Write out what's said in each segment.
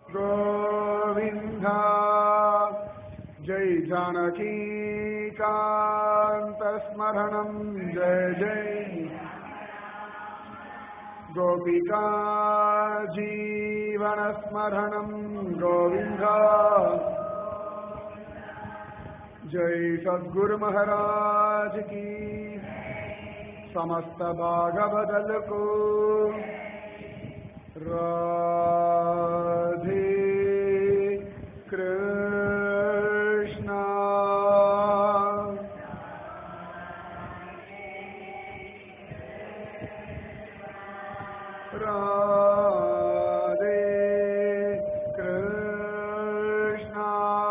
गोविन्द जय जानकीकान्तस्मरणं जय जय गोपिका जीवनस्मरणं गोविन्द जय सद्गुरु महाराज की समस्त भागवदल को राधे कृष्णा राधे कृष्णा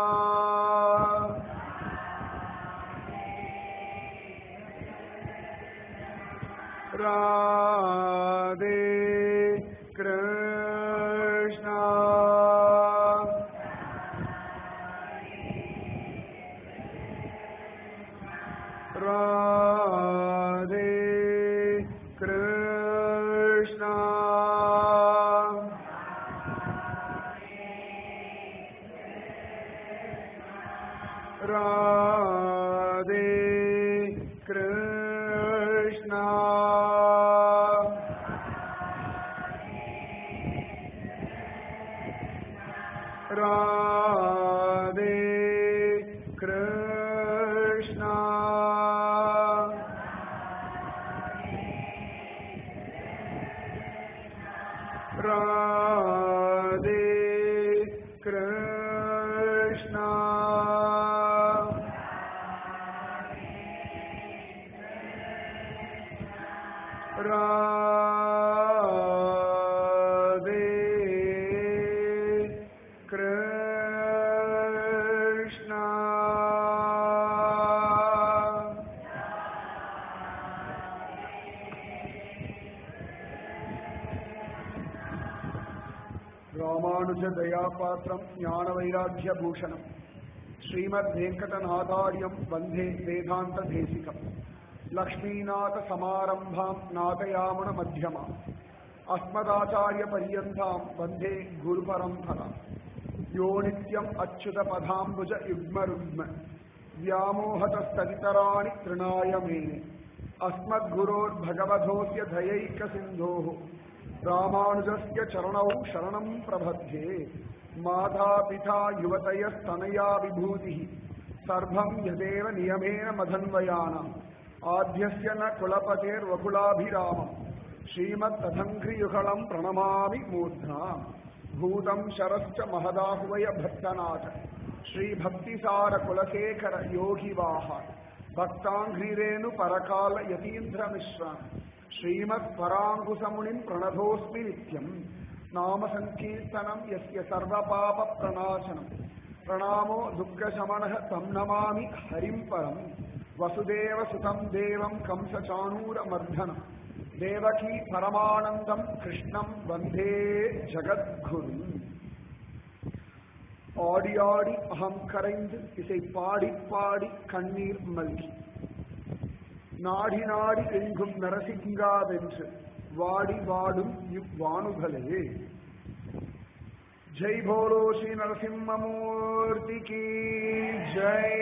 राधे कृष्णा राधे कृष्णा राधे कृष्णा राधे कृष्णा राधे कृष्णा राधे कृष्णा ராமானுஜ தயாபாத்திரம் ஞான வைராக்கிய பூஷணம் ஸ்ரீமத் வெங்கடநாதாரியம் வந்தே வேதாந்த தேசிகம் லக்ஷ்மீநாத சமாரம்பாம் நாதயாமன மத்தியமாம் அஸ்மதாச்சாரிய பரியந்தாம் வந்தே குரு பரம்பராம் யோ நித்யம் அச்சுத பதாம்புஜ யுக்ம ருக்ம व्यामोहतस्तदितराणि तृणाय मेने अस्मद्गुरोर्भगवधोऽस्य दयैकसिन्धोः रामानुजस्य चरणौ शरणं प्रपद्ये मातापिता युवतयस्तनया विभूतिः सर्वं यदेव नियमेन मधन्वयानाम् आद्यस्य न कुलपतेर्वकुलाभिरामम् श्रीमत्तथङ्घ्रियुगलं प्रणमामि मूर्ध्ना भूतं शरश्च महदाह्वय भक्तनाथ श्रीभक्तिसार कुलशेखर योगिवाह भक्ताङ्घ्रिरेणु परकाल यतीन्द्रमिश्रान् श्रीमत्पराङ्कुशमुनिम् प्रणतोऽस्मि नित्यम् नाम सङ्कीर्तनम् यस्य सर्वपापप्रणाशनम् प्रणामो दुःखशमनः तं नमामि हरिम् परम् वसुदेवसुतं देवं कंसचाणूरमर्दनम् देवकी परमानन्दम् कृष्णम् वन्दे जगद्गुरुम् ஆடி ஆடி அகம் கரைந்து இசை பாடி பாடி கண்ணீர் மல்கி நாடி நாடி எங்கும் நரசிங்காவென்று வாடி வாடும் இவ்வானுகளே ஜெய் போலோ ஸ்ரீ நரசிம்மமூர்த்தி கி ஜெய்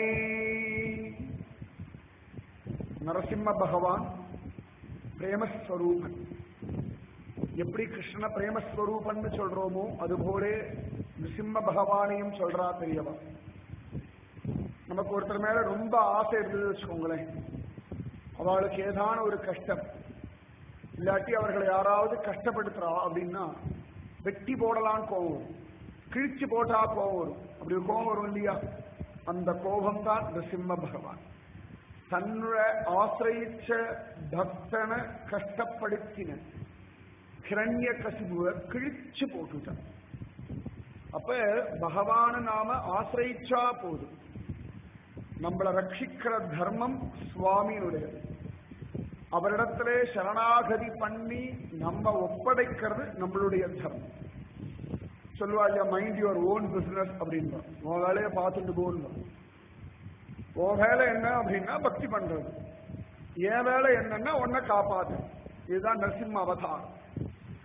நரசிம்ம பகவான் பிரேமஸ்வரூபன் எப்படி கிருஷ்ண பிரேமஸ்வரூபன்னு சொல்றோமோ அதுபோலே நிருசிம்ம பகவானையும் சொல்றா பெரியவா நமக்கு ஒருத்தர் மேல ரொம்ப ஆசை இருந்தது வச்சுக்கோங்களேன் அவளுக்கு ஏதான ஒரு கஷ்டம் இல்லாட்டி அவர்களை யாராவது கஷ்டப்படுத்துறா அப்படின்னா வெட்டி போடலான்னு கோவம் வரும் கிழிச்சு போட்டா கோவம் வரும் அப்படி ஒரு கோவம் வரும் இல்லையா அந்த கோபம் தான் நிருசிம்ம பகவான் தன்னுடைய ஆசிரியிச்ச பக்தனை கஷ்டப்படுத்தின கிரண்ய கசிபுவை கிழிச்சு போட்டுட்டான் அப்ப பகவான நாம ஆசிரியிச்சா போதும் நம்மளை ரட்சிக்கிற தர்மம் சுவாமியினுடையது அவரிடத்திலே சரணாகதி பண்ணி நம்ம ஒப்படைக்கிறது நம்மளுடைய தர்மம் சொல்லுவா இல்லையா மைண்ட் யுவர் ஓன் பிசினஸ் அப்படின்பா உன் வேலையை பார்த்துட்டு போகணும் உன் வேலை என்ன அப்படின்னா பக்தி பண்றது என் வேலை என்னன்னா உன்னை காப்பாத்து இதுதான் நரசிம்ம அவதாரம்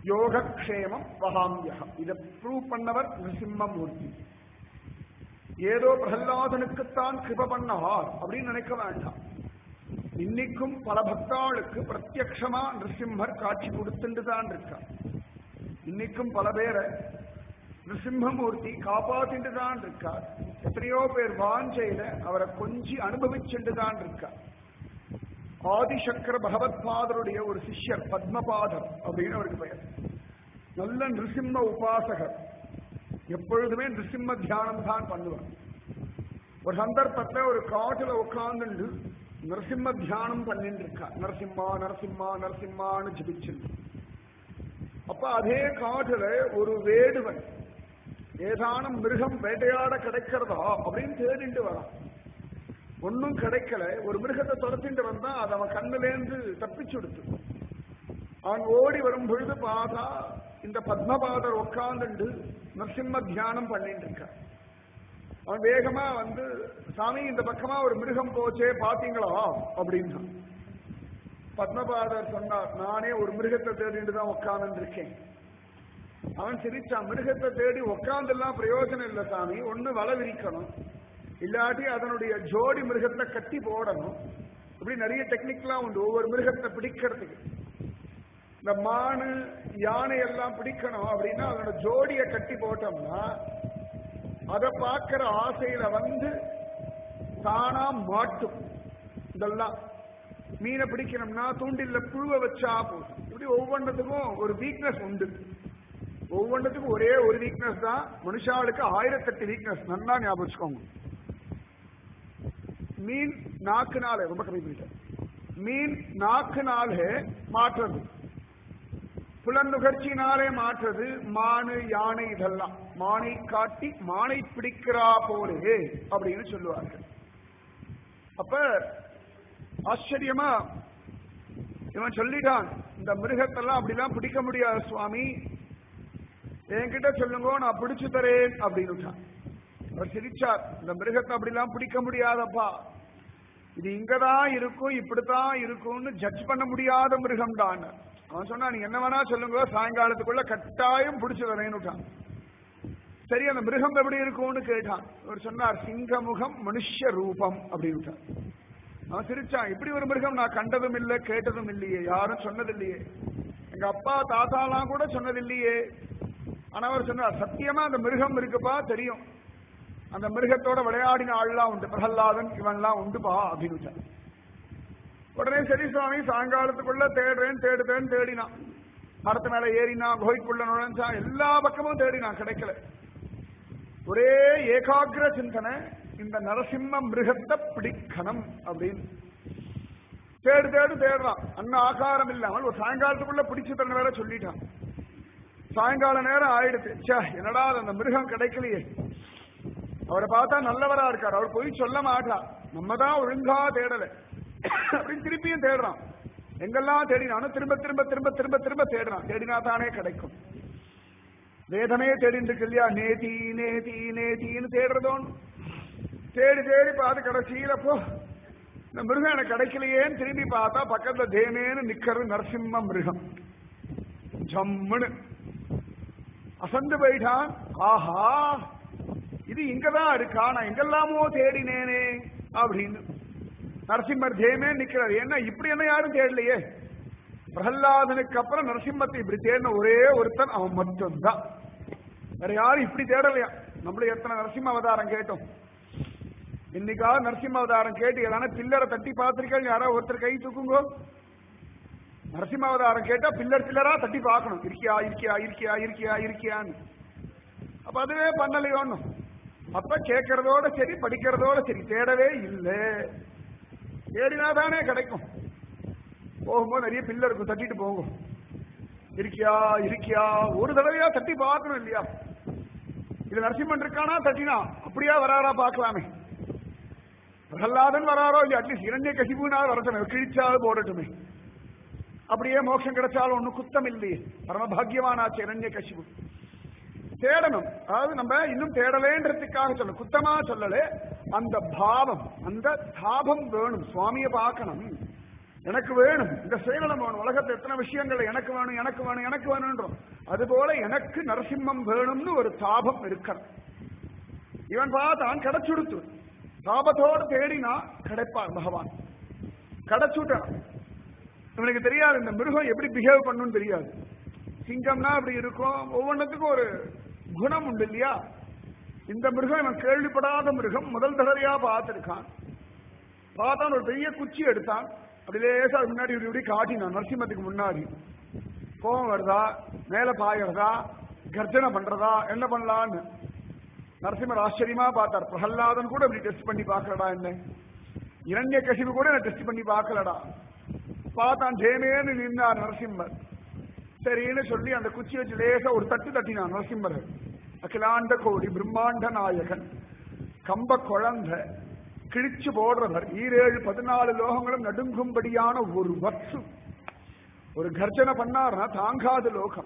யோகக்ஷேமம் வகாமியகம் இதை ப்ரூவ் பண்ணவர் நிருசிம்மமூர்த்தி ஏதோ பிரகலாதனுக்குத்தான் கிருப பண்ணார் அப்படின்னு நினைக்க வேண்டாம் இன்னைக்கும் பல பக்தாளுக்கு பிரத்யக்ஷமா நிருசிம்மர் காட்சி கொடுத்துட்டு தான் இருக்கார் இன்னைக்கும் பல பேரை நிருசிம்மமூர்த்தி காப்பாத்திட்டு தான் இருக்கார் எத்தனையோ பேர் வாஞ்சையில அவரை கொஞ்சி அனுபவிச்சுட்டு தான் இருக்கார் ஆதிசக்கர பகவத்பாதருடைய ஒரு சிஷ்யர் பத்மபாதர் அப்படின்னு அவருக்கு பெயர் நல்ல நிருசிம்ம உபாசகர் எப்பொழுதுமே நிருசிம்ம தியானம் தான் பண்ணுவார் ஒரு சந்தர்ப்பத்துல ஒரு காட்டுல உட்கார்ந்து நரசிம்ம தியானம் பண்ணிட்டு இருக்கா நரசிம்மா நரசிம்மா நரசிம்மான்னு ஜபிச்சு அப்ப அதே காட்டுல ஒரு வேடுவன் ஏதானும் மிருகம் வேட்டையாட கிடைக்கிறதா அப்படின்னு தேடிட்டு வரான் ஒன்னும் கிடைக்கல ஒரு மிருகத்தை துரத்திட்டு வந்தா அது அவன் கண்ணுலேருந்து தப்பிச்சு கொடுத்து அவன் ஓடி வரும் பொழுது பார்த்தா இந்த பத்மபாதர் உட்கார்ந்துண்டு நரசிம்ம தியானம் பண்ணிட்டு இருக்கான் அவன் வேகமா வந்து சாமி இந்த பக்கமா ஒரு மிருகம் போச்சே பாத்தீங்களா அப்படின்னா பத்மபாதர் சொன்னார் நானே ஒரு மிருகத்தை தேடிட்டு தான் உட்கார்ந்து இருக்கேன் அவன் சிரிச்சான் மிருகத்தை தேடி உட்கார்ந்தெல்லாம் பிரயோஜனம் இல்லை சாமி ஒண்ணு வலை விரிக்கணும் இல்லாட்டி அதனுடைய ஜோடி மிருகத்தை கட்டி போடணும் இப்படி நிறைய டெக்னிக்லாம் உண்டு ஒவ்வொரு மிருகத்தை பிடிக்கிறதுக்கு இந்த மானு யானை எல்லாம் பிடிக்கணும் அப்படின்னா அதனோட ஜோடியை கட்டி போட்டோம்னா அதை பார்க்கிற ஆசையில வந்து தானா மாட்டும் இதெல்லாம் மீனை பிடிக்கணும்னா தூண்டில்ல புழுவை வச்சா போதும் இப்படி ஒவ்வொன்றதுக்கும் ஒரு வீக்னஸ் உண்டு ஒவ்வொன்றதுக்கும் ஒரே ஒரு வீக்னஸ் தான் மனுஷாளுக்கு ஆயிரத்தெட்டு வீக்னஸ் நல்லா ஞாபகம் வச்சுக்கோங்க மீன் நாக்குனாலே ரொம்ப கம்மி பண்ணிட்டேன் மீன் நாக்குனாலே மாற்றுறது புலநுகர்ச்சினாலே மாற்றுறது மானு யானை இதெல்லாம் மானை காட்டி மானை பிடிக்கிறா போலே அப்படின்னு சொல்லுவார்கள் அப்ப ஆச்சரியமா இவன் சொல்லிட்டான் இந்த மிருகத்தெல்லாம் அப்படிலாம் பிடிக்க முடியாது சுவாமி என்கிட்ட சொல்லுங்க நான் பிடிச்சு தரேன் அப்படின்னு அவர் சிரிச்சார் இந்த மிருகத்தை அப்படிலாம் பிடிக்க முடியாதப்பா இது இங்கதான் இருக்கும் இப்படித்தான் இருக்கும்னு ஜட்ஜ் பண்ண முடியாத மிருகம் தான் அவன் சொன்னா நீ என்ன வேணா சொல்லுங்க சாயங்காலத்துக்குள்ள கட்டாயம் பிடிச்சு தரேன்னுட்டான் சரி அந்த மிருகம் எப்படி இருக்கும்னு கேட்டான் அவர் சொன்னார் சிங்கமுகம் மனுஷ ரூபம் அப்படின்னு அவன் சிரிச்சான் இப்படி ஒரு மிருகம் நான் கண்டதும் இல்லை கேட்டதும் இல்லையே யாரும் சொன்னதில்லையே எங்க அப்பா தாத்தாலாம் கூட சொன்னதில்லையே ஆனா அவர் சொன்னார் சத்தியமா அந்த மிருகம் இருக்குப்பா தெரியும் அந்த மிருகத்தோட விளையாடின ஆள்லாம் உண்டு பிரகல்லாதன் இவன்லாம் உண்டுப்பா அப்படின்னு உடனே சரி சுவாமி சாயங்காலத்துக்குள்ள தேடுறேன் தேடுதேன் தேடினான் மரத்து மேல ஏறினா கோயிலுக்குள்ள நுழைஞ்சான் எல்லா பக்கமும் தேடினான் கிடைக்கல ஒரே ஏகாகிர சிந்தனை இந்த நரசிம்ம மிருகத்தை பிடிக்கணும் அப்படின்னு தேடு தேடு தேடுறான் அன்ன ஆகாரம் இல்லாமல் ஒரு சாயங்காலத்துக்குள்ள பிடிச்சு தரணும் வேற சொல்லிட்டான் சாயங்கால நேரம் ஆயிடுச்சு ச்சே என்னடா அந்த மிருகம் கிடைக்கலையே அவரை பார்த்தா நல்லவரா இருக்கார் அவர் போய் சொல்ல மாட்டார் நம்ம தான் ஒழுங்கா தேடல அப்படின்னு திருப்பியும் தேடுறான் எங்கெல்லாம் தேடினாலும் திரும்ப திரும்ப திரும்ப திரும்ப திரும்ப தேடுறான் தேடினா தானே கிடைக்கும் வேதமே தேடிட்டு இருக்கு இல்லையா நேதி நேதி நேதின்னு தேடுறதோன்னு தேடி தேடி பார்த்து கடைசியில போ இந்த மிருகம் எனக்கு கிடைக்கலையேன்னு திரும்பி பார்த்தா பக்கத்துல தேமேன்னு நிக்கிறது நரசிம்ம மிருகம் ஜம்முன்னு அசந்து போயிட்டான் ஆஹா இது இங்கதான் இருக்கா நான் எங்கெல்லாமோ தேடினேனே அப்படின்னு நரசிம்மர் தேமே நிக்கிறார் என்ன இப்படி என்ன யாரும் தேடலையே பிரகலாதனுக்கு அப்புறம் நரசிம்மத்தை இப்படி தேடின ஒரே ஒருத்தன் அவன் மட்டும்தான் வேற யாரும் இப்படி தேடலையா நம்மள எத்தனை நரசிம்ம அவதாரம் கேட்டோம் இன்னைக்காவது நரசிம்ம அவதாரம் கேட்டு ஏதான பில்லரை தட்டி பார்த்திருக்கேன் யாரோ ஒருத்தர் கை தூக்குங்கோ நரசிம்ம அவதாரம் கேட்டா பில்லர் பில்லரா தட்டி பார்க்கணும் இருக்கியா இருக்கியா இருக்கியா இருக்கியா இருக்கியான்னு அப்ப அதுவே பண்ணலையோன்னு அப்ப கேட்கறதோட சரி படிக்கிறதோட சரி தேடவே இல்லை தேடினா தானே கிடைக்கும் போகும்போது நிறைய பில்லர் இருக்கும் தட்டிட்டு போகும் இருக்கியா இருக்கியா ஒரு தடவையா தட்டி பார்க்கணும் இல்லையா இது நரசிம்மன் இருக்கானா தட்டினா அப்படியா வராரா பார்க்கலாமே பிரகலாதன் வராரோ இல்லையா அட்லீஸ்ட் இரண்டே கசிபுனா வரட்டமே கிழிச்சாவது போடட்டுமே அப்படியே மோட்சம் கிடைச்சாலும் ஒண்ணு குத்தம் இல்லையே பரம பாக்கியமானாச்சு இரண்ய கசிபு தேடணும் அதாவது நம்ம இன்னும் தேடலேன்றதுக்காக சொல்ல குத்தமா சொல்லல அந்த பாவம் அந்த தாபம் வேணும் சுவாமியை பார்க்கணும் எனக்கு வேணும் இந்த சுயநலம் வேணும் உலகத்துல எத்தனை விஷயங்கள் எனக்கு வேணும் எனக்கு வேணும் எனக்கு வேணும்ன்றோம் அதுபோல எனக்கு நரசிம்மம் வேணும்னு ஒரு தாபம் இருக்கணும் இவன் பார்த்தான் கிடைச்சுடுத்து தாபத்தோடு தேடினா கிடைப்பான் பகவான் கிடைச்சுட்டான் இவனுக்கு தெரியாது இந்த மிருகம் எப்படி பிஹேவ் பண்ணுன்னு தெரியாது சிங்கம்னா அப்படி இருக்கும் ஒவ்வொன்றுத்துக்கும் ஒரு குணம் உண்டு இல்லையா இந்த மிருகம் இவன் கேள்விப்படாத மிருகம் முதல் தடவையா பார்த்திருக்கான் பார்த்தான் ஒரு பெரிய குச்சி எடுத்தான் அப்படி லேசா அது முன்னாடி இப்படி இப்படி காட்டினான் நரசிம்மத்துக்கு முன்னாடி கோபம் வருதா மேல பாயறதா கர்ஜனை பண்றதா என்ன பண்ணலான்னு நரசிம்மர் ஆச்சரியமா பார்த்தார் பிரகல்லாதன் கூட இப்படி டெஸ்ட் பண்ணி பார்க்கலடா என்ன இரண்ய கசிவு கூட நான் டெஸ்ட் பண்ணி பார்க்கலடா பார்த்தான் ஜெயமேன்னு நின்றார் நரசிம்மர் சரின்னு சொல்லி அந்த குச்சி வச்சு லேசா ஒரு தட்டு தட்டினான் நரசிம்மர் அகிலாண்ட கோடி பிரம்மாண்ட நாயகன் கம்ப குழந்தை கிழிச்சு போடுறவர் ஈரேழு பதினாலு லோகங்களும் நடுங்கும்படியான ஒரு வத்து ஒரு கர்ஜனை பண்ணார்னா தாங்காத லோகம்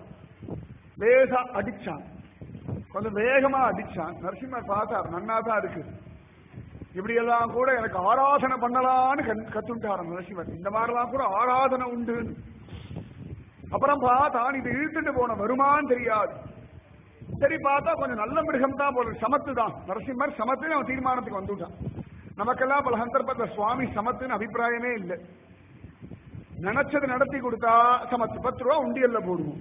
லேசா அடிச்சான் கொஞ்சம் வேகமா அடிச்சான் நரசிம்மர் பார்த்தார் நன்னா தான் இருக்கு இப்படி எல்லாம் கூட எனக்கு ஆராதனை பண்ணலான்னு கண்- கத்துட்டாராம் நரசிம்மர் இந்த மாதிரிலாம் கூட ஆராதனை உண்டு அப்புறம் பார்த்தான் இது இழுத்துட்டு போன வருமான்னு தெரியாது சரி பார்த்தா கொஞ்சம் நல்ல மிருகம் தான் போல சமத்து தான் நரசிம்மர் சமத்துன்னு அவன் தீர்மானத்துக்கு வந்துட்டான் நமக்கெல்லாம் பல சந்தர்ப்பத்தில் சுவாமி சமத்துன்னு அபிப்பிராயமே இல்லை நினைச்சது நடத்தி கொடுத்தா சமத்து பத்து ரூபா உண்டியல்ல போடுவோம்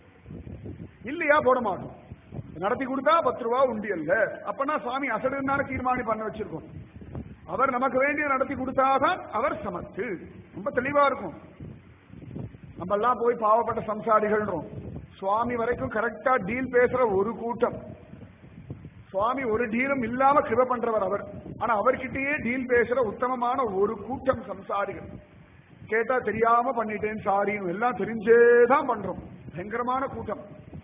இல்லையா போட மாட்டோம் நடத்தி கொடுத்தா பத்து ரூபா உண்டியல்ல அப்பனா சுவாமி அசடுன்னு தீர்மானி பண்ண வச்சிருக்கோம் அவர் நமக்கு வேண்டிய நடத்தி கொடுத்தாதான் அவர் சமத்து ரொம்ப தெளிவா இருக்கும் நம்ம எல்லாம் போய் பாவப்பட்ட சம்சாரிகள்ன்றோம் சுவாமி வரைக்கும் கரெக்டா டீல் பேசுற ஒரு கூட்டம் சுவாமி ஒரு டீலும் இல்லாம கிருப பண்றவர் அவர் ஆனா அவர்கிட்டயே டீல் பேசுற உத்தமமான ஒரு கூட்டம் சம்சாரிகள் கேட்டா தெரியாம பண்ணிட்டேன் சாரின்னு எல்லாம் தெரிஞ்சேதான் பண்றோம் பயங்கரமான கூட்டம்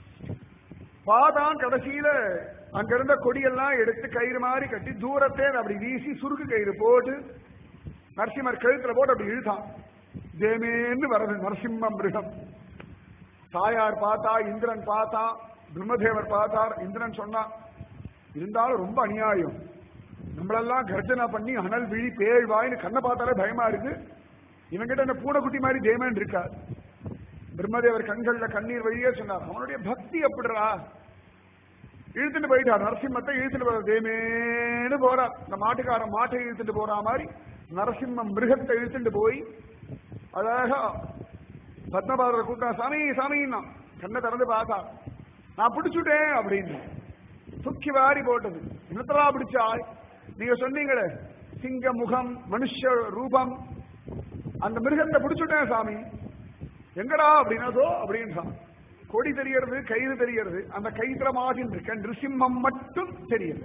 பாதான் கடைசியில அங்க இருந்த கொடியெல்லாம் எடுத்து கயிறு மாதிரி கட்டி தூரத்தே அப்படி வீசி சுருக்கு கயிறு போட்டு நரசிம்மர் கழுத்துல போட்டு அப்படி இழுத்தான் தேமேன்னு வரது நரசிம்ம மிருகம் தாயார் பார்த்தா இந்திரன் பார்த்தா பிரம்மதேவர் பார்த்தார் இந்திரன் சொன்னா இருந்தாலும் ரொம்ப அநியாயம் நம்மளெல்லாம் கர்ஜனா பண்ணி அனல் விழி பேய் வாயின்னு கண்ணை பார்த்தாலே பயமா இருக்கு இவங்கிட்ட என்ன பூனைக்குட்டி மாதிரி தேமன் இருக்கார் பிரம்மதேவர் கண்கள்ல கண்ணீர் வழியே சொன்னார் அவனுடைய பக்தி அப்படிடா இழுத்துட்டு போயிட்டார் நரசிம்மத்தை இழுத்துட்டு போற தேமேன்னு போறார் இந்த மாட்டுக்காரன் மாட்டை இழுத்துட்டு போற மாதிரி நரசிம்மம் மிருகத்தை இழுத்துட்டு போய் அழகா பத்மபாதரை கூட்டம் சாமி சாமின்னா கண்ணை திறந்து பார்த்தா நான் பிடிச்சுட்டேன் அப்படின்னு தூக்கி வாரி போட்டது என்னத்தரா பிடிச்சாய் நீங்க சொன்னீங்களே சிங்க முகம் மனுஷ ரூபம் அந்த மிருகத்தை பிடிச்சுட்டேன் சாமி எங்கடா அப்படின்னதோ அப்படின்றான் கொடி தெரியறது கயிறு தெரியறது அந்த கயிற்றுல மாட்டின் இருக்க நிருசிம்மம் மட்டும் தெரியல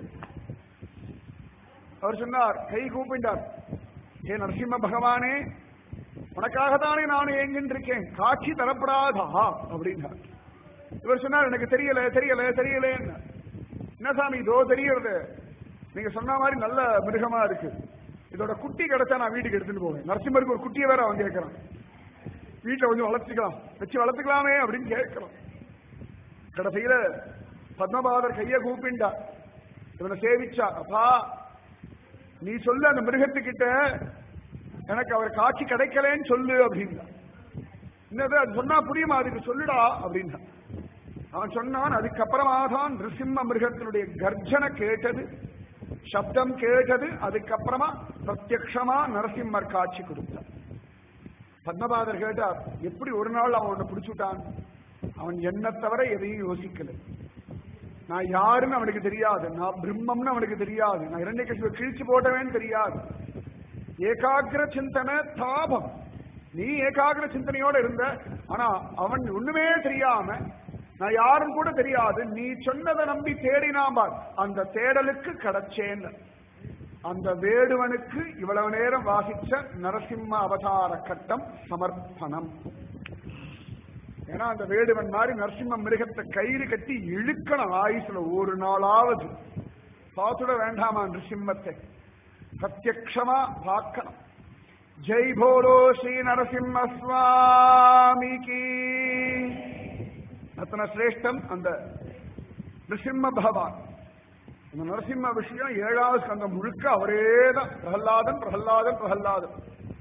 அவர் சொன்னார் கை கூப்பிட்டார் ஏ நரசிம்ம பகவானே உனக்காகத்தானே நான் ஏங்கின்றிருக்கேன் காட்சி தரப்படாதா அப்படின்னார் இவர் சொன்னார் எனக்கு தெரியல தெரியல தெரியல என்ன சாமி இதோ தெரியறது நீங்க சொன்ன மாதிரி நல்ல மிருகமா இருக்கு இதோட குட்டி கிடைச்சா நான் வீட்டுக்கு எடுத்துட்டு போவேன் நரசிம்மருக்கு ஒரு குட்டியை வேற அவன் கேட்கறான் வீட்டுல கொஞ்சம் வளர்த்துக்கலாம் வச்சு வளர்த்துக்கலாமே அப்படின்னு கேட்கிறோம் கடைசியில பத்மபாதர் கைய கூப்பிண்டா இவனை சேவிச்சா அப்பா நீ சொல்லு அந்த மிருகத்துக்கிட்ட எனக்கு அவர் காட்சி கிடைக்கலன்னு சொல்லு அப்படின்னா என்னது அது சொன்னா புரியுமா அதுக்கு சொல்லுடா அப்படின்னா அவன் சொன்னான் அதுக்கப்புறமா தான் நிருசிம்ம மிருகத்தினுடைய கர்ஜனை கேட்டது சப்தம் கேட்டது அதுக்கப்புறமா பிரத்யக்ஷமா நரசிம்மர் காட்சி கொடுத்தார் பத்மபாதர் கேட்டார் எப்படி ஒரு நாள் அவன் உன்னை பிடிச்சுட்டான் அவன் என்ன தவிர எதையும் யோசிக்கல நான் யாருன்னு அவனுக்கு தெரியாது நான் பிரம்மம்னு அவனுக்கு தெரியாது நான் இரண்டை கட்சி கிழிச்சு போட்டவேன்னு தெரியாது ஏகாகிர சிந்தனை தாபம் நீ ஏகாகிர சிந்தனையோட இருந்த ஆனா அவன் ஒண்ணுமே தெரியாம நான் யாரும் கூட தெரியாது நீ சொன்னதை நம்பி தேடினாம் பார் அந்த தேடலுக்கு கிடைச்சேன்னு அந்த வேடுவனுக்கு இவ்வளவு நேரம் வாசிச்ச நரசிம்ம அவதார கட்டம் சமர்ப்பணம் ஏன்னா அந்த வேடுவன் மாதிரி நரசிம்ம மிருகத்தை கயிறு கட்டி இழுக்கணும் ஆயுசுல ஒரு நாளாவது பார்த்துட வேண்டாமா நரசிம்மத்தை பிரத்யக்ஷமா பார்க்கணும் ஜெய் போலோ ஸ்ரீ நரசிம்ம சுவாமிக்கு அத்தனை சிரேஷ்டம் அந்த நிருசிம்ம பகவான் இந்த நரசிம்ம விஷயம் ஏழாவது ஸ்கந்தம் முழுக்க அவரே தான் பிரகல்லாதன் பிரகல்லாதன் பிரகல்லாதன்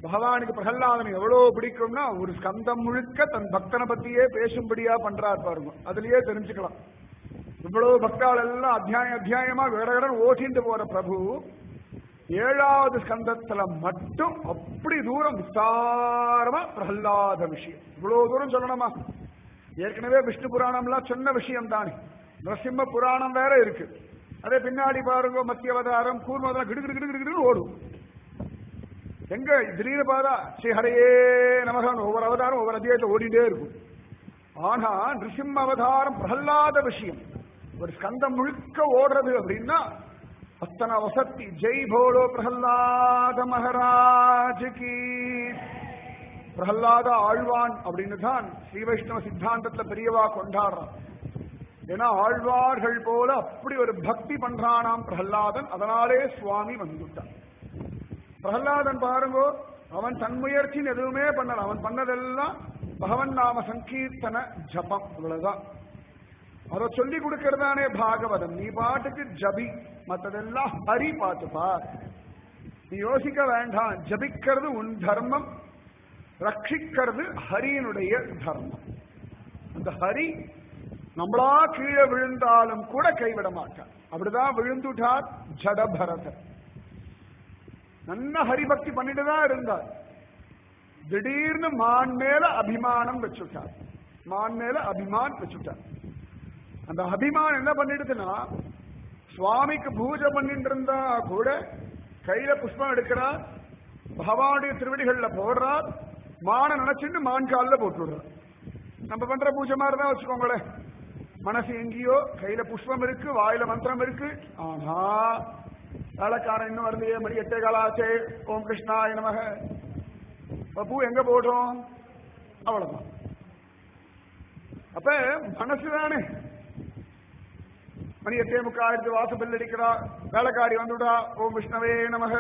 பகவானுக்கு பிரகலாதன் எவ்வளவு பிடிக்கும்னா ஒரு ஸ்கந்தம் முழுக்க தன் பக்தனை பத்தியே பேசும்படியா பண்றார் பாருங்க அதுலயே தெரிஞ்சுக்கலாம் இவ்வளவு பக்தாள் எல்லாம் அத்தியாயம் அத்தியாயமா விடகடன் ஓட்டிட்டு போற பிரபு ஏழாவது ஸ்கந்தத்துல மட்டும் அப்படி தூரம் விஸ்தாரமா பிரகலாத விஷயம் இவ்வளவு தூரம் சொல்லணுமா ஏற்கனவே விஷ்ணு புராணம்லாம் சொன்ன விஷயம் தானே நரசிம்ம புராணம் வேற இருக்கு அதே பின்னாடி பாருங்க மத்திய அவதாரம் கூர்மவதாரம் கிடு கிடு கிடு கிடு ஓடும் எங்க திடீர்னு பார்த்தா ஸ்ரீ ஹரையே நமகன் ஒவ்வொரு அவதாரம் ஒவ்வொரு அத்தியாயத்தில் ஓடிட்டே இருக்கும் ஆனா நிருசிம்ம அவதாரம் பிரகலாத விஷயம் ஒரு ஸ்கந்தம் முழுக்க ஓடுறது அப்படின்னா அத்தனை வசத்தி ஜெய் போலோ பிரகலாத மகராஜ் கி பிரகலாத ஆழ்வான் அப்படின்னு தான் ஸ்ரீ வைஷ்ணவ சித்தாந்தத்துல பெரியவா கொண்டாடுறான் ஏன்னா ஆழ்வார்கள் போல அப்படி ஒரு பக்தி பண்றானாம் பிரகலாதன் அதனாலே சுவாமி வந்துட்டான் பிரகலாதன் பாருங்க அவன் தன் முயற்சின்னு எதுவுமே பண்ணல அவன் பண்ணதெல்லாம் பகவன் நாம சங்கீர்த்தன ஜபம் இவ்வளவுதான் அதை சொல்லி கொடுக்கறதானே பாகவதம் நீ பாட்டுக்கு ஜபி மத்ததெல்லாம் ஹரி பாத்துப்பா நீ யோசிக்க வேண்டாம் ஜபிக்கிறது உன் தர்மம் ரட்சிக்கிறது ஹரியினுடைய தர்மம் அந்த ஹரி நம்மளா கீழே விழுந்தாலும் கூட கைவிட மாட்டார் அப்படிதான் விழுந்துட்டார் ஜடபரதர் நல்ல ஹரிபக்தி பண்ணிட்டு தான் இருந்தார் திடீர்னு மான் மேல அபிமானம் வச்சுட்டார் மான் மேல அபிமான் வச்சுட்டார் அந்த அபிமானம் என்ன பண்ணிடுதுன்னா சுவாமிக்கு பூஜை பண்ணிட்டு இருந்தா கூட கையில புஷ்பம் எடுக்கிறார் பகவானுடைய திருவடிகள்ல போடுறார் மான நினைச்சுட்டு மான் காலில் போட்டு விடுறார் நம்ம பண்ற பூஜை மாதிரி தான் வச்சுக்கோங்களேன் மனசு எங்கேயோ கையில புஷ்பம் இருக்கு வாயில மந்திரம் இருக்கு ஆனா வேலைக்காரன் இன்னும் வரலையே மணி எட்டே காலாச்சே ஓம் கிருஷ்ணாய நமக அப்ப பூ எங்க போடுறோம் அவ்வளவுதான் அப்ப மனசு தானே மணி எட்டே முக்காயிரத்து வாசு பில் அடிக்கிறா வேலைக்காரி வந்துடா ஓம் விஷ்ணவே நமக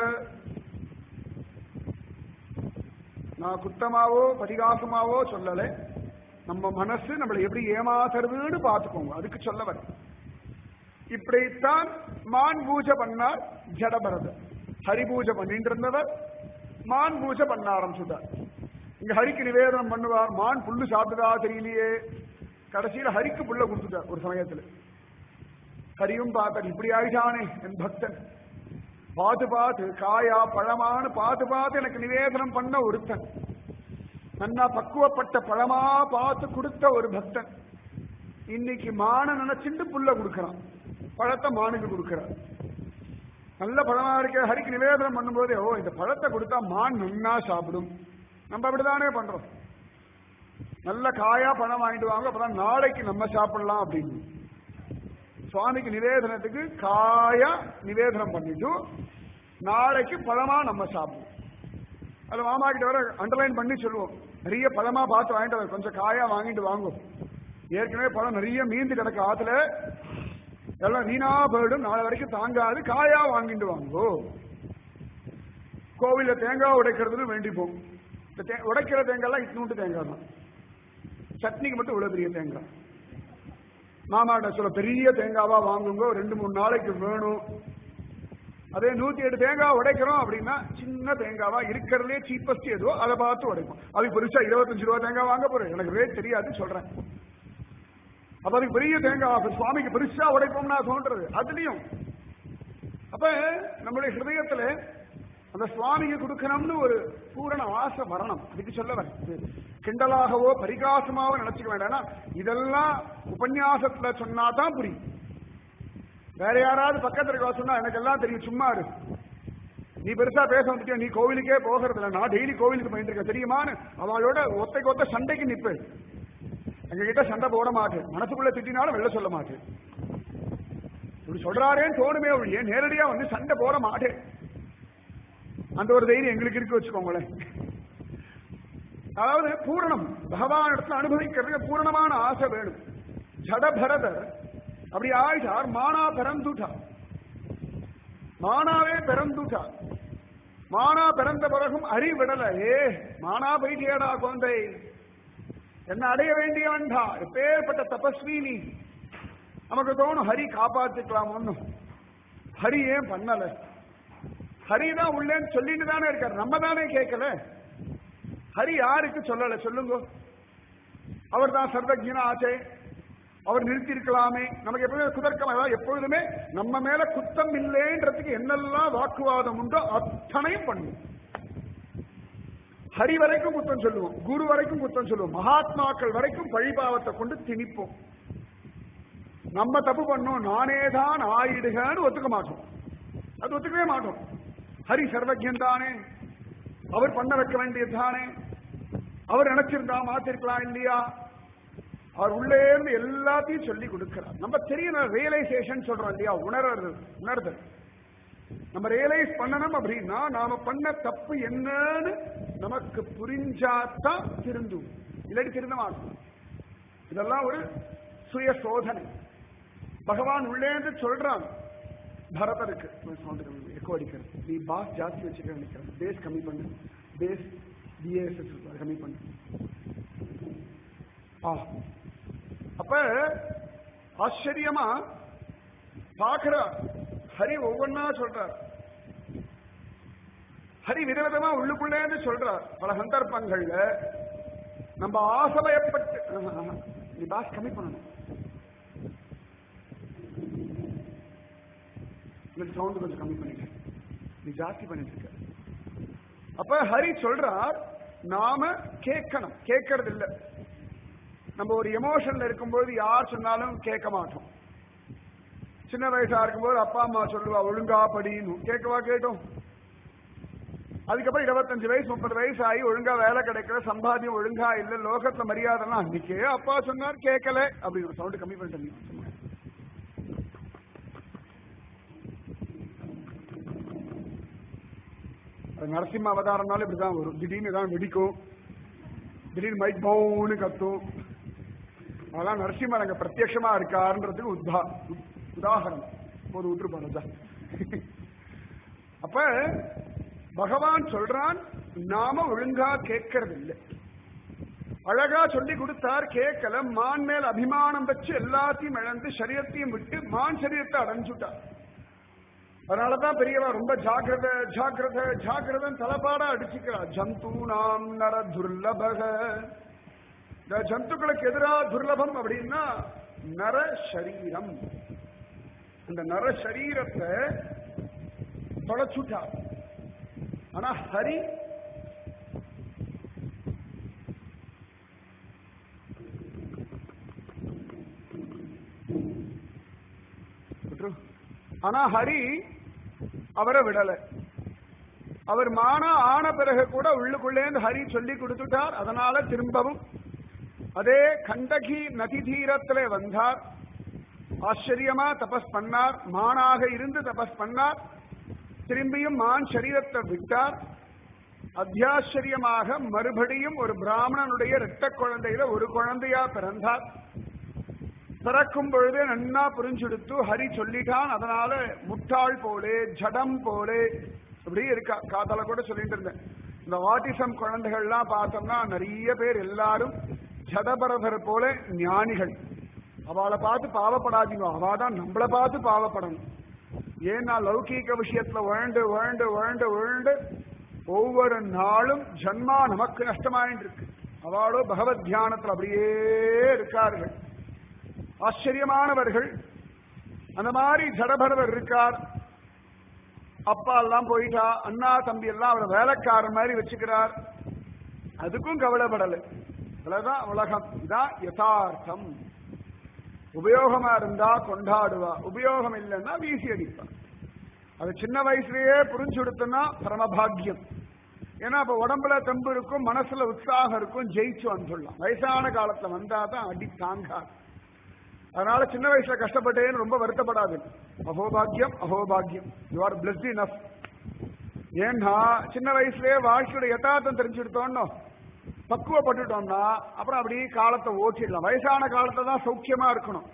நான் குத்தமாவோ பரிகாசமாவோ சொல்லலை நம்ம மனசு நம்மளை எப்படி ஏமாத்துறதுன்னு பார்த்துக்கோங்க அதுக்கு சொல்ல வரேன் இப்படித்தான் மான் பூஜை பண்ணார் ஜடபரதர் ஹரி பூஜை பண்ணிட்டு இருந்தவர் மான் பூஜை பண்ண ஆரம்பிச்சுட்டார் இங்க ஹரிக்கு நிவேதனம் பண்ணுவார் மான் புல்லு சாப்பிட்டதா தெரியலையே கடைசியில ஹரிக்கு புல்ல கொடுத்துட்டார் ஒரு சமயத்துல ஹரியும் பார்த்தார் இப்படி ஆயிட்டானே என் பக்தன் பார்த்து பார்த்து காயா பழமான்னு பார்த்து பார்த்து எனக்கு நிவேதனம் பண்ண ஒருத்தன் நன்னா பக்குவப்பட்ட பழமா பார்த்து கொடுத்த ஒரு பக்தன் இன்னைக்கு மான நினைச்சுட்டு புல்ல கொடுக்கறான் பழத்தை மானுக்கு கொடுக்கறான் நல்ல பழமா இருக்க ஹரிக்கு நிவேதனம் பண்ணும்போது ஓ இந்த பழத்தை கொடுத்தா மான் நன்னா சாப்பிடும் நம்ம அப்படிதானே பண்றோம் நல்ல காயா பழம் வாங்கிட்டு வாங்க அப்புறம் நாளைக்கு நம்ம சாப்பிடலாம் அப்படின்னு சுவாமிக்கு நிவேதனத்துக்கு காயா நிவேதனம் பண்ணிட்டு நாளைக்கு பழமா நம்ம சாப்பிடுவோம் அது மாமா கிட்ட வர அண்டர்லைன் பண்ணி சொல்லுவோம் நிறைய பழமா பார்த்து வாங்கிட்டு வர கொஞ்சம் காயா வாங்கிட்டு வாங்கும் ஏற்கனவே பழம் நிறைய மீந்து கிடக்கு ஆத்துல எல்லாம் வீணா போயிடும் நாளை வரைக்கும் தாங்காது காயா வாங்கிட்டு வாங்கோ கோவில்ல தேங்காய் உடைக்கிறதுன்னு வேண்டிப்போம் இந்த தே- உடைக்கிற தேங்காய்லாம் இட்னூண்டு தேங்காய் தான் சட்னிக்கு மட்டும் இவ்வளவு பெரிய தேங்காய் மாமாட்ட சொல்ல பெரிய தேங்காவா வாங்குங்க ஒரு ரெண்டு மூணு நாளைக்கு வேணும் அதே நூத்தி எட்டு தேங்காய் உடைக்கிறோம் அப்படின்னா சின்ன தேங்காவா இருக்கிறதுலே சீப்பஸ்ட் எதுவோ அதை பார்த்து உடைப்போம் அது பெருசா இருபத்தஞ்சு ரூபா தேங்காய் வாங்க போறேன் எனக்கு ரேட் தெரியாது சொல்றேன் அப்ப அதுக்கு பெரிய தேங்காய் அப்ப சுவாமிக்கு பெருசா உடைப்போம்னா தோன்றது அதுலயும் அப்ப நம்முடைய ஹிருதயத்துல அந்த சுவாமிக்கு கொடுக்கணும்னு ஒரு பூரண ஆசை வரணும் அதுக்கு சொல்ல வரேன் கிண்டலாகவோ பரிகாசமாவோ நினைச்சுக்க வேண்டாம் இதெல்லாம் உபன்யாசத்துல சொன்னா தான் புரியும் வேற யாராவது பக்கத்துல இருக்கா சொன்னா எனக்கு எல்லாம் தெரியும் சும்மா இரு நீ பெருசா பேச வந்துட்டியா நீ கோவிலுக்கே போகிறது இல்ல நான் டெய்லி கோவிலுக்கு போயிட்டு இருக்கேன் தெரியுமான்னு அவளோட ஒத்தைக்கு ஒத்த சண்டைக்கு நிப்பேன் எங்க கிட்ட சண்டை போட மாட்டேன் மனசுக்குள்ள திட்டினாலும் வெளில சொல்ல மாட்டேன் இப்படி சொல்றாரேன்னு தோணுமே ஒழிய நேரடியா வந்து சண்டை போட மாட்டேன் அந்த ஒரு தைரியம் எங்களுக்கு இருக்கு வச்சுக்கோங்களேன் அதாவது பூரணம் பகவான் இடத்துல அனுபவிக்கிறதுக்கு பூரணமான ஆசை வேணும் ஜடபரதர் அப்படி ஆயிட்டார் மானா பிறந்துட்டார் மானாவே பிறந்துட்டார் மானா பிறந்த பிறகும் அறிவிடல ஏ மானா போயிட்டியாடா குழந்தை என்ன அடைய வேண்டியவன்டா எப்பேற்பட்ட தபஸ்வி நீ நமக்கு தோணும் ஹரி காப்பாத்திக்கலாம் ஒண்ணும் ஹரி ஏன் பண்ணல ஹரி தான் உள்ளேன்னு சொல்லிட்டு தானே இருக்காரு நம்ம தானே கேட்கல ஹரி யாருக்கு சொல்லல சொல்லுங்க அவர் தான் சர்வஜனா ஆச்சே அவர் நிறுத்தி இருக்கலாமே நமக்கு எப்பவுமே குதர்க்கம் அதாவது எப்பொழுதுமே நம்ம மேல குத்தம் இல்லைன்றதுக்கு என்னெல்லாம் வாக்குவாதம் உண்டோ அத்தனையும் பண்ணும் ஹரி வரைக்கும் குத்தம் சொல்லுவோம் குரு வரைக்கும் குத்தம் சொல்லுவோம் மகாத்மாக்கள் வரைக்கும் பழிபாவத்தை கொண்டு திணிப்போம் நம்ம தப்பு பண்ணோம் நானே தான் ஆயிடுகன்னு ஒத்துக்க மாட்டோம் அது ஒத்துக்கவே மாட்டோம் ஹரி சர்வஜன் தானே அவர் பண்ண வைக்க வேண்டியது தானே அவர் நினைச்சிருந்தா மாத்திருக்கலாம் இல்லையா அவர் உள்ளே இருந்து எல்லாத்தையும் சொல்லி கொடுக்கிறார் நம்ம தெரியணும் ரியலைசேஷன் சொல்றோம் இல்லையா உணர்றது உணர்தல் நம்ம ரியலைஸ் பண்ணணும் அப்படின்னா நாம பண்ண தப்பு என்னன்னு நமக்கு புரிஞ்சாதான் திருந்தும் இல்லாட்டி திருந்த மாட்டோம் இதெல்லாம் ஒரு சுய சோதனை பகவான் உள்ளேந்து சொல்றான் பரதருக்கு சவுண்ட் கம்மி எக்கோ அடிக்கிறது நீ பாஸ் ஜாஸ்தி வச்சுக்க நினைக்கிறேன் பேஸ் கம்மி பண்ணு பேஸ் பிஏஎஸ்எஸ் கம்மி பண்ணு ஆ அப்ப ஆச்சரியமா பாக்குற ஹரி ஒவ்வொன்னா சொல்றார் ஹரி விதவிதமா உள்ளுக்குள்ளேன்னு சொல்றார் பல சந்தர்ப்பங்கள்ல நம்ம ஆசையப்பட்டு நீ பாஸ் கம்மி பண்ணணும் சவுண்ட் கொஞ்சம் கம்மி பண்ணிக்க நீ ஜாஸ்தி பண்ணிட்டு இருக்க அப்ப ஹரி சொல்றார் நாம கேட்கணும் கேட்கறது இல்ல நம்ம ஒரு எமோஷன்ல இருக்கும்போது யார் சொன்னாலும் கேட்க மாட்டோம் சின்ன வயசா இருக்கும்போது அப்பா அம்மா சொல்லுவா ஒழுங்கா படின்னு கேட்கவா கேட்டோம் அதுக்கப்புறம் இருபத்தஞ்சு வயசு முப்பது வயசு ஆகி ஒழுங்கா வேலை கிடைக்கல சம்பாத்தியம் ஒழுங்கா இல்ல லோகத்துல மரியாதைலாம் அன்னைக்கே அப்பா சொன்னார் கேட்கல அப்படின்னு சவுண்ட் கம்மி பண்ணிட்டேன் நரசிம்ம அவதாரம்னாலும் இப்படிதான் வரும் திடீர்னு தான் வெடிக்கும் திடீர்னு மைக் பவுன்னு கத்தும் அதெல்லாம் நரசிம்மர் அங்க பிரத்யட்சமா இருக்காருன்றதுக்கு உத்தா உதாகரணம் ஒரு விட்டுருப்பாரு அப்ப பகவான் சொல்றான் நாம ஒழுங்கா கேட்கறது இல்லை அழகா சொல்லி கொடுத்தார் கேட்கல மான் மேல் அபிமானம் வச்சு எல்லாத்தையும் இழந்து சரீரத்தையும் விட்டு மான் சரீரத்தை அடைஞ்சுட்டார் அதனாலதான் பெரியவா ரொம்ப ஜாகிரத ஜாகிரத ஜாகிரதன் தலைப்பாடா அடிச்சுக்கிறார் ஜந்து நாம் நர துர்லபக இந்த ஜந்துக்களுக்கு எதிராக துர்லபம் அப்படின்னா நர சரீரம் அந்த நர சரீரத்தை தொலைச்சுட்டார் ஆனா ஹரி ஆனா ஹரி அவரை விடல அவர் மானா ஆன பிறகு கூட உள்ளுக்குள்ளேந்து ஹரி சொல்லி கொடுத்துட்டார் அதனால திரும்பவும் அதே கண்டகி நதி தீரத்திலே வந்தார் ஆச்சரியமா தபஸ் பண்ணார் மானாக இருந்து தபஸ் பண்ணார் திரும்பியும் மான் சரீரத்தை விட்டார் அத்தியாச்சரியமாக மறுபடியும் ஒரு பிராமணனுடைய இரட்ட குழந்தையில ஒரு குழந்தையா பிறந்தார் பிறக்கும் பொழுது நன்னா புரிஞ்செடுத்து ஹரி சொல்லிட்டான் அதனால முட்டாள் போலே ஜடம் போலே அப்படி இருக்கா காத்தால கூட சொல்லிட்டு இருந்தேன் இந்த ஆட்டிசம் குழந்தைகள்லாம் பார்த்தோம்னா நிறைய பேர் எல்லாரும் ஜடபரதர் போல ஞானிகள் அவளை பார்த்து பாவப்படாதீங்க அவ தான் நம்மளை பார்த்து பாவப்படணும் ஏன்னா லௌகீக விஷயத்துல வேண்டு வேண்டு வேண்டு வேண்டு ஒவ்வொரு நாளும் ஜன்மா நமக்கு நஷ்டமாயிட்டு இருக்கு அவளோ பகவத் தியானத்துல அப்படியே இருக்கார்கள் ஆச்சரியமானவர்கள் அந்த மாதிரி ஜடபரவர் இருக்கார் அப்பா எல்லாம் போயிட்டா அண்ணா தம்பி எல்லாம் அவர் வேலைக்காரன் மாதிரி வச்சுக்கிறார் அதுக்கும் கவலைப்படலை இவ்வளவுதான் உலகம் இதான் யதார்த்தம் உபயோகமா இருந்தா கொண்டாடுவா உபயோகம் இல்லைன்னா வீசி அடிப்பா அது சின்ன வயசுலயே புரிஞ்சு கொடுத்தோம்னா பரமபாகியம் ஏன்னா அப்ப உடம்புல தெம்பு இருக்கும் மனசுல உற்சாகம் இருக்கும் ஜெயிச்சு வந்துடலாம் வயசான காலத்துல வந்தா தான் அடி தாங்காது அதனால சின்ன வயசுல கஷ்டப்பட்டேன்னு ரொம்ப வருத்தப்படாது அகோபாகியம் அகோபாகியம் யூ ஆர் பிளஸ்ட் இனஃப் ஏன்னா சின்ன வயசுலயே வாழ்க்கையோட யதார்த்தம் தெரிஞ்சுடுத்தோன்னோ பக்குவப்பட்டுட்டோம்னா அப்புறம் அப்படி காலத்தை ஓட்டிடலாம் வயசான காலத்தை தான் சௌக்கியமா இருக்கணும்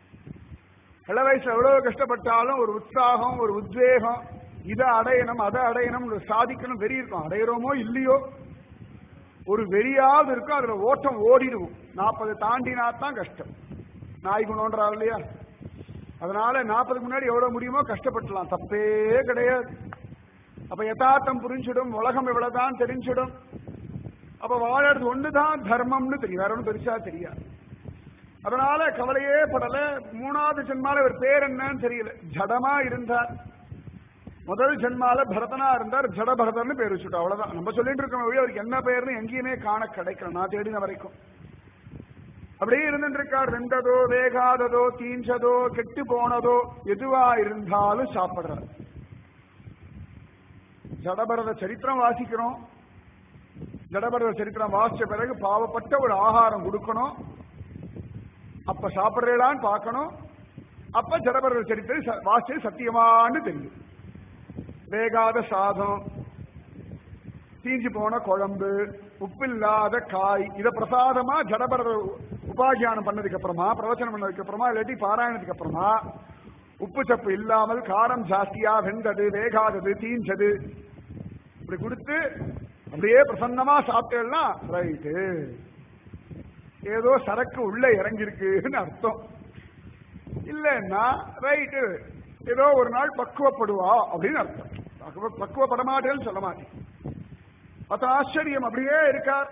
இள வயசுல எவ்வளவு கஷ்டப்பட்டாலும் ஒரு உற்சாகம் ஒரு உத்வேகம் இதை அடையணும் அதை அடையணும் சாதிக்கணும் வெறி இருக்கும் அடையிறோமோ இல்லையோ ஒரு வெறியாவது இருக்கும் அதுல ஓட்டம் ஓடிடுவோம் நாற்பது தாண்டினா தான் கஷ்டம் நாய் குணம்ன்றா இல்லையா அதனால நாற்பதுக்கு முன்னாடி எவ்வளவு முடியுமோ கஷ்டப்பட்டலாம் தப்பே கிடையாது அப்ப யதார்த்தம் புரிஞ்சிடும் உலகம் இவ்வளவுதான் தெரிஞ்சிடும் அப்ப வாழறது ஒண்ணுதான் தர்மம்னு தெரியும் வேற ஒன்றும் பெருசா தெரியாது அதனால கவலையே படல மூணாவது ஜென்மால இவர் பேர் என்னன்னு தெரியல ஜடமா இருந்தார் முதல் ஜென்மால பரதனா இருந்தார் ஜட பரதர்னு பேர் வச்சுட்டோம் அவ்வளவுதான் நம்ம சொல்லிட்டு இருக்கோம் வழி அவருக்கு என்ன பேர்னு எங்கேயுமே காண கிடைக்கல நான் தேடின வரைக்கும் அப்படியே இருந்துட்டு இருக்கார் வெந்ததோ வேகாததோ தீஞ்சதோ கெட்டு போனதோ எதுவா இருந்தாலும் சாப்பிடுறார் ஜடபரத சரித்திரம் வாசிக்கிறோம் ஜடபரத சரித்திரம் வாசிச்ச பிறகு பாவப்பட்ட ஒரு ஆகாரம் கொடுக்கணும் அப்ப சாப்பிடுறேடான்னு பார்க்கணும் அப்ப ஜடபரத சரித்திரம் வாசிச்சது சத்தியமான்னு தெரியும் வேகாத சாதம் தீஞ்சு போன குழம்பு உப்பில்லாத காய் இத பிரசாதமா ஜடபரத உபாகியானம் பண்ணதுக்கு அப்புறமா பிரவச்சனம் பண்ணதுக்கு அப்புறமா இல்லாட்டி பாராயணத்துக்கு அப்புறமா உப்பு சப்பு இல்லாமல் காரம் ஜாஸ்தியா வெந்தது வேகாதது தீஞ்சது இப்படி கொடுத்து அப்படியே பிரசன்னமா சாப்பிட்டேன்னா ரைட்டு ஏதோ சரக்கு உள்ள இறங்கிருக்குன்னு அர்த்தம் இல்லைன்னா ரைட்டு ஏதோ ஒரு நாள் பக்குவப்படுவா அப்படின்னு அர்த்தம் பக்குவ- பக்குவப்பட மாட்டேன்னு சொல்ல மாட்டேன் அது ஆச்சரியம் அப்படியே இருக்கார்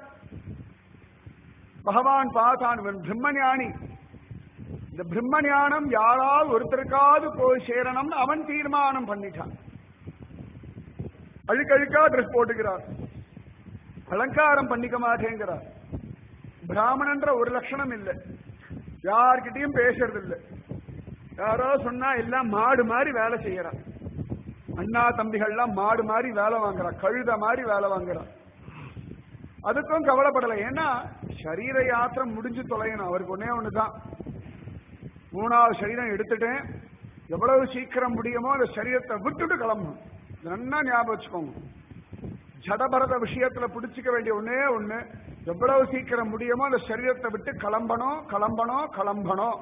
பகவான் பார்த்தான் இவன் பிரம்மஞானி இந்த பிரம்ம ஞானம் யாரால் ஒருத்தருக்காவது போய் சேரணும்னு அவன் தீர்மானம் பண்ணிட்டான் அழுக்கழுக்கா ட்ரெஸ் போட்டுக்கிறார் அலங்காரம் பண்ணிக்க மாட்டேங்கிறார் பிராமணன்ற ஒரு லட்சணம் இல்லை யார்கிட்டயும் பேசுறது இல்லை யாரோ சொன்னா எல்லாம் மாடு மாதிரி வேலை செய்யறா அண்ணா தம்பிகள்லாம் மாடு மாதிரி வேலை வாங்குறா கழுத மாதிரி வேலை வாங்குறா அதுக்கும் கவலைப்படலை ஏன்னா சரீர யாத்திரம் முடிஞ்சு தொலையணும் அவருக்கு ஒன்னே ஒண்ணுதான் மூணாவது சரீரம் எடுத்துட்டேன் எவ்வளவு சீக்கிரம் முடியுமோ அந்த சரீரத்தை விட்டுட்டு கிளம்பணும் இது நன்னா ஞாபகம் வச்சுக்கோங்க ஜடபரத விஷயத்துல பிடிச்சிக்க வேண்டிய ஒண்ணே ஒண்ணு எவ்வளவு சீக்கிரம் முடியுமோ அந்த சரீரத்தை விட்டு கிளம்பணும் கிளம்பணும் கிளம்பணும்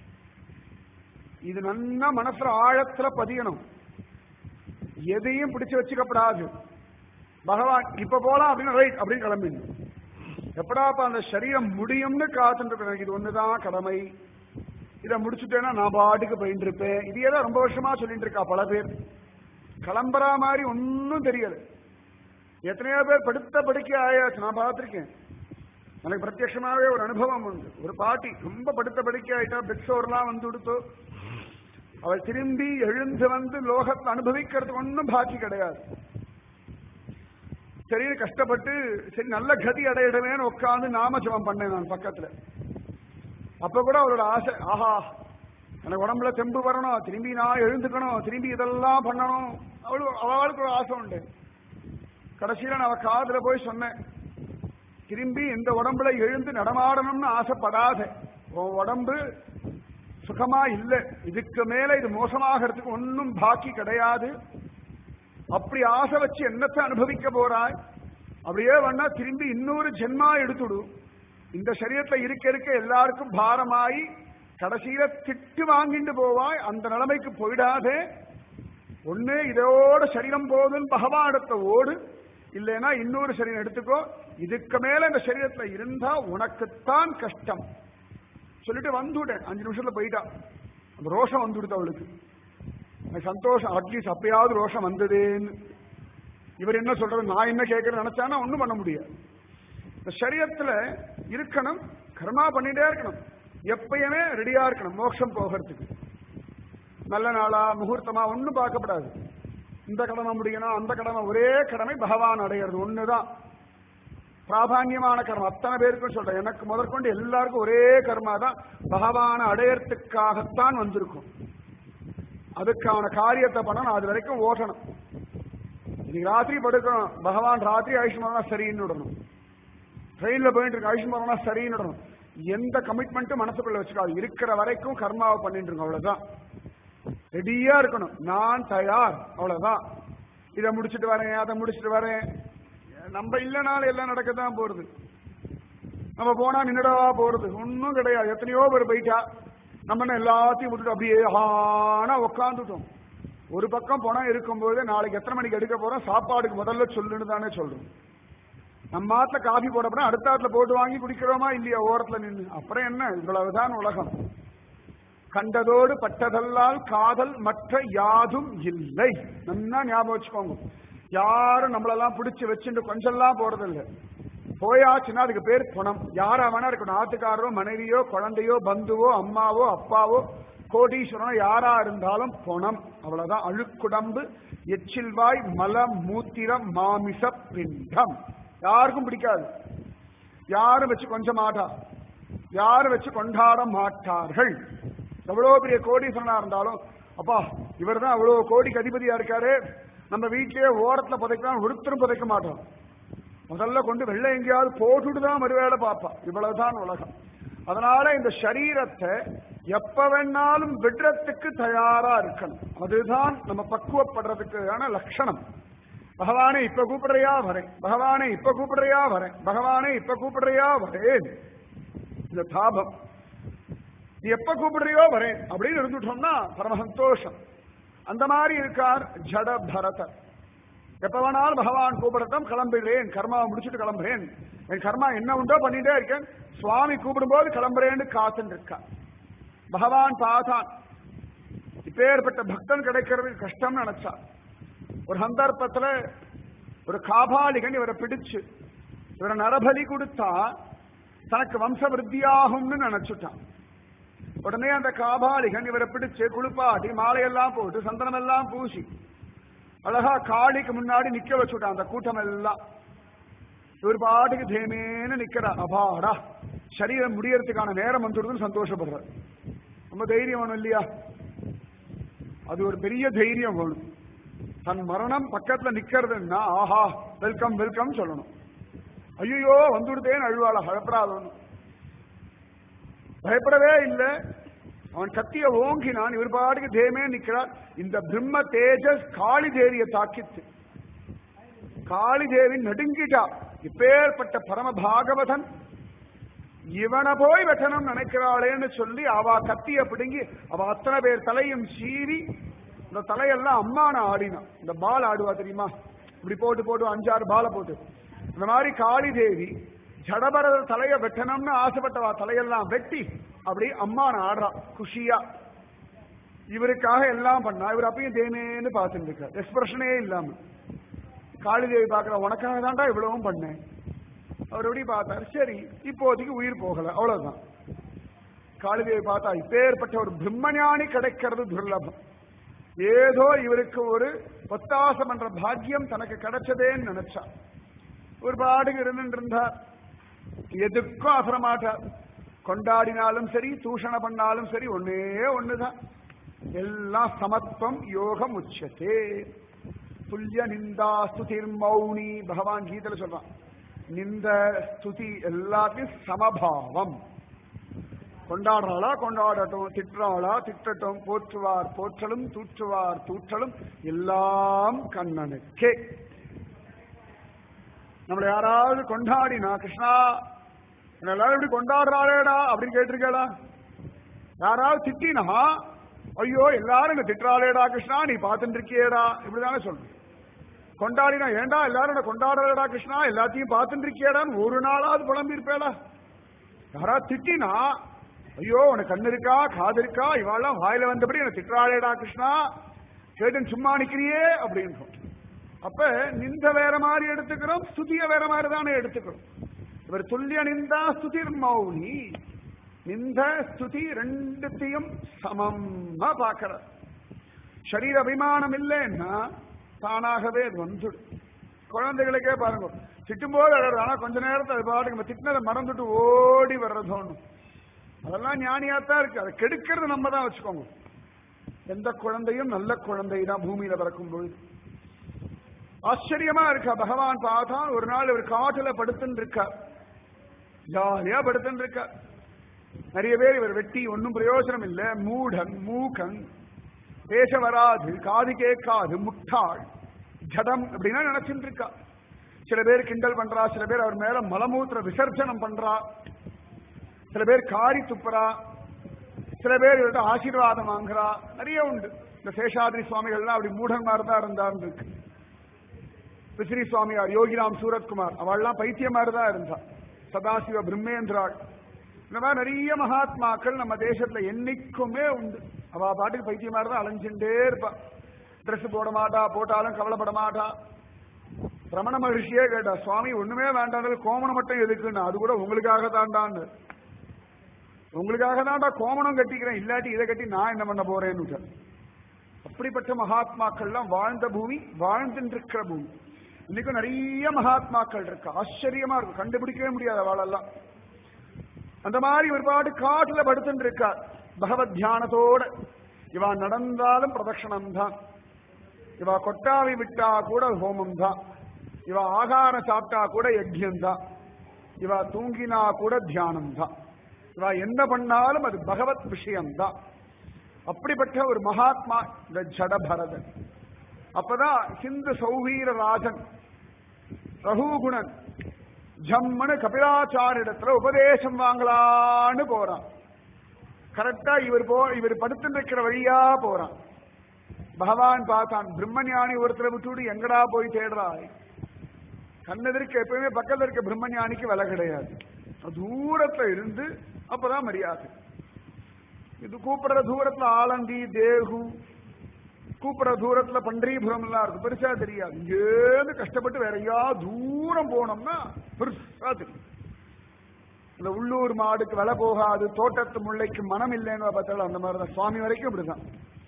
இது நன்னா மனசுல ஆழத்துல பதியணும் எதையும் பிடிச்சு வச்சுக்கப்படாது பகவான் இப்ப போலாம் அப்படின்னு ரைட் அப்படின்னு கிளம்பிடணும் எப்படாப்ப அந்த சரீரம் முடியும்னு காத்துட்டு இருப்பேன். எனக்கு இது ஒண்ணுதான் கடமை இதை முடிச்சுட்டேன்னா நான் பாட்டுக்கு போயிட்டு இருப்பேன் இதையே தான் ரொம்ப வருஷமா சொல்லிட்டு இருக்கா பல பேர் கிளம்புற மாதிரி ஒன்னும் தெரியல எத்தனையோ பேர் படுத்த படுக்கை ஆயாச்சு நான் பார்த்திருக்கேன் எனக்கு பிரத்யட்சமாவே ஒரு அனுபவம் உண்டு ஒரு பாட்டி ரொம்ப படுத்த படுக்கை ஆயிட்டா பெட்சோர்லாம் வந்து கொடுத்து அவள் திரும்பி எழுந்து வந்து லோகத்தை அனுபவிக்கிறதுக்கு ஒன்றும் பாக்கி கிடையாது சரி கஷ்டப்பட்டு சரி நல்ல கதி அடையிடவேன்னு உட்காந்து நாம ஜபம் பண்ணேன் நான் பக்கத்துல அப்ப கூட அவரோட ஆசை ஆஹா எனக்கு உடம்புல தெம்பு வரணும் திரும்பி நான் எழுந்துக்கணும் திரும்பி இதெல்லாம் பண்ணணும் அவளு அவளுக்கு ஒரு ஆசை உண்டு கடைசியில நான் அவ காதுல போய் சொன்னேன் திரும்பி இந்த உடம்புல எழுந்து நடமாடணும்னு ஆசைப்படாத உன் உடம்பு சுகமா இல்ல இதுக்கு மேல இது மோசமாகிறதுக்கு ஒன்னும் பாக்கி கிடையாது அப்படி ஆசை வச்சு என்னத்தை அனுபவிக்க போறாய் அப்படியே வேணா திரும்பி இன்னொரு ஜென்மா எடுத்துடு இந்த சரீரத்துல இருக்க இருக்க எல்லாருக்கும் பாரமாயி கடைசியில திட்டு வாங்கிட்டு போவாய் அந்த நிலைமைக்கு போயிடாதே ஒண்ணு இதோட சரீரம் போதுன்னு பகவானிடத்த ஓடு இல்லைன்னா இன்னொரு சரீரம் எடுத்துக்கோ இதுக்கு மேல இந்த சரீரத்துல இருந்தா உனக்குத்தான் கஷ்டம் சொல்லிட்டு வந்துவிட்டேன் அஞ்சு நிமிஷத்துல போயிட்டா அந்த ரோஷம் வந்துடுது அவளுக்கு எனக்கு சந்தோஷம் அட்லீஸ்ட் அப்பயாவது ரோஷம் வந்ததேன்னு இவர் என்ன சொல்றது நான் என்ன கேட்கறேன்னு நினைச்சானா ஒண்ணும் பண்ண முடியாது இந்த சரீரத்துல இருக்கணும் கர்மா பண்ணிட்டே இருக்கணும் எப்பயுமே ரெடியா இருக்கணும் மோட்சம் போகிறதுக்கு நல்ல நாளா முகூர்த்தமா ஒண்ணும் பார்க்கப்படாது இந்த கடமை முடியணும் அந்த கடமை ஒரே கடமை பகவான் அடையிறது ஒண்ணுதான் பிராதான்யமான கர்மம் அத்தனை பேருக்கும் சொல்றேன் எனக்கு முதற்கொண்டு எல்லாருக்கும் ஒரே கர்மா தான் பகவான அடையறதுக்காகத்தான் வந்திருக்கும் அதுக்கான காரியத்தை பண்ணணும் அது வரைக்கும் ஓட்டணும் இன்னைக்கு ராத்திரி படுக்கணும் பகவான் ராத்திரி ஆயுஷ்மானா சரின்னு விடணும் ட்ரெயின்ல போயிட்டு இருக்க ஆயுஷ்மானா சரின்னு விடணும் எந்த கமிட்மெண்ட்டும் மனசுக்குள்ள வச்சுக்காது இருக்கிற வரைக்கும் கர்மாவை பண்ணிட்டு இருக்கோம் அவ்வளவுதான் ரெடியா இருக்கணும் நான் தயார் அவ்வளவுதான் இதை முடிச்சிட்டு வரேன் அதை முடிச்சிட்டு வரேன் நம்ம இல்லைனாலும் எல்லாம் நடக்கத்தான் போறது நம்ம போனா நின்னுடவா போறது ஒன்றும் கிடையாது எத்தனையோ பேர் போயிட்டா நம்ம என்ன எல்லாத்தையும் விட்டுட்டு அப்படியே ஆனா உக்காந்துட்டோம் ஒரு பக்கம் பணம் இருக்கும்போது நாளைக்கு எத்தனை மணிக்கு எடுக்க போறோம் சாப்பாடுக்கு முதல்ல சொல்லுன்னு தானே சொல்றோம் நம்ம ஆத்துல காஃபி போட போனா அடுத்த ஆத்துல போட்டு வாங்கி குடிக்கிறோமா இல்லையா ஓரத்துல நின்று அப்புறம் என்ன இவ்வளவுதான் உலகம் கண்டதோடு பட்டதல்லால் காதல் மற்ற யாதும் இல்லை நல்லா ஞாபகம் வச்சுக்கோங்க யாரும் நம்மளெல்லாம் பிடிச்சு வச்சுட்டு கொஞ்சம்லாம் போறதில்லை போயாச்சுன்னா அதுக்கு பேர் குணம் யாரா வேணா இருக்கணும் ஆத்துக்காரரோ மனைவியோ குழந்தையோ பந்துவோ அம்மாவோ அப்பாவோ கோடீஸ்வரனோ யாரா இருந்தாலும் பொணம் அவ்வளவுதான் அழுக்குடம்பு எச்சில்வாய் மலம் மூத்திரம் மாமிச பிண்டம் யாருக்கும் பிடிக்காது யாரும் வச்சு கொஞ்சம் மாட்டா யாரும் வச்சு கொண்டாட மாட்டார்கள் எவ்வளவு பெரிய கோடீஸ்வரனா இருந்தாலும் அப்பா இவர் தான் அவ்வளவு கோடிக்கு அதிபதியா இருக்காரு நம்ம வீட்டிலேயே ஓரத்துல புதைக்கலாம் ஒருத்தரும் புதைக்க மாட்டோம் முதல்ல கொண்டு வெள்ளை எங்கேயாவது போட்டுட்டு தான் மறுவேளை பார்ப்பா இவ்வளவுதான் உலகம் அதனால இந்த சரீரத்தை எப்ப வேணாலும் விடுறதுக்கு தயாரா இருக்கணும் அதுதான் நம்ம பக்குவப்படுறதுக்கான லட்சணம் பகவானே இப்ப கூப்பிடுறியா வரேன் பகவானே இப்ப கூப்பிடுறியா வரேன் பகவானே இப்ப கூப்பிடுறியா வரேன் இந்த தாபம் நீ எப்ப கூப்பிடுறியோ வரேன் அப்படின்னு இருந்துட்டோம்னா பரம சந்தோஷம் அந்த மாதிரி இருக்கார் ஜட பரதர் எப்ப வேணாலும் பகவான் கூப்பிடட்டும் கிளம்பிடுறேன் கர்மாவை முடிச்சுட்டு கிளம்புறேன் என் கர்மா என்ன உண்டோ பண்ணிட்டே இருக்கேன் சுவாமி கூப்பிடும்போது கிளம்புறேன்னு காத்துட்டு இருக்கா பகவான் பார்த்தான் இப்பேற்பட்ட பக்தன் கிடைக்கிறது கஷ்டம்னு நினைச்சா ஒரு சந்தர்ப்பத்துல ஒரு காபாலிகன் இவரை பிடிச்சு இவரை நரபலி கொடுத்தா தனக்கு வம்ச விருத்தியாகும்னு நினைச்சுட்டான் உடனே அந்த காபாலிகன் இவரை பிடிச்சு குளிப்பாட்டி மாலையெல்லாம் போட்டு சந்தனம் எல்லாம் பூசி அழகா காளிக்கு முன்னாடி நிக்க வச்சுட்டான் அந்த கூட்டம் எல்லாம் இவர் பாட்டுக்கு தேமேன்னு நிக்கிறார் அபாடா சரீரம் முடியறதுக்கான நேரம் வந்துடுதுன்னு சந்தோஷப்படுறார் ரொம்ப தைரியம் வேணும் இல்லையா அது ஒரு பெரிய தைரியம் வேணும் தன் மரணம் பக்கத்துல நிக்கிறதுன்னா ஆஹா வெல்கம் வெல்கம் சொல்லணும் ஐயோ வந்துடுதேன்னு அழுவாள பயப்படாதவனு பயப்படவே இல்லை அவன் கத்திய ஓங்கினான் இவர் பாட்டுக்கு தேமே நிக்கிறார் இந்த பிரம்ம தேஜஸ் காளி தேவியை தாக்கித்து காளி தேவி நடுங்கிட்டா இப்பேற்பட்ட பரம பாகவதன் இவனை போய் வெட்டணும் நினைக்கிறாளேன்னு சொல்லி அவ கத்திய பிடுங்கி அவ அத்தனை பேர் தலையும் சீவி இந்த தலையெல்லாம் அம்மான ஆடினான் இந்த பால் ஆடுவா தெரியுமா இப்படி போட்டு போட்டு அஞ்சாறு பாலை போட்டு இந்த மாதிரி காளி தேவி ஜடபரத தலைய வெட்டணும்னு ஆசைப்பட்டவா தலையெல்லாம் வெட்டி அப்படி அம்மான ஆடுறா குஷியா இவருக்காக எல்லாம் பண்ணா இவர் அப்பயும் தேனேன்னு பார்த்துட்டு இருக்கார் எக்ஸ்பிரஷனே இல்லாம காளிதேவி பார்க்கிற உனக்காக தான்டா இவ்வளவும் பண்ணேன் அவர் எப்படி பார்த்தார் சரி இப்போதைக்கு உயிர் போகல அவ்வளவுதான் காளிதேவி பார்த்தா இப்பேற்பட்ட ஒரு பிரம்மஞானி கிடைக்கிறது துர்லபம் ஏதோ இவருக்கு ஒரு ஒத்தாசம் என்ற பாக்கியம் தனக்கு கிடைச்சதேன்னு நினைச்சா ஒரு பாடுக்கு இருந்துட்டு இருந்தார் எதுக்கும் அசரமாட்டார் கொண்டாடினாலும் சரி தூஷணம் பண்ணாலும் சரி ஒன்னே ஒண்ணுதான் எல்லாம் சமத்துவம் யோகம் உச்சத்தே துல்லிய நிந்தா ஸ்துதிர் மௌனி பகவான் கீதையில சொல்றான் நிந்த ஸ்துதி எல்லாத்தையும் சமபாவம் கொண்டாடுறாளா கொண்டாடட்டும் திட்டுறாளா திட்டட்டும் போற்றுவார் போற்றலும் தூற்றுவார் தூற்றலும் எல்லாம் கண்ணனுக்கே நம்மளை யாராவது கொண்டாடினா கிருஷ்ணா என்னை எல்லாரும் இப்படி கொண்டாடுறாளேடா அப்படின்னு கேட்டிருக்கேடா யாராவது திட்டினா ஐயோ எல்லாரும் இங்க திட்டுறாளேடா கிருஷ்ணா நீ பார்த்துட்டு இருக்கியேடா இப்படிதானே சொல்லணும் கொண்டாடினா ஏண்டா எல்லாரும் என்ன கொண்டாடுறடா கிருஷ்ணா எல்லாத்தையும் பார்த்துட்டு இருக்கியேடான்னு ஒரு நாளாவது புலம்பி இருப்பேடா யாராவது திட்டினா ஐயோ உனக்கு கண்ணு இருக்கா காது இருக்கா இவாளெல்லாம் வாயில வந்தபடி என்ன திட்டுறாளேடா கிருஷ்ணா கேட்டு சும்மா நிக்கிறியே அப்படின்றோம் அப்ப நிந்த வேற மாதிரி எடுத்துக்கிறோம் ஸ்துதிய வேற மாதிரி தானே எடுத்துக்கிறோம் இவர் துல்லிய நிந்தா ஸ்துதிர் மௌனி நிந்த ஸ்துதி ரெண்டுத்தையும் சமமா பார்க்கிறார் சரீர அபிமானம் இல்லைன்னா தானாகவே அது வந்துடும் குழந்தைகளுக்கே பாருங்க திட்டும் போது அழகு ஆனா கொஞ்ச நேரத்தை அது பாட்டுக்கு நம்ம திட்டினதை மறந்துட்டு ஓடி வர்றது ஒண்ணும் அதெல்லாம் ஞானியாத்தான் இருக்கு அதை கெடுக்கிறது நம்ம தான் வச்சுக்கோங்க எந்த குழந்தையும் நல்ல குழந்தை தான் பூமியில பிறக்கும் பொழுது ஆச்சரியமா இருக்கா பகவான் பார்த்தா ஒரு நாள் இவர் காட்டுல படுத்துன்னு இருக்கார் ஜாலியா படுத்துன்னு இருக்கார் நிறைய பேர் இவர் வெட்டி ஒன்னும் பிரயோஜனம் இல்ல மூடன் மூகன் பேச வராது காது கேட்காது முட்டாள் ஜடம் அப்படின்னா நினைச்சுட்டு இருக்கா சில பேர் கிண்டல் பண்றா சில பேர் அவர் மேல மலமூத்திர விசர்ஜனம் பண்றா சில பேர் காரி துப்புறா சில பேர் இவர்கிட்ட ஆசீர்வாதம் வாங்குறா நிறைய உண்டு இந்த சேஷாதிரி சுவாமிகள்லாம் அப்படி மூடன் மாதிரி தான் இருந்தார்னு இருக்கு விசிறி சுவாமியார் யோகிராம் சூரத்குமார் அவள்லாம் பைத்தியம் மாதிரி தான் இருந்தா சதாசிவ பிரம்மேந்திராள் இந்த மாதிரி நிறைய மகாத்மாக்கள் நம்ம தேசத்துல என்னைக்குமே உண்டு அவ பாட்டுக்கு பைத்தியம் மாதிரி தான் அலைஞ்சுட்டே இருப்பா ட்ரெஸ் போட மாட்டா போட்டாலும் கவலைப்பட மாட்டா ரமண மகர்ஷியே கேட்டா சுவாமி ஒண்ணுமே வேண்டாம் கோமணம் மட்டும் எதுக்குன்னு அது கூட உங்களுக்காக தாண்டான்னு உங்களுக்காக தான்டா கோமணம் கட்டிக்கிறேன் இல்லாட்டி இதை கட்டி நான் என்ன பண்ண போறேன்னு அப்படிப்பட்ட மகாத்மாக்கள்லாம் வாழ்ந்த பூமி வாழ்ந்துட்டு இருக்கிற பூமி இன்னைக்கும் நிறைய மகாத்மாக்கள் இருக்கு ஆச்சரியமா இருக்கும் கண்டுபிடிக்கவே முடியாது அவளெல்லாம் அந்த மாதிரி ஒரு பாடு காட்டுல படுத்துட்டு இருக்கார் பகவத் தியானத்தோட இவா நடந்தாலும் பிரதட்சணம் தான் இவா கொட்டாவி விட்டா கூட ஹோமம் தான் இவ ஆகாரம் சாப்பிட்டா கூட யஜ்யம் தான் இவ தூங்கினா கூட தியானம் தான் இவ என்ன பண்ணாலும் அது பகவத் விஷயம் தான் அப்படிப்பட்ட ஒரு மகாத்மா இந்த ஜடபரதன் அப்பதான் சிந்து சௌவீர ராஜன் ரகுகுணன் ஜம்மனு கபிலாச்சாரிடத்துல உபதேசம் வாங்கலான்னு போறான் கரெக்டா இவர் போ இவர் படுத்து இருக்கிற வழியா போறான் பகவான் பார்த்தான் பிரம்மஞானி ஒருத்தரை விட்டுவிட்டு எங்கடா போய் தேடுறாய் கண்ணெதிர்க்க எப்பவுமே பக்கத்துல இருக்க பிரம்மஞானிக்கு விலை கிடையாது தூரத்துல இருந்து அப்பதான் மரியாதை இது கூப்பிடுற தூரத்துல ஆலந்தி தேகு கூப்பிடுற தூரத்துல பண்டீபுரம் எல்லாம் இருக்கும் பெருசா தெரியாது இங்கேருந்து கஷ்டப்பட்டு வேற எங்கேயாவது தூரம் போனோம்னா பெருசா தெரியும் இந்த உள்ளூர் மாடுக்கு விலை போகாது தோட்டத்து முல்லைக்கு மனம் இல்லைன்னு பார்த்தாலும் அந்த மாதிரி தான் சுவாமி வரைக்கும் இப்படிதான்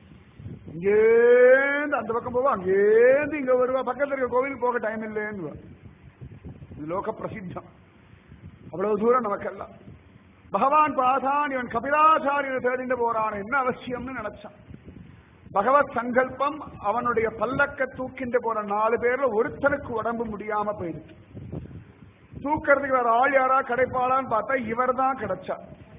இங்கேருந்து அந்த பக்கம் போவா அங்கேருந்து இங்க வருவா பக்கத்துல இருக்க கோவில் போக டைம் இல்லைன்னு இது லோக பிரசித்தம் அவ்வளவு தூரம் நமக்கெல்லாம் பகவான் பாதான் இவன் கபிலாச்சாரியர் தேடிண்டு போறான் என்ன அவசியம்னு நினைச்சான் பகவத் சங்கல்பம் அவனுடைய பல்லக்க தூக்கிண்டு போற நாலு பேர்ல ஒருத்தனுக்கு உடம்பு முடியாம போயிடுச்சு தூக்கிறதுக்கு வேற ஆள் யாரா கிடைப்பாளான்னு பார்த்தா இவர் தான் கிடைச்சா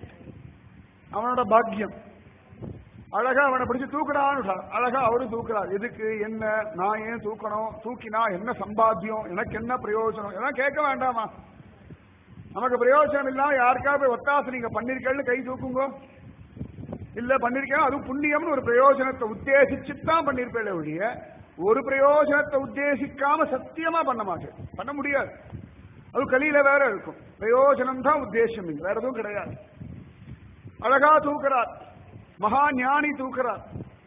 அவனோட பாக்கியம் அழகா அவனை பிடிச்சு தூக்குறான்னு அழகா அவரும் தூக்குறார் எதுக்கு என்ன நான் ஏன் தூக்கணும் தூக்கினா என்ன சம்பாத்தியம் எனக்கு என்ன பிரயோஜனம் எல்லாம் கேட்க வேண்டாமா நமக்கு பிரயோஜனம் இல்லாம யாருக்காவது போய் ஒத்தாசை நீங்க பண்ணிருக்கேன்னு கை தூக்குங்க இல்ல பண்ணிருக்கேன் அதுவும் புண்ணியம்னு ஒரு பிரயோஜனத்தை உத்தேசிச்சு தான் பண்ணிருப்பேன் ஒழிய ஒரு பிரயோஜனத்தை உத்தேசிக்காம சத்தியமா பண்ண மாட்டேன் பண்ண முடியாது அது கலியில வேற இருக்கும் பிரயோஜனம் தான் உத்தேசம் இங்க வேற எதுவும் கிடையாது அழகா தூக்குறார் மகா ஞானி தூக்குறார்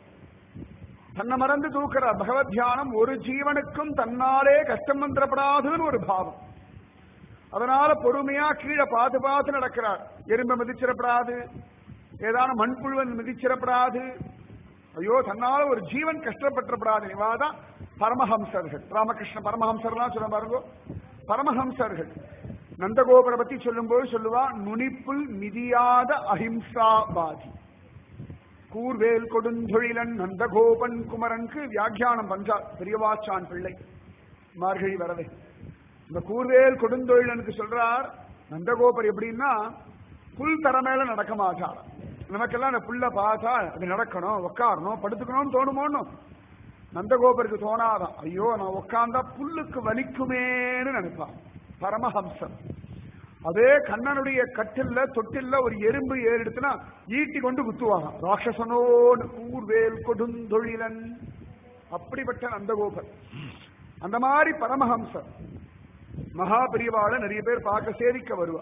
தன்னை மறந்து தூக்குறார் பகவத் தியானம் ஒரு ஜீவனுக்கும் தன்னாலே கஷ்டம் வந்துடப்படாதுன்னு ஒரு பாவம் அதனால பொறுமையா கீழே பார்த்து பார்த்து நடக்கிறார் எறும்பை மிதிச்சிடப்படாது ஏதான மண்புழுவன் மிதிச்சிடப்படாது ஐயோ தன்னால ஒரு ஜீவன் கஷ்டப்பட்டுறப்படாது இவாதான் பரமஹம்சர்கள் ராமகிருஷ்ண பரமஹம்சர்லாம் சொல்ல பாருங்க பரமஹம்சர்கள் நந்தகோபுரை பத்தி சொல்லும்போது சொல்லுவா நுனிப்புல் மிதியாத அஹிம்சாபாதி கூர்வேல் கொடுந்தொழிலன் நந்தகோபன் குமரனுக்கு வியாக்கியானம் பண்றார் பெரியவாச்சான் பிள்ளை மார்கழி வரவே இந்த கூர்வேல் கொடுந்தொழிலனுக்கு சொல்றார் நந்தகோபர் எப்படின்னா புல் தர மேல நடக்க மாட்டார் நமக்கெல்லாம் அந்த புல்ல பார்த்தா அது நடக்கணும் உட்காரணும் படுத்துக்கணும்னு தோணுமோன்னு நந்தகோபருக்கு தோணாதான் ஐயோ நான் உட்கார்ந்தா புல்லுக்கு வலிக்குமேன்னு நினைப்பான் பரமஹம்சம் அதே கண்ணனுடைய கட்டில்ல தொட்டில்ல ஒரு எறும்பு ஏறிடுத்துனா ஈட்டி கொண்டு குத்துவாங்க ராட்சசனோடு கூர்வேல் கொடுந்தொழிலன் அப்படிப்பட்ட நந்தகோபர் அந்த மாதிரி பரமஹம்சர் மகா பெரியவாளை நிறைய பேர் பார்க்க சேவிக்க வருவா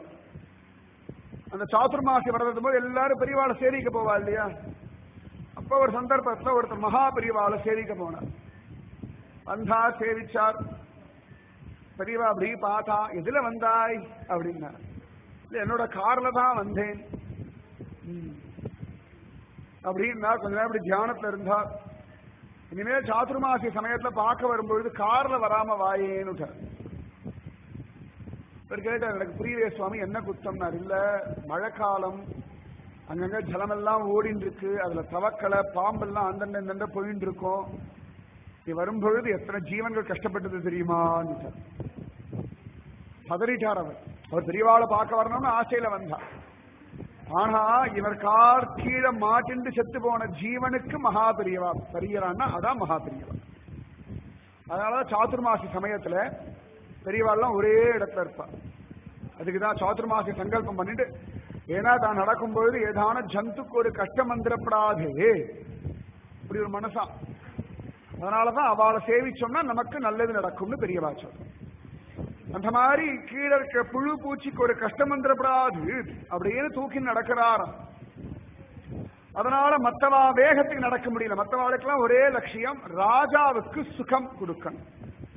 அந்த சாதுர்மாசி வரதும் போது எல்லாரும் பெரியவாளை சேவிக்க போவா இல்லையா அப்ப ஒரு சந்தர்ப்பத்துல ஒருத்தர் மகா பெரியவாளை சேவிக்க போனார் வந்தா சேவிச்சார் பெரியவா அப்படி பார்த்தா எதுல வந்தாய் அப்படின்னா என்னோட கார்ல தான் வந்தேன் அப்படின்னா கொஞ்ச நேரம் இப்படி தியானத்துல இருந்தா இனிமேல் சாதுர்மாசி சமயத்துல பார்க்க வரும்பொழுது கார்ல வராம வாயேன்னு இவர் கேட்டார் எனக்கு புரியவே சுவாமி என்ன குத்தம்னார் இல்ல மழைக்காலம் அங்கங்க ஜலமெல்லாம் ஓடின்னு இருக்கு அதுல தவக்கலை பாம்பெல்லாம் அந்தண்ட இந்தண்ட போயின்னு இருக்கும் நீ வரும்பொழுது எத்தனை ஜீவன்கள் கஷ்டப்பட்டது தெரியுமான்னு பதறிட்டார் அவர் அவர் பெரியவாளை பார்க்க வரணும்னு ஆசையில வந்தார் ஆனா இவர் கார் கீழே மாட்டிண்டு செத்து போன ஜீவனுக்கு மகா பெரியவா பெரியவான்னா அதான் மகா பெரியவா அதனால சாதுர்மாசி சமயத்துல பெரியவாள்லாம் ஒரே இடத்துல இருப்பா அதுக்குதான் சாதுர்மாசி சங்கல்பம் பண்ணிட்டு ஏன்னா தான் நடக்கும்பொழுது ஏதான ஜந்துக்கு ஒரு கஷ்டம் வந்துடப்படாது இப்படி ஒரு மனசா அதனாலதான் அவளை சேவிச்சோம்னா நமக்கு நல்லது நடக்கும்னு பெரியவா சொல்றோம் அந்த மாதிரி கீழே இருக்க புழு பூச்சிக்கு ஒரு கஷ்டம் வந்துடப்படாது அப்படின்னு தூக்கி நடக்கிறாராம் அதனால மத்தவா வேகத்துக்கு நடக்க முடியல மத்தவாளுக்கெல்லாம் ஒரே லட்சியம் ராஜாவுக்கு சுகம் கொடுக்கணும்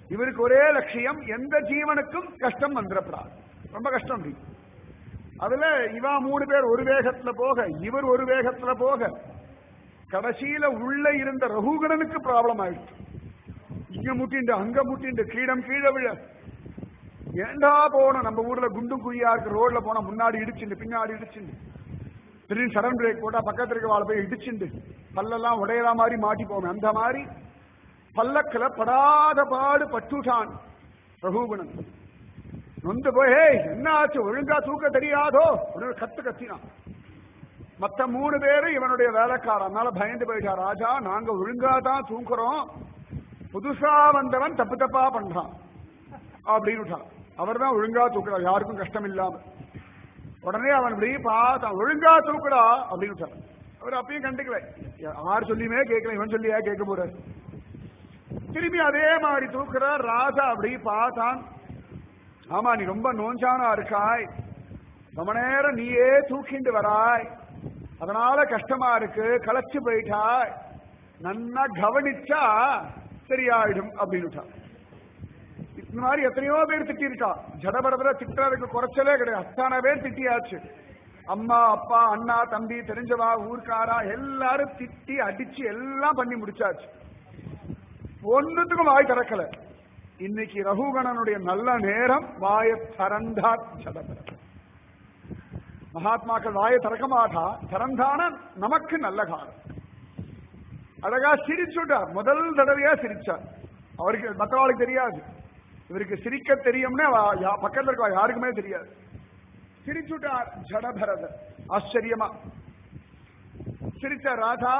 இவருக்கு ஒரே லட்சியம் எந்த ஜீவனுக்கும் கஷ்டம் வந்துடப்படாது ரொம்ப கஷ்டம் அப்படி அதுல இவா மூணு பேர் ஒரு வேகத்துல போக இவர் ஒரு வேகத்துல போக கடைசியில உள்ள இருந்த ரகுகணனுக்கு ப்ராப்ளம் ஆயிடுச்சு இங்க முட்டிண்டு அங்க முட்டிண்டு கீழம் கீழே விழ ஏண்டா போனோம் நம்ம ஊர்ல குண்டும் குழியா இருக்கு ரோட்ல போனா முன்னாடி இடிச்சுண்டு பின்னாடி இடிச்சுண்டு திடீர்னு சடன் பிரேக் போட்டா பக்கத்துல இருக்க வாழை போய் இடிச்சுண்டு பல்லெல்லாம் உடையற மாதிரி மாட்டி போமே அந்த மாதிரி பல்லக்கில் படாத பாடு பட்டுட்டான் ரகுகுணன் நொந்து போய் "ஏய், என்ன ஆச்சு ஒழுங்கா தூக்க தெரியாதோ ஒரு கத்து கத்தினான் மத்த மூணு பேரும் இவனுடைய வேலைக்காரன் அதனால பயந்து போயிட்டா ராஜா நாங்க ஒழுங்கா தான் தூக்குறோம் புதுசா வந்தவன் தப்பு தப்பா பண்றான் அப்படின்னு அவர் தான் ஒழுங்கா தூக்குறார் யாருக்கும் கஷ்டம் இல்லாம உடனே அவன் இப்படி பார்த்தான் ஒழுங்கா தூக்குடா அப்படின்னு அவர் அப்பயும் கண்டுக்கல யார் சொல்லியுமே கேட்கல இவன் சொல்லியா கேட்க போறாரு திரும்பி அதே மாதிரி தூக்குறார் ராஜா அப்படி பார்த்தான் ஆமா நீ ரொம்ப நோஞ்சானா இருக்காய் ரொம்ப நேரம் நீயே தூக்கிண்டு வராய் அதனால கஷ்டமா இருக்கு களைச்சு போயிட்டாய் நன்னா கவனிச்சா சரியாயிடும் அப்படின்னு இந்த மாதிரி எத்தனையோ பேர் திட்டிருக்கா ஜடபரதர திட்டுறதுக்கு குறைச்சலே கிடையாது அத்தனை பேர் திட்டியாச்சு அம்மா அப்பா அண்ணா தம்பி தெரிஞ்சவா ஊர்க்காரா எல்லாரும் திட்டி அடிச்சு எல்லாம் பண்ணி முடிச்சாச்சு ஒன்னுத்துக்கும் வாய் திறக்கல இன்னைக்கு ரகுகணனுடைய நல்ல நேரம் வாய திறந்தார் ஜடபரதர் மகாத்மாக்கள் வாயை திறக்க மாட்டா திறந்தான நமக்கு நல்ல காலம் அழகா சிரிச்சுட்டார் முதல் தடவையா சிரிச்சார் அவருக்கு மற்றவாளுக்கு தெரியாது இவருக்கு சிரிக்க தெரியும்னு அவ- யா- பக்கத்துல இருக்க யாருக்குமே தெரியாது சிரிச்சுட்டார் ஜடபரதர் ஆச்சரியமா சிரிச்ச ராஜா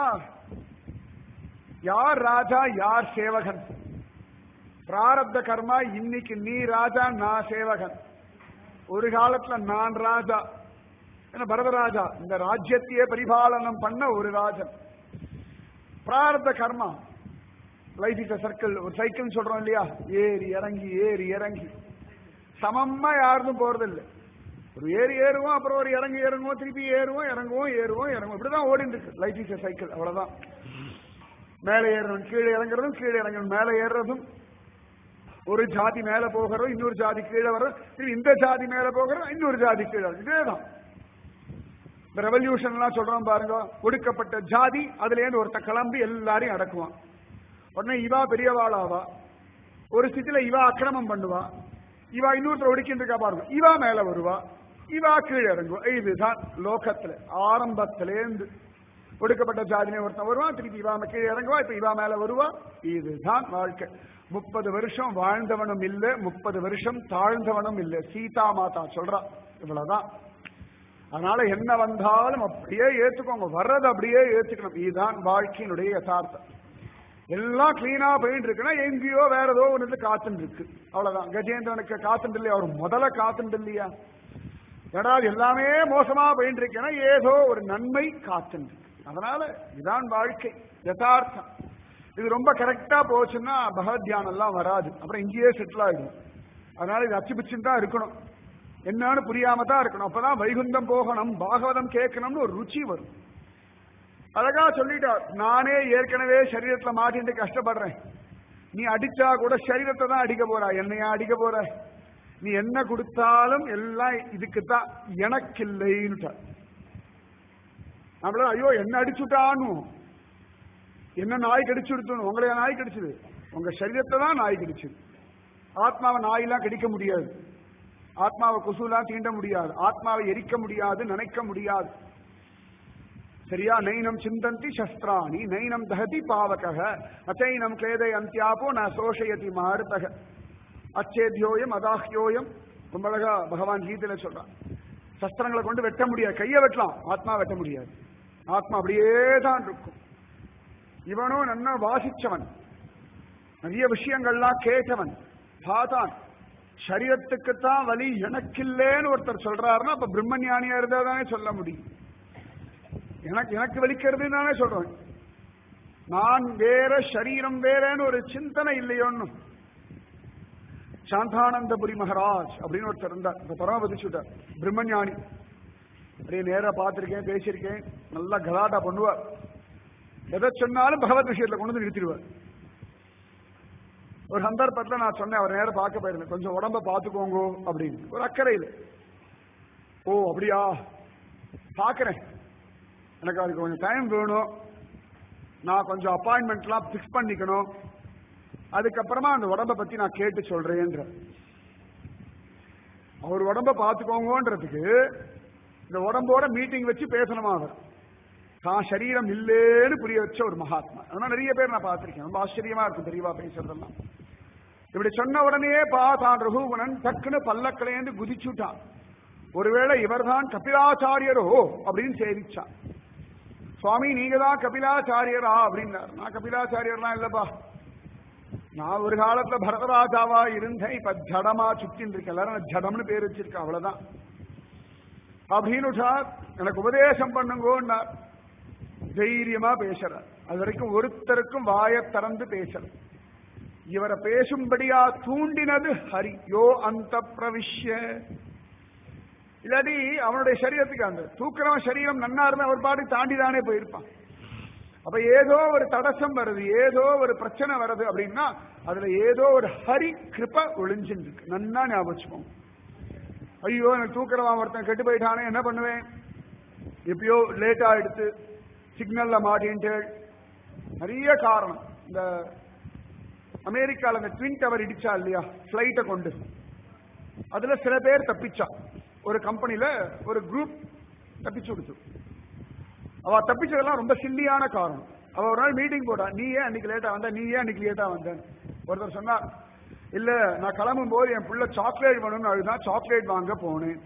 யார் ராஜா யார் சேவகன் பிராரப்த கர்மா இன்னைக்கு நீ ராஜா நான் சேவகன் ஒரு காலத்துல நான் ராஜா என்ன பரதராஜா இந்த ராஜ்யத்தையே பரிபாலனம் பண்ண ஒரு ராஜன் பிராரப்த கர்மா லைஃப் இஸ் சர்க்கிள் ஒரு சைக்கிள் சொல்றோம் இல்லையா ஏறி இறங்கி ஏறி இறங்கி சமமா யாருக்கும் போறது இல்லை ஒரு ஏறி ஏறுவோம் அப்புறம் ஒரு இறங்கி இறங்குவோம் திருப்பி ஏறுவோம் இறங்குவோம் ஏறுவோம் இறங்குவோம் இப்படிதான் ஓடிட்டு இருக்கு லைஃப் இஸ் சைக்கிள் அவ்வளவுதான் மேலே ஏறணும் கீழே இறங்குறதும் கீழே இறங்கணும் மேலே ஏறுறதும் ஒரு ஜாதி மேல போகிறோம் இன்னொரு ஜாதி கீழே வரும் திருப்பி இந்த ஜாதி மேல போகிறோம் இன்னொரு ஜாதி கீழே வரும் இதேதான் இந்த ரெவல்யூஷன் எல்லாம் சொல்றோம் பாருங்க ஒடுக்கப்பட்ட ஜாதி அதுல இருந்து ஒருத்த கிளம்பி எல்லாரையும் அடக்குவான் உடனே இவா பெரியவாளாவா ஒரு ஸ்திதியில இவா அக்கிரமம் பண்ணுவா இவா இன்னொருத்தர் ஒடுக்கிட்டு இருக்கா பாருங்க இவா மேல வருவா இவா கீழே இறங்குவா இதுதான் லோகத்துல ஆரம்பத்திலேருந்து ஒடுக்கப்பட்ட ஜாதியில ஒருத்தன் வருவான் திருப்பி இவா கீழே இறங்குவா இப்ப இவா மேல வருவா இதுதான் வாழ்க்கை முப்பது வருஷம் வாழ்ந்தவனும் இல்ல முப்பது வருஷம் தாழ்ந்தவனும் இல்ல சீதா மாதா சொல்றா இவ்வளவுதான் அதனால என்ன வந்தாலும் அப்படியே ஏத்துக்கோங்க வர்றது அப்படியே ஏத்துக்கணும் இதுதான் வாழ்க்கையினுடைய யதார்த்தம் எல்லாம் கிளீனா போயிட்டு இருக்குன்னா எங்கேயோ வேற ஏதோ ஒன்று காத்துட்டு இருக்கு அவ்வளவுதான் கஜேந்திரனுக்கு காத்துட்டு இல்லையா அவர் முதல்ல காத்துட்டு இல்லையா ஏடா எல்லாமே மோசமா போயிட்டு இருக்கேன்னா ஏதோ ஒரு நன்மை காத்துட்டு இருக்கு அதனால இதான் வாழ்க்கை யதார்த்தம் இது ரொம்ப கரெக்டா போச்சுன்னா பகவத் தியானம் எல்லாம் வராது அப்புறம் இங்கேயே செட்டில் ஆகிடும் அதனால இது அச்சு பிச்சுன்னு தான் இருக்கணும் என்னன்னு புரியாம தான் இருக்கணும் அப்பதான் வைகுந்தம் போகணும் பாகவதம் கேட்கணும்னு ஒரு ருச்சி வரும் அழகா சொல்லிட்டார் நானே ஏற்கனவே சரீரத்துல மாட்டிட்டு கஷ்டப்படுறேன் நீ அடிச்சா கூட சரீரத்தை தான் அடிக்க போறா என்னையா அடிக்க போற நீ என்ன கொடுத்தாலும் எல்லாம் இதுக்கு தான் எனக்கு இல்லைன்னுட்டார் நம்மள ஐயோ என்ன அடிச்சுட்டான்னு என்ன நாய் கடிச்சுடுத்தணும் உங்களைய நாய் கடிச்சது உங்க சரீரத்தை தான் நாய் கடிச்சது ஆத்மாவை நாயெல்லாம் கடிக்க முடியாது ஆத்மாவை கொசுலாம் தீண்ட முடியாது ஆத்மாவை எரிக்க முடியாது நினைக்க முடியாது சரியா நைனம் சிந்தந்தி சஸ்திராணி நைனம் தகதி பாவக அச்சைனம் கிளேதை அந்தியாபோ ந சோஷயதி மாருதக அச்சேத்யோயம் அதாஹ்யோயம் ரொம்ப அழகா பகவான் கீதையில சொல்றான் சஸ்திரங்களை கொண்டு வெட்ட முடியாது கையை வெட்டலாம் ஆத்மா வெட்ட முடியாது ஆத்மா அப்படியே தான் இருக்கும் இவனும் நன்னா வாசிச்சவன் நிறைய விஷயங்கள்லாம் கேட்டவன் பார்த்தான் சரீரத்துக்குத்தான் வலி எனக்கில்லேன்னு ஒருத்தர் சொல்றாருன்னா அப்ப பிரம்மஞானியா இருந்தா தானே சொல்ல முடியும் எனக்கு எனக்கு வலிக்கிறது தானே சொல்றேன் நான் வேற சரீரம் வேறன்னு ஒரு சிந்தனை இல்லையோன்னு சாந்தானந்தபுரி மகராஜ் அப்படின்னு ஒருத்தர் இருந்தார் இந்த பரமபதி சுட்டார் பிரம்மஞானி அப்படியே நேரா பார்த்திருக்கேன் பேசியிருக்கேன் நல்லா கலாட்டா பண்ணுவார் எதை சொன்னாலும் பகவத் விஷயத்துல கொண்டு வந்து நிறுத்திடுவார் ஒரு சந்தர்ப்பத்துல நான் சொன்னேன் அவர் நேரம் பார்க்க போயிருந்தேன் கொஞ்சம் உடம்ப பார்த்துக்கோங்க அப்படின்னு ஒரு அக்கறையில் ஓ அப்படியா பார்க்கறேன் எனக்கு அதுக்கு கொஞ்சம் டைம் வேணும் நான் கொஞ்சம் அப்பாயின்மெண்ட்லாம் ஃபிக்ஸ் பண்ணிக்கணும் அதுக்கப்புறமா அந்த உடம்ப பத்தி நான் கேட்டு சொல்றேன்ற அவர் உடம்ப பார்த்துக்கோங்கன்றதுக்கு இந்த உடம்போட மீட்டிங் வச்சு பேசணுமா அவர் தான் சரீரம் இல்லேன்னு புரிய வச்ச ஒரு மகாத்மா அதனால நிறைய பேர் நான் பார்த்திருக்கேன் ரொம்ப ஆச்சரியமா இருக்கும் தெரியவா பேசுறதெல்லாம் இப்படி சொன்ன உடனே பார்த்தான் ரகுகுணன் டக்குன்னு பல்லக்கிலேந்து குதிச்சுட்டான் ஒருவேளை இவர்தான் கபிலாச்சாரியரோ அப்படின்னு சேவிச்சான் சுவாமி நீங்க தான் கபிலாச்சாரியரா அப்படின்னார் நான் கபிலாச்சாரியர்லாம் இல்லப்பா நான் ஒரு காலத்துல பரதராஜாவா இருந்தேன் இப்ப ஜடமா சுத்தின்னு இருக்கேன் எல்லாரும் ஜடம்னு பேர் வச்சிருக்கேன் அவ்வளவுதான் அப்படின்னு சார் எனக்கு உபதேசம் பண்ணுங்கன்னார் தைரியமா பேசுறார் அது வரைக்கும் ஒருத்தருக்கும் வாய திறந்து பேசல இவரை பேசும்படியா தூண்டினது ஹரி யோ அந்த பிரவிஷ்ய இல்லாட்டி அவனுடைய சரீரத்துக்கு அந்த தூக்குறவன் சரீரம் நன்னா இருந்தா அவர் பாட்டு தாண்டி தானே போயிருப்பான் அப்ப ஏதோ ஒரு தடசம் வருது ஏதோ ஒரு பிரச்சனை வருது அப்படின்னா அதுல ஏதோ ஒரு ஹரி கிருப ஒளிஞ்சுட்டு இருக்கு நன்னா ஞாபகம் வச்சுக்கோங்க ஐயோ எனக்கு தூக்குறவன் ஒருத்தன் கெட்டு போயிட்டானே என்ன பண்ணுவேன் எப்பயோ லேட்டா எடுத்து சிக்னல்ல மாட்டின்ட்டு நிறைய காரணம் இந்த அமெரிக்கால அந்த ட்வின் டவர் இடிச்சா இல்லையா பிளைட்டை கொண்டு அதுல சில பேர் தப்பிச்சா ஒரு கம்பெனில ஒரு குரூப் தப்பிச்சு கொடுத்து அவ தப்பிச்சதெல்லாம் ரொம்ப சில்லியான காரணம் அவ ஒரு நாள் மீட்டிங் போட்டா நீ ஏன் அன்னைக்கு லேட்டா வந்த நீ ஏன் அன்னைக்கு லேட்டா வந்த ஒருத்தர் சொன்னார் இல்ல நான் கிளம்பும் போது என் புள்ள சாக்லேட் வேணும்னு அழுதான் சாக்லேட் வாங்க போனேன்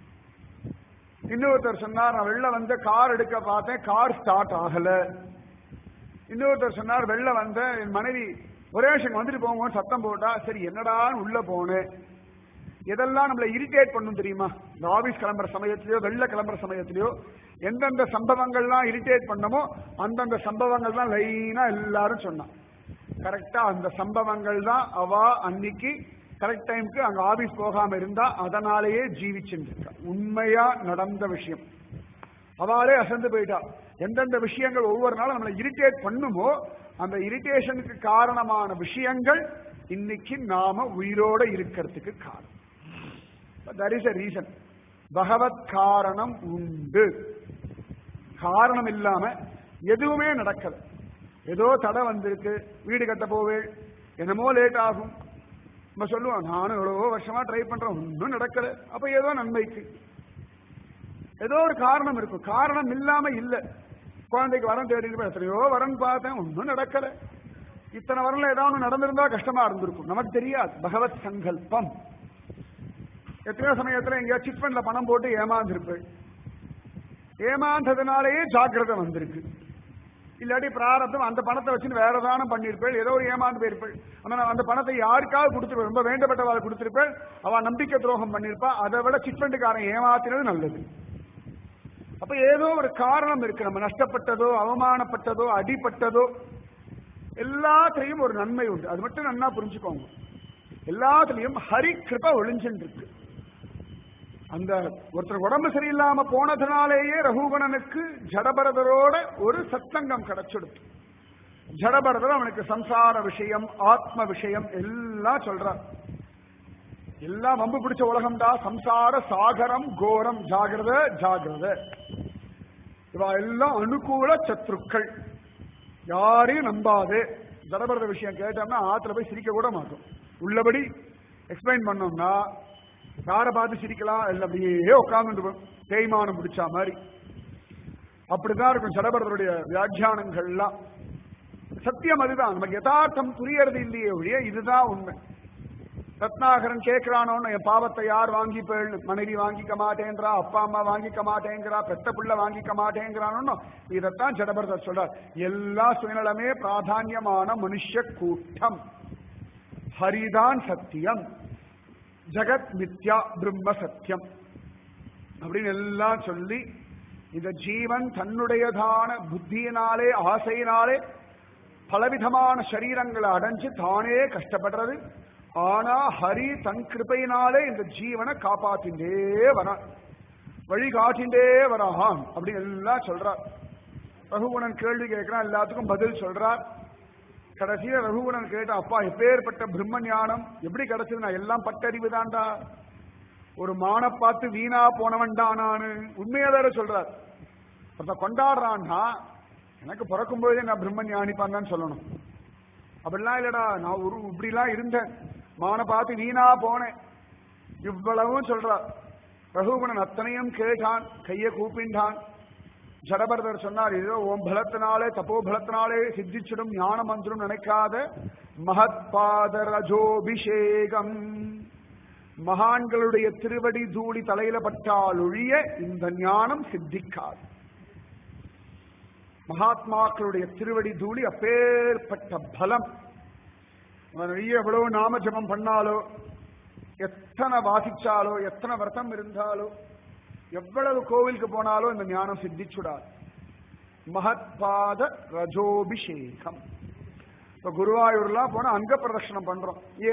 இன்னொருத்தர் சொன்னார் நான் வெளில வந்து கார் எடுக்க பார்த்தேன் கார் ஸ்டார்ட் ஆகல இன்னொருத்தர் சொன்னார் வெளில வந்த என் மனைவி ஒரே விஷயம் வந்துட்டு போங்க சத்தம் போட்டா சரி என்னடான்னு உள்ள போனேன் எதெல்லாம் நம்மளை இரிட்டேட் பண்ணும் தெரியுமா இந்த ஆபீஸ் கிளம்புற சமயத்திலயோ வெளில கிளம்புற சமயத்திலயோ எந்தெந்த சம்பவங்கள்லாம் இரிட்டேட் பண்ணமோ அந்தந்த சம்பவங்கள் தான் லைனா எல்லாரும் சொன்னான் கரெக்டா அந்த சம்பவங்கள் தான் அவ அன்னைக்கு கரெக்ட் டைம்க்கு அங்க ஆபீஸ் போகாம இருந்தா அதனாலேயே ஜீவிச்சுட்டு இருக்கா உண்மையா நடந்த விஷயம் அவளே அசந்து போயிட்டா எந்தெந்த விஷயங்கள் ஒவ்வொரு நாளும் நம்மளை இரிட்டேட் பண்ணுமோ அந்த இரிட்டேஷனுக்கு காரணமான விஷயங்கள் இன்னைக்கு நாம உயிரோட இருக்கிறதுக்கு காரணம் தட் இஸ் அ ரீசன் பகவத் காரணம் உண்டு காரணம் இல்லாம எதுவுமே நடக்கல ஏதோ தடை வந்திருக்கு வீடு கட்ட போவே என்னமோ லேட் ஆகும் நம்ம சொல்லுவோம் நானும் எவ்வளவோ வருஷமா ட்ரை பண்றேன் ஒன்றும் நடக்கல அப்ப ஏதோ நன்மைக்கு ஏதோ ஒரு காரணம் இருக்கும் காரணம் இல்லாம இல்ல குழந்தைக்கு வரம் தேடிட்டு போய் எத்தனையோ வரன் பார்த்தேன் ஒன்றும் நடக்கல இத்தனை வரல ஏதாவது நடந்திருந்தா கஷ்டமா இருந்திருக்கும் நமக்கு தெரியாது பகவத் சங்கல்பம் எத்தனையோ சமயத்துல எங்கேயா சிட் ஃபண்ட்ல பணம் போட்டு ஏமாந்துருப்பேன் ஏமாந்ததுனாலேயே ஜாக்கிரதை வந்திருக்கு இல்லாட்டி பிராரத்தம் அந்த பணத்தை வச்சு வேற தானம் பண்ணிருப்பேள் ஏதோ ஒரு ஏமாந்து போயிருப்பேள் ஆனா அந்த பணத்தை யாருக்காவது கொடுத்துருப்பேன் ரொம்ப வேண்டப்பட்டவாள் கொடுத்திருப்பேள் அவ நம்பிக்கை துரோகம் பண்ணிருப்பா அதை விட சிட்பண்டுக்காரன் ஏமாத்தினது நல்லது அப்ப ஏதோ ஒரு காரணம் இருக்கு நம்ம நஷ்டப்பட்டதோ அவமானப்பட்டதோ அடிப்பட்டதோ எல்லாத்திலையும் ஒரு நன்மை உண்டு அது மட்டும் நன்னா புரிஞ்சுக்கோங்க எல்லாத்துலயும் ஹரி கிருப ஒளிஞ்சுட்டு இருக்கு அந்த ஒருத்தர் உடம்பு சரியில்லாம போனதுனாலேயே ரகுகணனுக்கு ஜடபரதரோட ஒரு சத்சங்கம் கிடைச்சிடுது ஜடபரதர் அவனுக்கு சம்சார விஷயம் ஆத்ம விஷயம் எல்லாம் சொல்றார் எல்லாம் வம்பு பிடிச்ச உலகம்டா சம்சார சாகரம் கோரம் ஜாகிரத ஜாகிரத இவா எல்லாம் அனுகூல சத்ருக்கள் யாரையும் நம்பாது ஜடபரத விஷயம் கேட்டோம்னா ஆத்துல போய் சிரிக்க கூட மாட்டோம் உள்ளபடி எக்ஸ்பிளைன் பண்ணோம்னா யாரை பார்த்து சிரிக்கலாம் இல்லை அப்படியே உட்கார்ந்து தேய்மானம் பிடிச்சா மாதிரி அப்படிதான் இருக்கும் ஜடபரதருடைய வியாக்கியானங்கள்லாம் சத்தியம் அதுதான் நமக்கு யதார்த்தம் புரியறது இல்லையே ஒழிய இதுதான் உண்மை ரத்னாகரன் கேட்கிறானோன்னு என் பாவத்தை யார் வாங்கிப்பேள் மனைவி வாங்கிக்க மாட்டேங்கிறா அப்பா அம்மா வாங்கிக்க மாட்டேங்கிறா பெத்த புள்ள வாங்கிக்க மாட்டேங்கிறானோ இதைத்தான் ஜடபரதர் சொல்றார் எல்லா சுயநலமே பிராதான்யமான மனுஷ கூட்டம் ஹரிதான் சத்தியம் ஜெகத் மித்யா பிரம்ம சத்தியம் அப்படின்னு எல்லாம் சொல்லி இந்த ஜீவன் தன்னுடையதான புத்தியினாலே ஆசையினாலே பலவிதமான சரீரங்களை அடைஞ்சு தானே கஷ்டப்படுறது ஆனா ஹரி தன் கிருபையினாலே இந்த ஜீவனை காப்பாத்திண்டே வரான் வழி காட்டிண்டே வரான் அப்படின்னு எல்லாம் சொல்றார் ரகுகுணன் கேள்வி கேட்கிறான் எல்லாத்துக்கும் பதில் சொல்றார் கடைசியில ரகுகுணன் கேட்டான் அப்பா எப்பேற்பட்ட பிரம்ம ஞானம் எப்படி கிடைச்சது நான் எல்லாம் பட்டறிவு தான்டா ஒரு மான பார்த்து வீணா போனவன் தான் நானு உண்மையா வேற சொல்றார் ஒருத்தன் கொண்டாடுறான்னா எனக்கு பிறக்கும் போதே நான் பிரம்ம ஞானிப்பான்னு சொல்லணும் அப்படிலாம் இல்லடா நான் ஒரு இப்படிலாம் இருந்தேன் மான பார்த்து வீணா போனேன் இவ்வளவும் சொல்றார் ரகுகுணன் அத்தனையும் கேட்டான் கையை கூப்பிண்டான் ஜடபரதர் சொன்னார் ஏதோ ஓம் பலத்தினாலே தப்போ பலத்தினாலே சித்திச்சிடும் ஞான மந்திரம் நினைக்காத மகத்பாத ரஜோபிஷேகம் மகான்களுடைய திருவடி தூளி தலையில பட்டால் ஒழிய இந்த ஞானம் சித்திக்காது மகாத்மாக்களுடைய திருவடி தூளி அப்பேற்பட்ட பலம் அவன் நிறைய எவ்வளவு நாம ஜபம் பண்ணாலோ எத்தனை வாசிச்சாலோ எத்தனை விரதம் இருந்தாலோ எவ்வளவு கோவிலுக்கு போனாலும் இந்த ஞானம் சித்திச்சுடாது மகத்பாத ரஜோபிஷேகம் இப்ப குருவாயூர்லாம் போனா அங்க பிரதர்ஷனம் பண்றோம் ஏ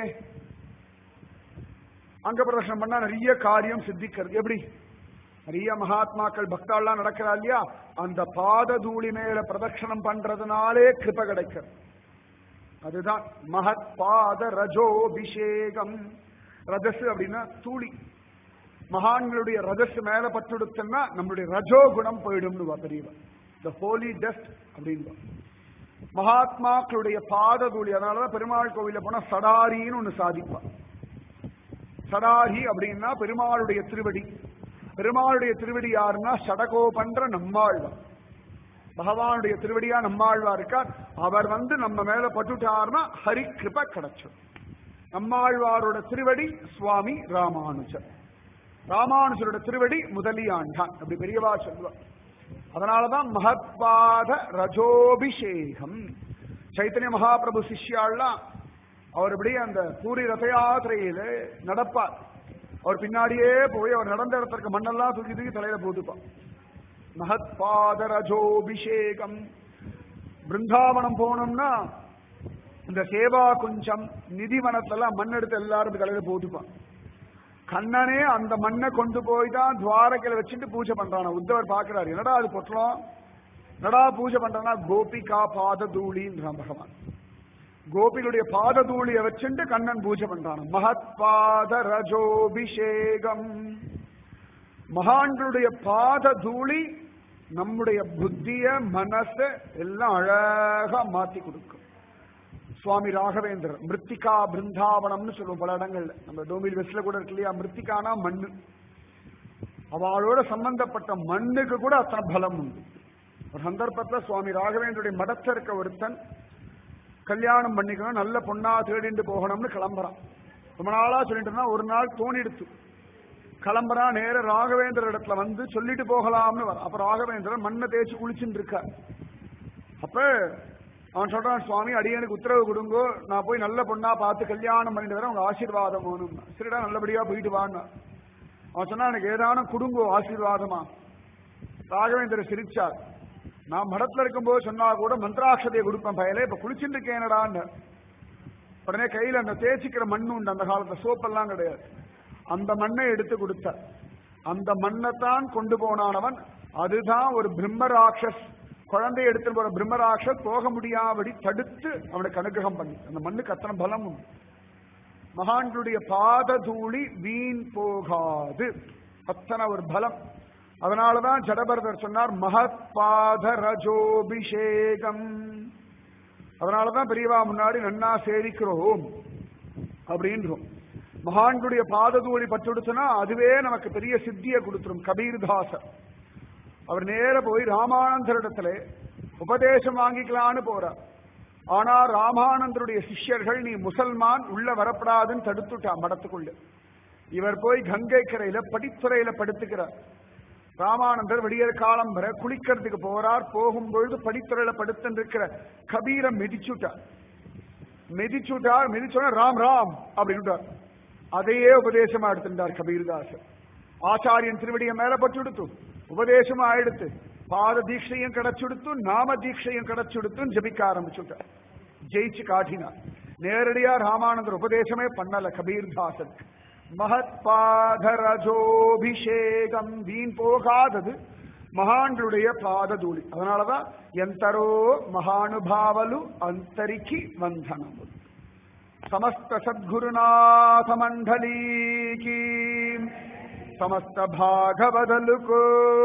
அங்க பிரதர்ஷனம் பண்ணா நிறைய காரியம் சித்திக்கிறது எப்படி நிறைய மகாத்மாக்கள் பக்தாள்லாம் நடக்கிறா இல்லையா அந்த பாத தூளி மேல பிரதட்சணம் பண்றதுனாலே கிருப கிடைக்கிறது அதுதான் மகத் பாத ரஜோபிஷேகம் ரஜஸ் அப்படின்னா தூளி மகான்களுடைய ரஜஸ் மேல பட்டுடுத்துன்னா நம்மளுடைய ரஜோ குணம் போயிடும்னு பெரியவா த ஹோலி டஸ்ட் அப்படின்னு மகாத்மாக்களுடைய பாத தூளி அதனாலதான் பெருமாள் கோவில போனா சடாரின்னு ஒண்ணு சாதிப்பான் சடாரி அப்படின்னா பெருமாளுடைய திருவடி பெருமாளுடைய திருவடி யாருன்னா சடகோ பண்ற நம்மாழ்வார் பகவானுடைய திருவடியா நம்மாழ்வா இருக்கார் அவர் வந்து நம்ம மேல பட்டுட்டார்னா ஹரி கிருப கிடைச்சோம் நம்மாழ்வாரோட திருவடி சுவாமி ராமானுஜர் ராமானுஜரோட திருவடி முதலியாண்டான் அப்படி பெரியவா சொல்லுவார் அதனாலதான் மகத்பாத ரஜோபிஷேகம் சைத்தன்ய மகாபிரபு சிஷ்யாள்லாம் அவர் இப்படியே அந்த பூரி ரத யாத்திரையில நடப்பார் அவர் பின்னாடியே போய் அவர் நடந்த இடத்திற்கு மண்ணெல்லாம் தூக்கி தூக்கி தலையில போட்டுப்பார் மகத்பாத ரஜோபிஷேகம் பிருந்தாவனம் போனோம்னா இந்த சேவா குஞ்சம் நிதிவனத்தெல்லாம் மண் எடுத்து எல்லாரும் தலையில போட்டுப்பான் கண்ணனே அந்த மண்ணை கொண்டு போய் தான் துவாரகையில வச்சுட்டு பூஜை பண்றான உத்தவர் பாக்குறாரு என்னடா அது பொட்டலம் என்னடா பூஜை பண்றானா கோபிகா பாத தூளின்றான் பகவான் கோபிகளுடைய பாத தூளிய வச்சுட்டு கண்ணன் பூஜை பண்றான் மகத் பாத ரஜோபிஷேகம் மகான்களுடைய பாத தூளி நம்முடைய புத்திய மனச எல்லாம் அழகா மாத்தி கொடுக்கும் சுவாமி ராகவேந்திரர் மிருத்திகா பிருந்தாவனம்னு சொல்லுவோம் பல இடங்கள்ல நம்ம டோமில் வெஸ்ட்ல கூட இருக்கு இல்லையா மிருத்திகானா மண்ணு அவளோட சம்பந்தப்பட்ட மண்ணுக்கு கூட அத்தனை பலம் உண்டு ஒரு சந்தர்ப்பத்துல சுவாமி ராகவேந்தருடைய மடத்துல இருக்க ஒருத்தன் கல்யாணம் பண்ணிக்கணும் நல்ல பொண்ணா தேடிட்டு போகணும்னு கிளம்புறான் ரொம்ப நாளா சொல்லிட்டு இருந்தா ஒரு நாள் தோணிடுத்து கிளம்புறான் நேர ராகவேந்திர இடத்துல வந்து சொல்லிட்டு போகலாம்னு வர அப்ப ராகவேந்திரன் மண்ணை தேய்ச்சி குளிச்சுட்டு இருக்கார் அப்ப அவன் சொல்றான் சுவாமி அடியனுக்கு உத்தரவு கொடுங்கோ நான் போய் நல்ல பொண்ணா பார்த்து கல்யாணம் பண்ணிட்டு வரேன் உங்க ஆசீர்வாதம் வேணும் சரிடா நல்லபடியா போயிட்டு வான்னு அவன் சொன்னா எனக்கு ஏதானும் கொடுங்கோ ஆசீர்வாதமா ராகவேந்திர சிரிச்சார் நான் மடத்துல இருக்கும்போது சொன்னா கூட மந்திராட்சதையை கொடுப்பேன் பயலே இப்ப குளிச்சுட்டு இருக்கேனடான்னு உடனே கையில அந்த தேய்ச்சிக்கிற மண்ணு உண்டு அந்த காலத்துல சோப்பெல்லாம் கிடையாது அந்த மண்ணை எடுத்து கொடுத்தார் அந்த மண்ணை தான் கொண்டு போனானவன் அதுதான் ஒரு பிரம்மராட்சஸ் குழந்தையை எடுத்துட்டு போற பிரம்மராட்சஸ் போக முடியாதபடி தடுத்து அவனுக்கு அனுகிரகம் பண்ணி அந்த மண்ணுக்கு அத்தனை பலம் உண்டு மகான்களுடைய பாத தூளி வீண் போகாது அத்தனை ஒரு பலம் அதனாலதான் ஜடபரதர் சொன்னார் மகத் பாத ரஜோபிஷேகம் அதனாலதான் பெரியவா முன்னாடி நன்னா சேவிக்கிறோம் அப்படின்றோம் மகான்களுடைய பாததூளி பட்டுடுச்சுன்னா அதுவே நமக்கு பெரிய சித்தியை கொடுத்துரும் கபீர்தாசர் அவர் நேர போய் ராமானந்தரிடத்துல உபதேசம் வாங்கிக்கலான்னு போறார் ஆனா ராமானந்தருடைய சிஷ்யர்கள் நீ முசல்மான் உள்ள வரப்படாதுன்னு தடுத்துட்டா மடத்துக்குள்ள இவர் போய் கங்கை கரையில படித்துறையில படுத்துக்கிறார் ராமானந்தர் விடியற் காலம் வர குளிக்கிறதுக்கு போறார் போகும்பொழுது படித்துறையில படுத்துன்னு இருக்கிற கபீரை மிதிச்சுட்டார் மிதிச்சுட்டார் மிதிச்சோன்னா ராம் ராம் அப்படின்ட்டார் அதையே உபதேசமா எடுத்துட்டார் கபீர்தாசர் ஆச்சாரியன் திருவடிய மேல பட்டுடுத்து உபதேசமா எடுத்து பாத தீட்சையும் கிடைச்சுடுத்து நாம தீட்சையும் கிடைச்சுடுத்து ஜபிக்க ஆரம்பிச்சுட்டார் ஜெயிச்சு காட்டினார் நேரடியா ராமானந்தர் உபதேசமே பண்ணல கபீர்தாசன் மகத் பாதரஜோபிஷேகம் வீண் போகாதது மகான்களுடைய பாத தூளி அதனாலதான் எந்தரோ மகானுபாவலு அந்தரிக்கு வந்தனமுలు సమస్త సద్గురునాథ మండలీకి సమస్త பாகவதலுக்கு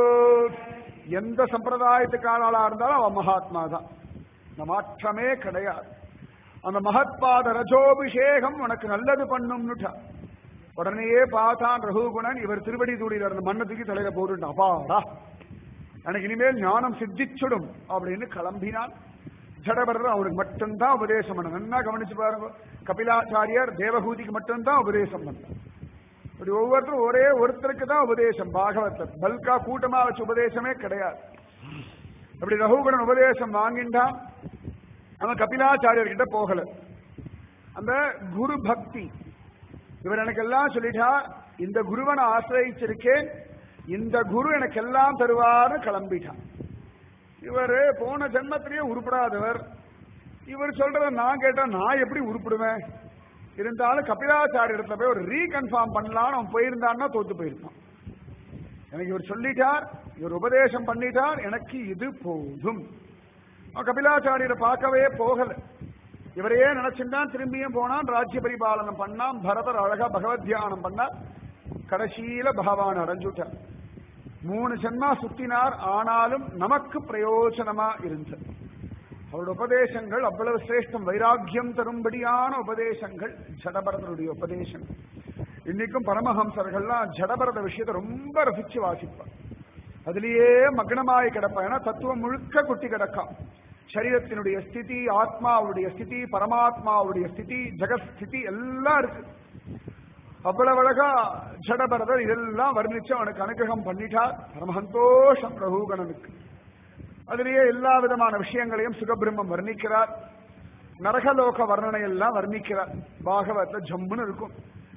எந்த சம்பிரதாயத்துக்கான ஆளா இருந்தாலும் அவன் மகாத்மா தான் இந்த மாற்றமே கிடையாது அந்த மகத்பாத ரஜோபிஷேகம் உனக்கு நல்லது பண்ணும்னுட்டா உடனேயே பார்த்தான் ரகுகுணன் இவர் திருவடி தூடியில இருந்த மண்ணை தூக்கி தலையில போட்டுட்டான் அப்பாடா எனக்கு இனிமேல் ஞானம் சித்திச்சுடும் அப்படின்னு கிளம்பினான் ஜடபரர் அவனுக்கு மட்டும்தான் உபதேசம் பண்ண நல்லா கவனிச்சு பாருங்க கபிலாச்சாரியார் தேவகூதிக்கு மட்டும்தான் உபதேசம் பண்ணார் இப்படி ஒவ்வொருத்தரும் ஒரே ஒருத்தருக்கு தான் உபதேசம் பாகவதர் பல்கா கூட்டமா வச்சு உபதேசமே கிடையாது அப்படி ரகுகுணன் உபதேசம் வாங்கிட்டான் அவன் கபிலாச்சாரியர் கிட்ட போகல அந்த குரு பக்தி இவர் எனக்கு எல்லாம் சொல்லிட்டா இந்த குருவை நான் ஆசிரியிருக்கேன் இந்த குரு எனக்கு எல்லாம் தருவார்னு கிளம்பிட்டான் இவர் போன ஜென்மத்திலேயே உருப்படாதவர் இவர் சொல்றத நான் கேட்டா நான் எப்படி உருப்பிடுவேன் இருந்தாலும் கபிலாச்சாரியத்துல போய் ஒரு ரீகன்ஃபார்ம் பண்ணலாம்னு அவன் போயிருந்தான்னா தோத்து போயிருப்பான் எனக்கு இவர் சொல்லிட்டார் இவர் உபதேசம் பண்ணிட்டார் எனக்கு இது போதும் அவன் கபிலாச்சாரியரை பார்க்கவே போகல இவரையே நினைச்சுட்டான் திரும்பியும் போனான் ராஜ்ய பரிபாலனம் பண்ணான் பரதர் அழகா பகவத் தியானம் பண்ணார் கடைசியில பகவான் அடைஞ்சுட்டார் மூணு ஜென்மா சுத்தினார் ஆனாலும் நமக்கு பிரயோஜனமா இருந்தது அவருடைய உபதேசங்கள் அவ்வளவு சிரேஷ்டம் வைராக்கியம் தரும்படியான உபதேசங்கள் ஜடபரதருடைய உபதேசம் இன்னைக்கும் பரமஹம்சர்கள்லாம் ஜடபரத விஷயத்தை ரொம்ப ரசிச்சு வாசிப்பார் அதுலயே மக்னமாய் கிடப்பா ஏன்னா தத்துவம் முழுக்க குட்டி கிடக்காம் சரீரத்தினுடைய ஸ்திதி ஆத்மாவுடைய ஸ்திதி பரமாத்மாவுடைய ஸ்திதி ஜெகஸ்திதி எல்லாம் இருக்கு அவ்வளவு அழகா ஜடபரதர் இதெல்லாம் வர்ணிச்சு அவனுக்கு அனுகிரகம் பண்ணிட்டார் பரமசந்தோஷம் ரகுகணனுக்கு அதிலேயே எல்லா விதமான விஷயங்களையும் சுகபிரம்மம் வர்ணிக்கிறார் நரகலோக வர்ணனை எல்லாம் வர்ணிக்கிறார் பாகவத்துல ஜம்முன்னு இருக்கும்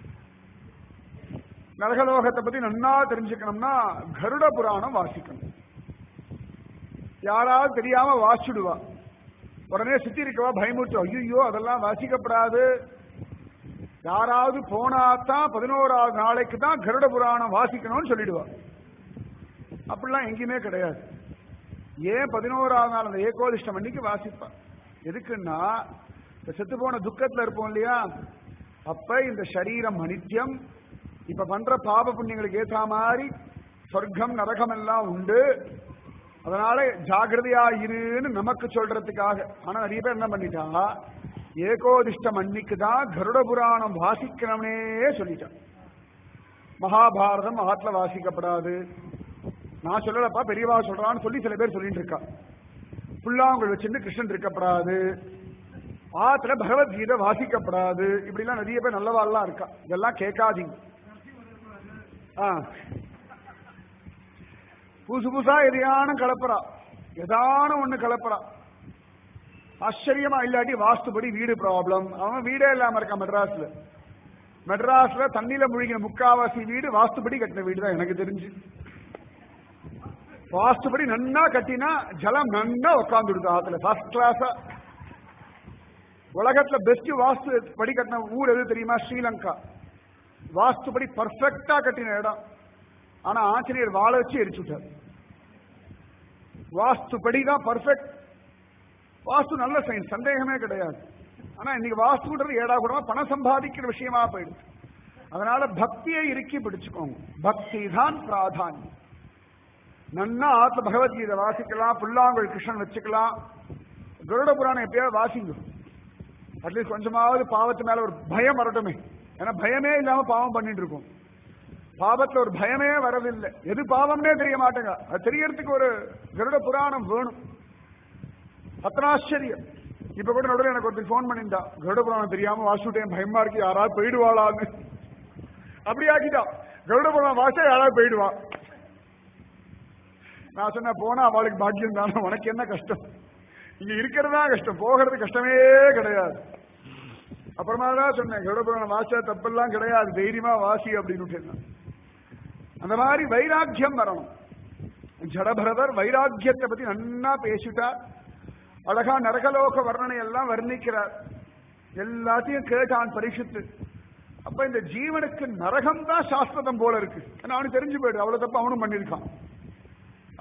நரகலோகத்தை பத்தி நன்னா தெரிஞ்சுக்கணும்னா கருட புராணம் வாசிக்கணும் யாராவது தெரியாம வாசிடுவா உடனே சுத்தி இருக்கவா பயமுட்டு ஐயோ அதெல்லாம் வாசிக்கப்படாது யாராவது போனாதான் பதினோராவது நாளைக்கு தான் கருட புராணம் வாசிக்கணும்னு சொல்லிடுவா அப்படிலாம் எங்கேயுமே கிடையாது ஏன் பதினோராவது நாள் அந்த ஏகோதிஷ்டம் அன்னைக்கு வாசிப்பா எதுக்குன்னா இந்த செத்து போன துக்கத்துல இருப்போம் இல்லையா அப்ப இந்த சரீரம் அனித்யம் இப்ப பண்ற பாப புண்ணியங்களுக்கு ஏற்ற மாதிரி சொர்க்கம் நரகம் எல்லாம் உண்டு அதனால ஜாகிரதையா இருன்னு நமக்கு சொல்றதுக்காக ஆனா நிறைய பேர் என்ன பண்ணிட்டா ஏகோதிஷ்டம் அன்னைக்கு தான் கருட புராணம் வாசிக்கணும்னே சொல்லிட்டான் மகாபாரதம் ஆத்துல வாசிக்கப்படாது நான் சொல்லலப்பா பெரியவா சொல்றான்னு சொல்லி சில பேர் சொல்லிட்டு இருக்கா புல்லாங்குழல் வச்சிருந்து கிருஷ்ணன் இருக்கப்படாது ஆத்துல பகவத்கீதை வாசிக்கப்படாது இப்படி எல்லாம் நிறைய பேர் நல்லவாள்லாம் இருக்கா இதெல்லாம் கேட்காதீங்க ஆ புதுசு புதுசா எதையான கலப்புறா எதான ஒண்ணு கலப்புறா ஆச்சரியமா இல்லாட்டி வாஸ்துபடி வீடு ப்ராப்ளம் அவன் வீடே இல்லாம இருக்கான் மெட்ராஸ்ல மெட்ராஸ்ல தண்ணியில முழுகின முக்காவாசி வீடு வாஸ்துபடி கட்டின வீடு தான் எனக்கு தெரிஞ்சு வாஸ்துபடி நன்னா கட்டினா ஜலம் நன்னா உட்காந்துடுது ஆத்துல ஃபர்ஸ்ட் கிளாஸா உலகத்துல பெஸ்ட் வாஸ்து படி கட்டின ஊர் எது தெரியுமா ஸ்ரீலங்கா வாஸ்துபடி பர்ஃபெக்டா கட்டின இடம் ஆனா ஆஞ்சநேயர் வாழ வச்சு எரிச்சுட்டார் வாஸ்துபடி தான் பர்ஃபெக்ட் வாஸ்து நல்ல சயின்ஸ் சந்தேகமே கிடையாது ஆனா இன்னைக்கு வாஸ்துன்றது ஏடா கூடமா பணம் சம்பாதிக்கிற விஷயமா போயிடுச்சு அதனால பக்தியை இறுக்கி பிடிச்சுக்கோங்க பக்தி தான் பிராதானியம் நன்னா ஆத்ம பகவத்கீதை வாசிக்கலாம் புல்லாங்குழல் கிருஷ்ணன் வச்சுக்கலாம் கருட புராணம் எப்பயாவது வாசிங்க அட்லீஸ்ட் கொஞ்சமாவது பாவத்து மேல ஒரு பயம் வரட்டுமே ஏன்னா பயமே இல்லாம பாவம் பண்ணிட்டு இருக்கோம் பாவத்துல ஒரு பயமே வரவில்லை எது பாவம்னே தெரிய மாட்டேங்க அது தெரியறதுக்கு ஒரு கருட புராணம் வேணும் அத்தனாச்சரியம் இப்ப கூட நடுவில் எனக்கு ஒருத்தர் ஃபோன் பண்ணியிருந்தா கருட புராணம் தெரியாம வாசிட்டேன் பயமா இருக்கு யாராவது போயிடுவாளான்னு அப்படி ஆக்கிட்டா கருட புராணம் வாசா யாராவது போயிடுவா நான் சொன்ன போனா அவளுக்கு பாக்கியம் தானே உனக்கு என்ன கஷ்டம் இங்க இருக்கிறதா கஷ்டம் போகிறது கஷ்டமே கிடையாது அப்புறமா தான் சொன்னேன் கருடபுராணம் வாசா தப்பெல்லாம் கிடையாது தைரியமா வாசி அப்படின்னு விட்டேன். அந்த மாதிரி வைராக்கியம் வரணும் ஜடபரதர் வைராக்கியத்தை பத்தி நன்னா பேசிட்டார் அழகா நரகலோக வர்ணனை எல்லாம் வர்ணிக்கிறார் எல்லாத்தையும் கேட்டான் பரிசுத்து அப்ப இந்த ஜீவனுக்கு நரகம் தான் சாஸ்வதம் போல இருக்கு ஏன்னா அவனுக்கு தெரிஞ்சு போயிடு அவ்வளவு தப்பு அவனும் பண்ணிருக்கான்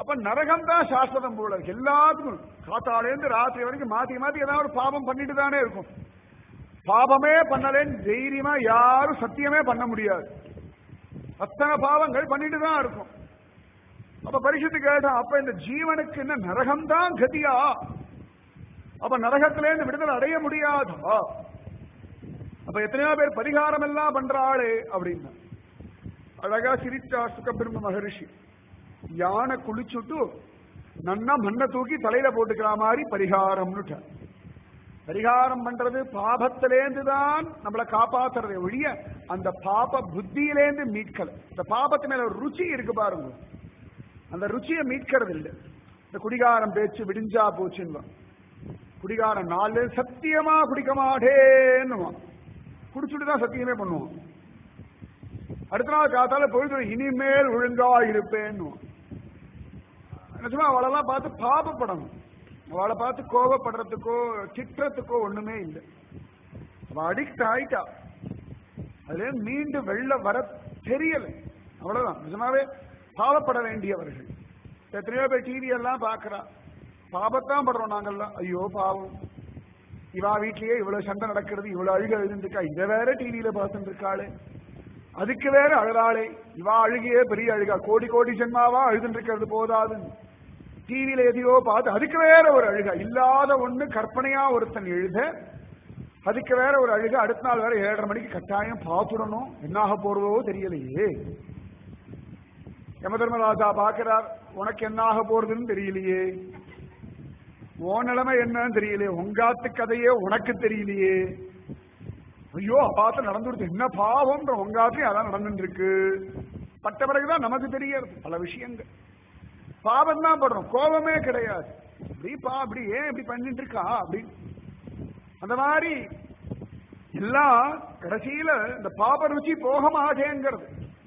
அப்ப நரகம் தான் சாஸ்வதம் போல இருக்கு எல்லாத்துக்கும் காத்தாலேருந்து ராத்திரி வரைக்கும் மாத்தி மாத்தி ஏதாவது ஒரு பாவம் பண்ணிட்டு தானே இருக்கும் பாவமே பண்ணலேன்னு தைரியமா யாரும் சத்தியமே பண்ண முடியாது அத்தனை பாவங்கள் பண்ணிட்டு தான் இருக்கும் அப்ப பரிசுத்து கேட்டான் அப்ப இந்த ஜீவனுக்கு என்ன நரகம் தான் கதியா அப்ப நரகத்திலேருந்து விடுதலை அடைய முடியாதா அப்ப எத்தனையோ பேர் பரிகாரம் எல்லாம் பண்றாளே அப்படின்னா அழகா சிரிச்சார் சுகபிரம்ம மகரிஷி யானை குளிச்சுட்டு நன்னா மண்ணை தூக்கி தலையில போட்டுக்கிற மாதிரி பரிகாரம்னு பரிகாரம் பண்றது பாபத்திலேந்து தான் நம்மளை காப்பாத்துறதை ஒழிய அந்த பாப புத்தியிலேந்து மீட்கல இந்த பாபத்து மேல ஒரு ருச்சி இருக்கு பாருங்க அந்த ருச்சியை மீட்கிறது இல்லை இந்த குடிகாரம் பேச்சு விடிஞ்சா போச்சுன்னு குடிகாரம் நாலு சத்தியமா குடிக்க மாட்டேன்னுவான் குடிச்சுட்டு தான் சத்தியமே பண்ணுவான் அடுத்த நாள் காத்தால பொழுது இனிமேல் ஒழுங்கா இருப்பேன்னுவான் நிஜமா அவளெல்லாம் பார்த்து பாபப்படணும் அவளை பார்த்து கோபப்படுறதுக்கோ திட்டுறதுக்கோ ஒண்ணுமே இல்லை அவ அடிக்ட் ஆயிட்டா அதுல மீண்டும் வெள்ள வர தெரியல அவ்வளவுதான் நிஜமாவே பாவப்பட வேண்டியவர்கள் எத்தனையோ பேர் டிவி எல்லாம் பாக்குறா பாபத்தான் படுறோம் நாங்கெல்லாம் ஐயோ பாவம் இவா வீட்லயே இவ்வளவு சண்டை நடக்கிறது இவ்வளவு அழுக எழுந்துருக்கா இந்த வேற டிவியில பார்த்துட்டு இருக்காளே அதுக்கு வேற அழுறாளே இவா அழுகையே பெரிய அழுகா கோடி கோடி ஜென்மாவா அழுதுட்டு இருக்கிறது போதாது டிவியில எதையோ பார்த்து அதுக்கு வேற ஒரு அழுகா இல்லாத ஒண்ணு கற்பனையா ஒருத்தன் எழுத அதுக்கு வேற ஒரு அழுக அடுத்த நாள் வேற ஏழரை மணிக்கு கட்டாயம் பார்த்துடணும் என்னாக போறதோ தெரியலையே யம தர்மராஜா பாக்குறார் உனக்கு என்னாக போறதுன்னு தெரியலையே உன் நிலைமை என்னன்னு தெரியலையே உங்காத்து கதையே உனக்கு தெரியலையே ஐயோ பார்த்து நடந்துடுது என்ன பாவம்ன்ற உங்காத்தையும் அதான் நடந்துட்டு இருக்கு பட்ட பிறகுதான் நமக்கு தெரியறது பல விஷயங்கள் பாவம் தான் படுறோம் கோபமே கிடையாது அப்படி பா அப்படி ஏன் இப்படி பண்ணிட்டு இருக்கா அப்படி அந்த மாதிரி எல்லாம் கடைசியில இந்த பாப ருச்சி போக மாட்டேங்கிறது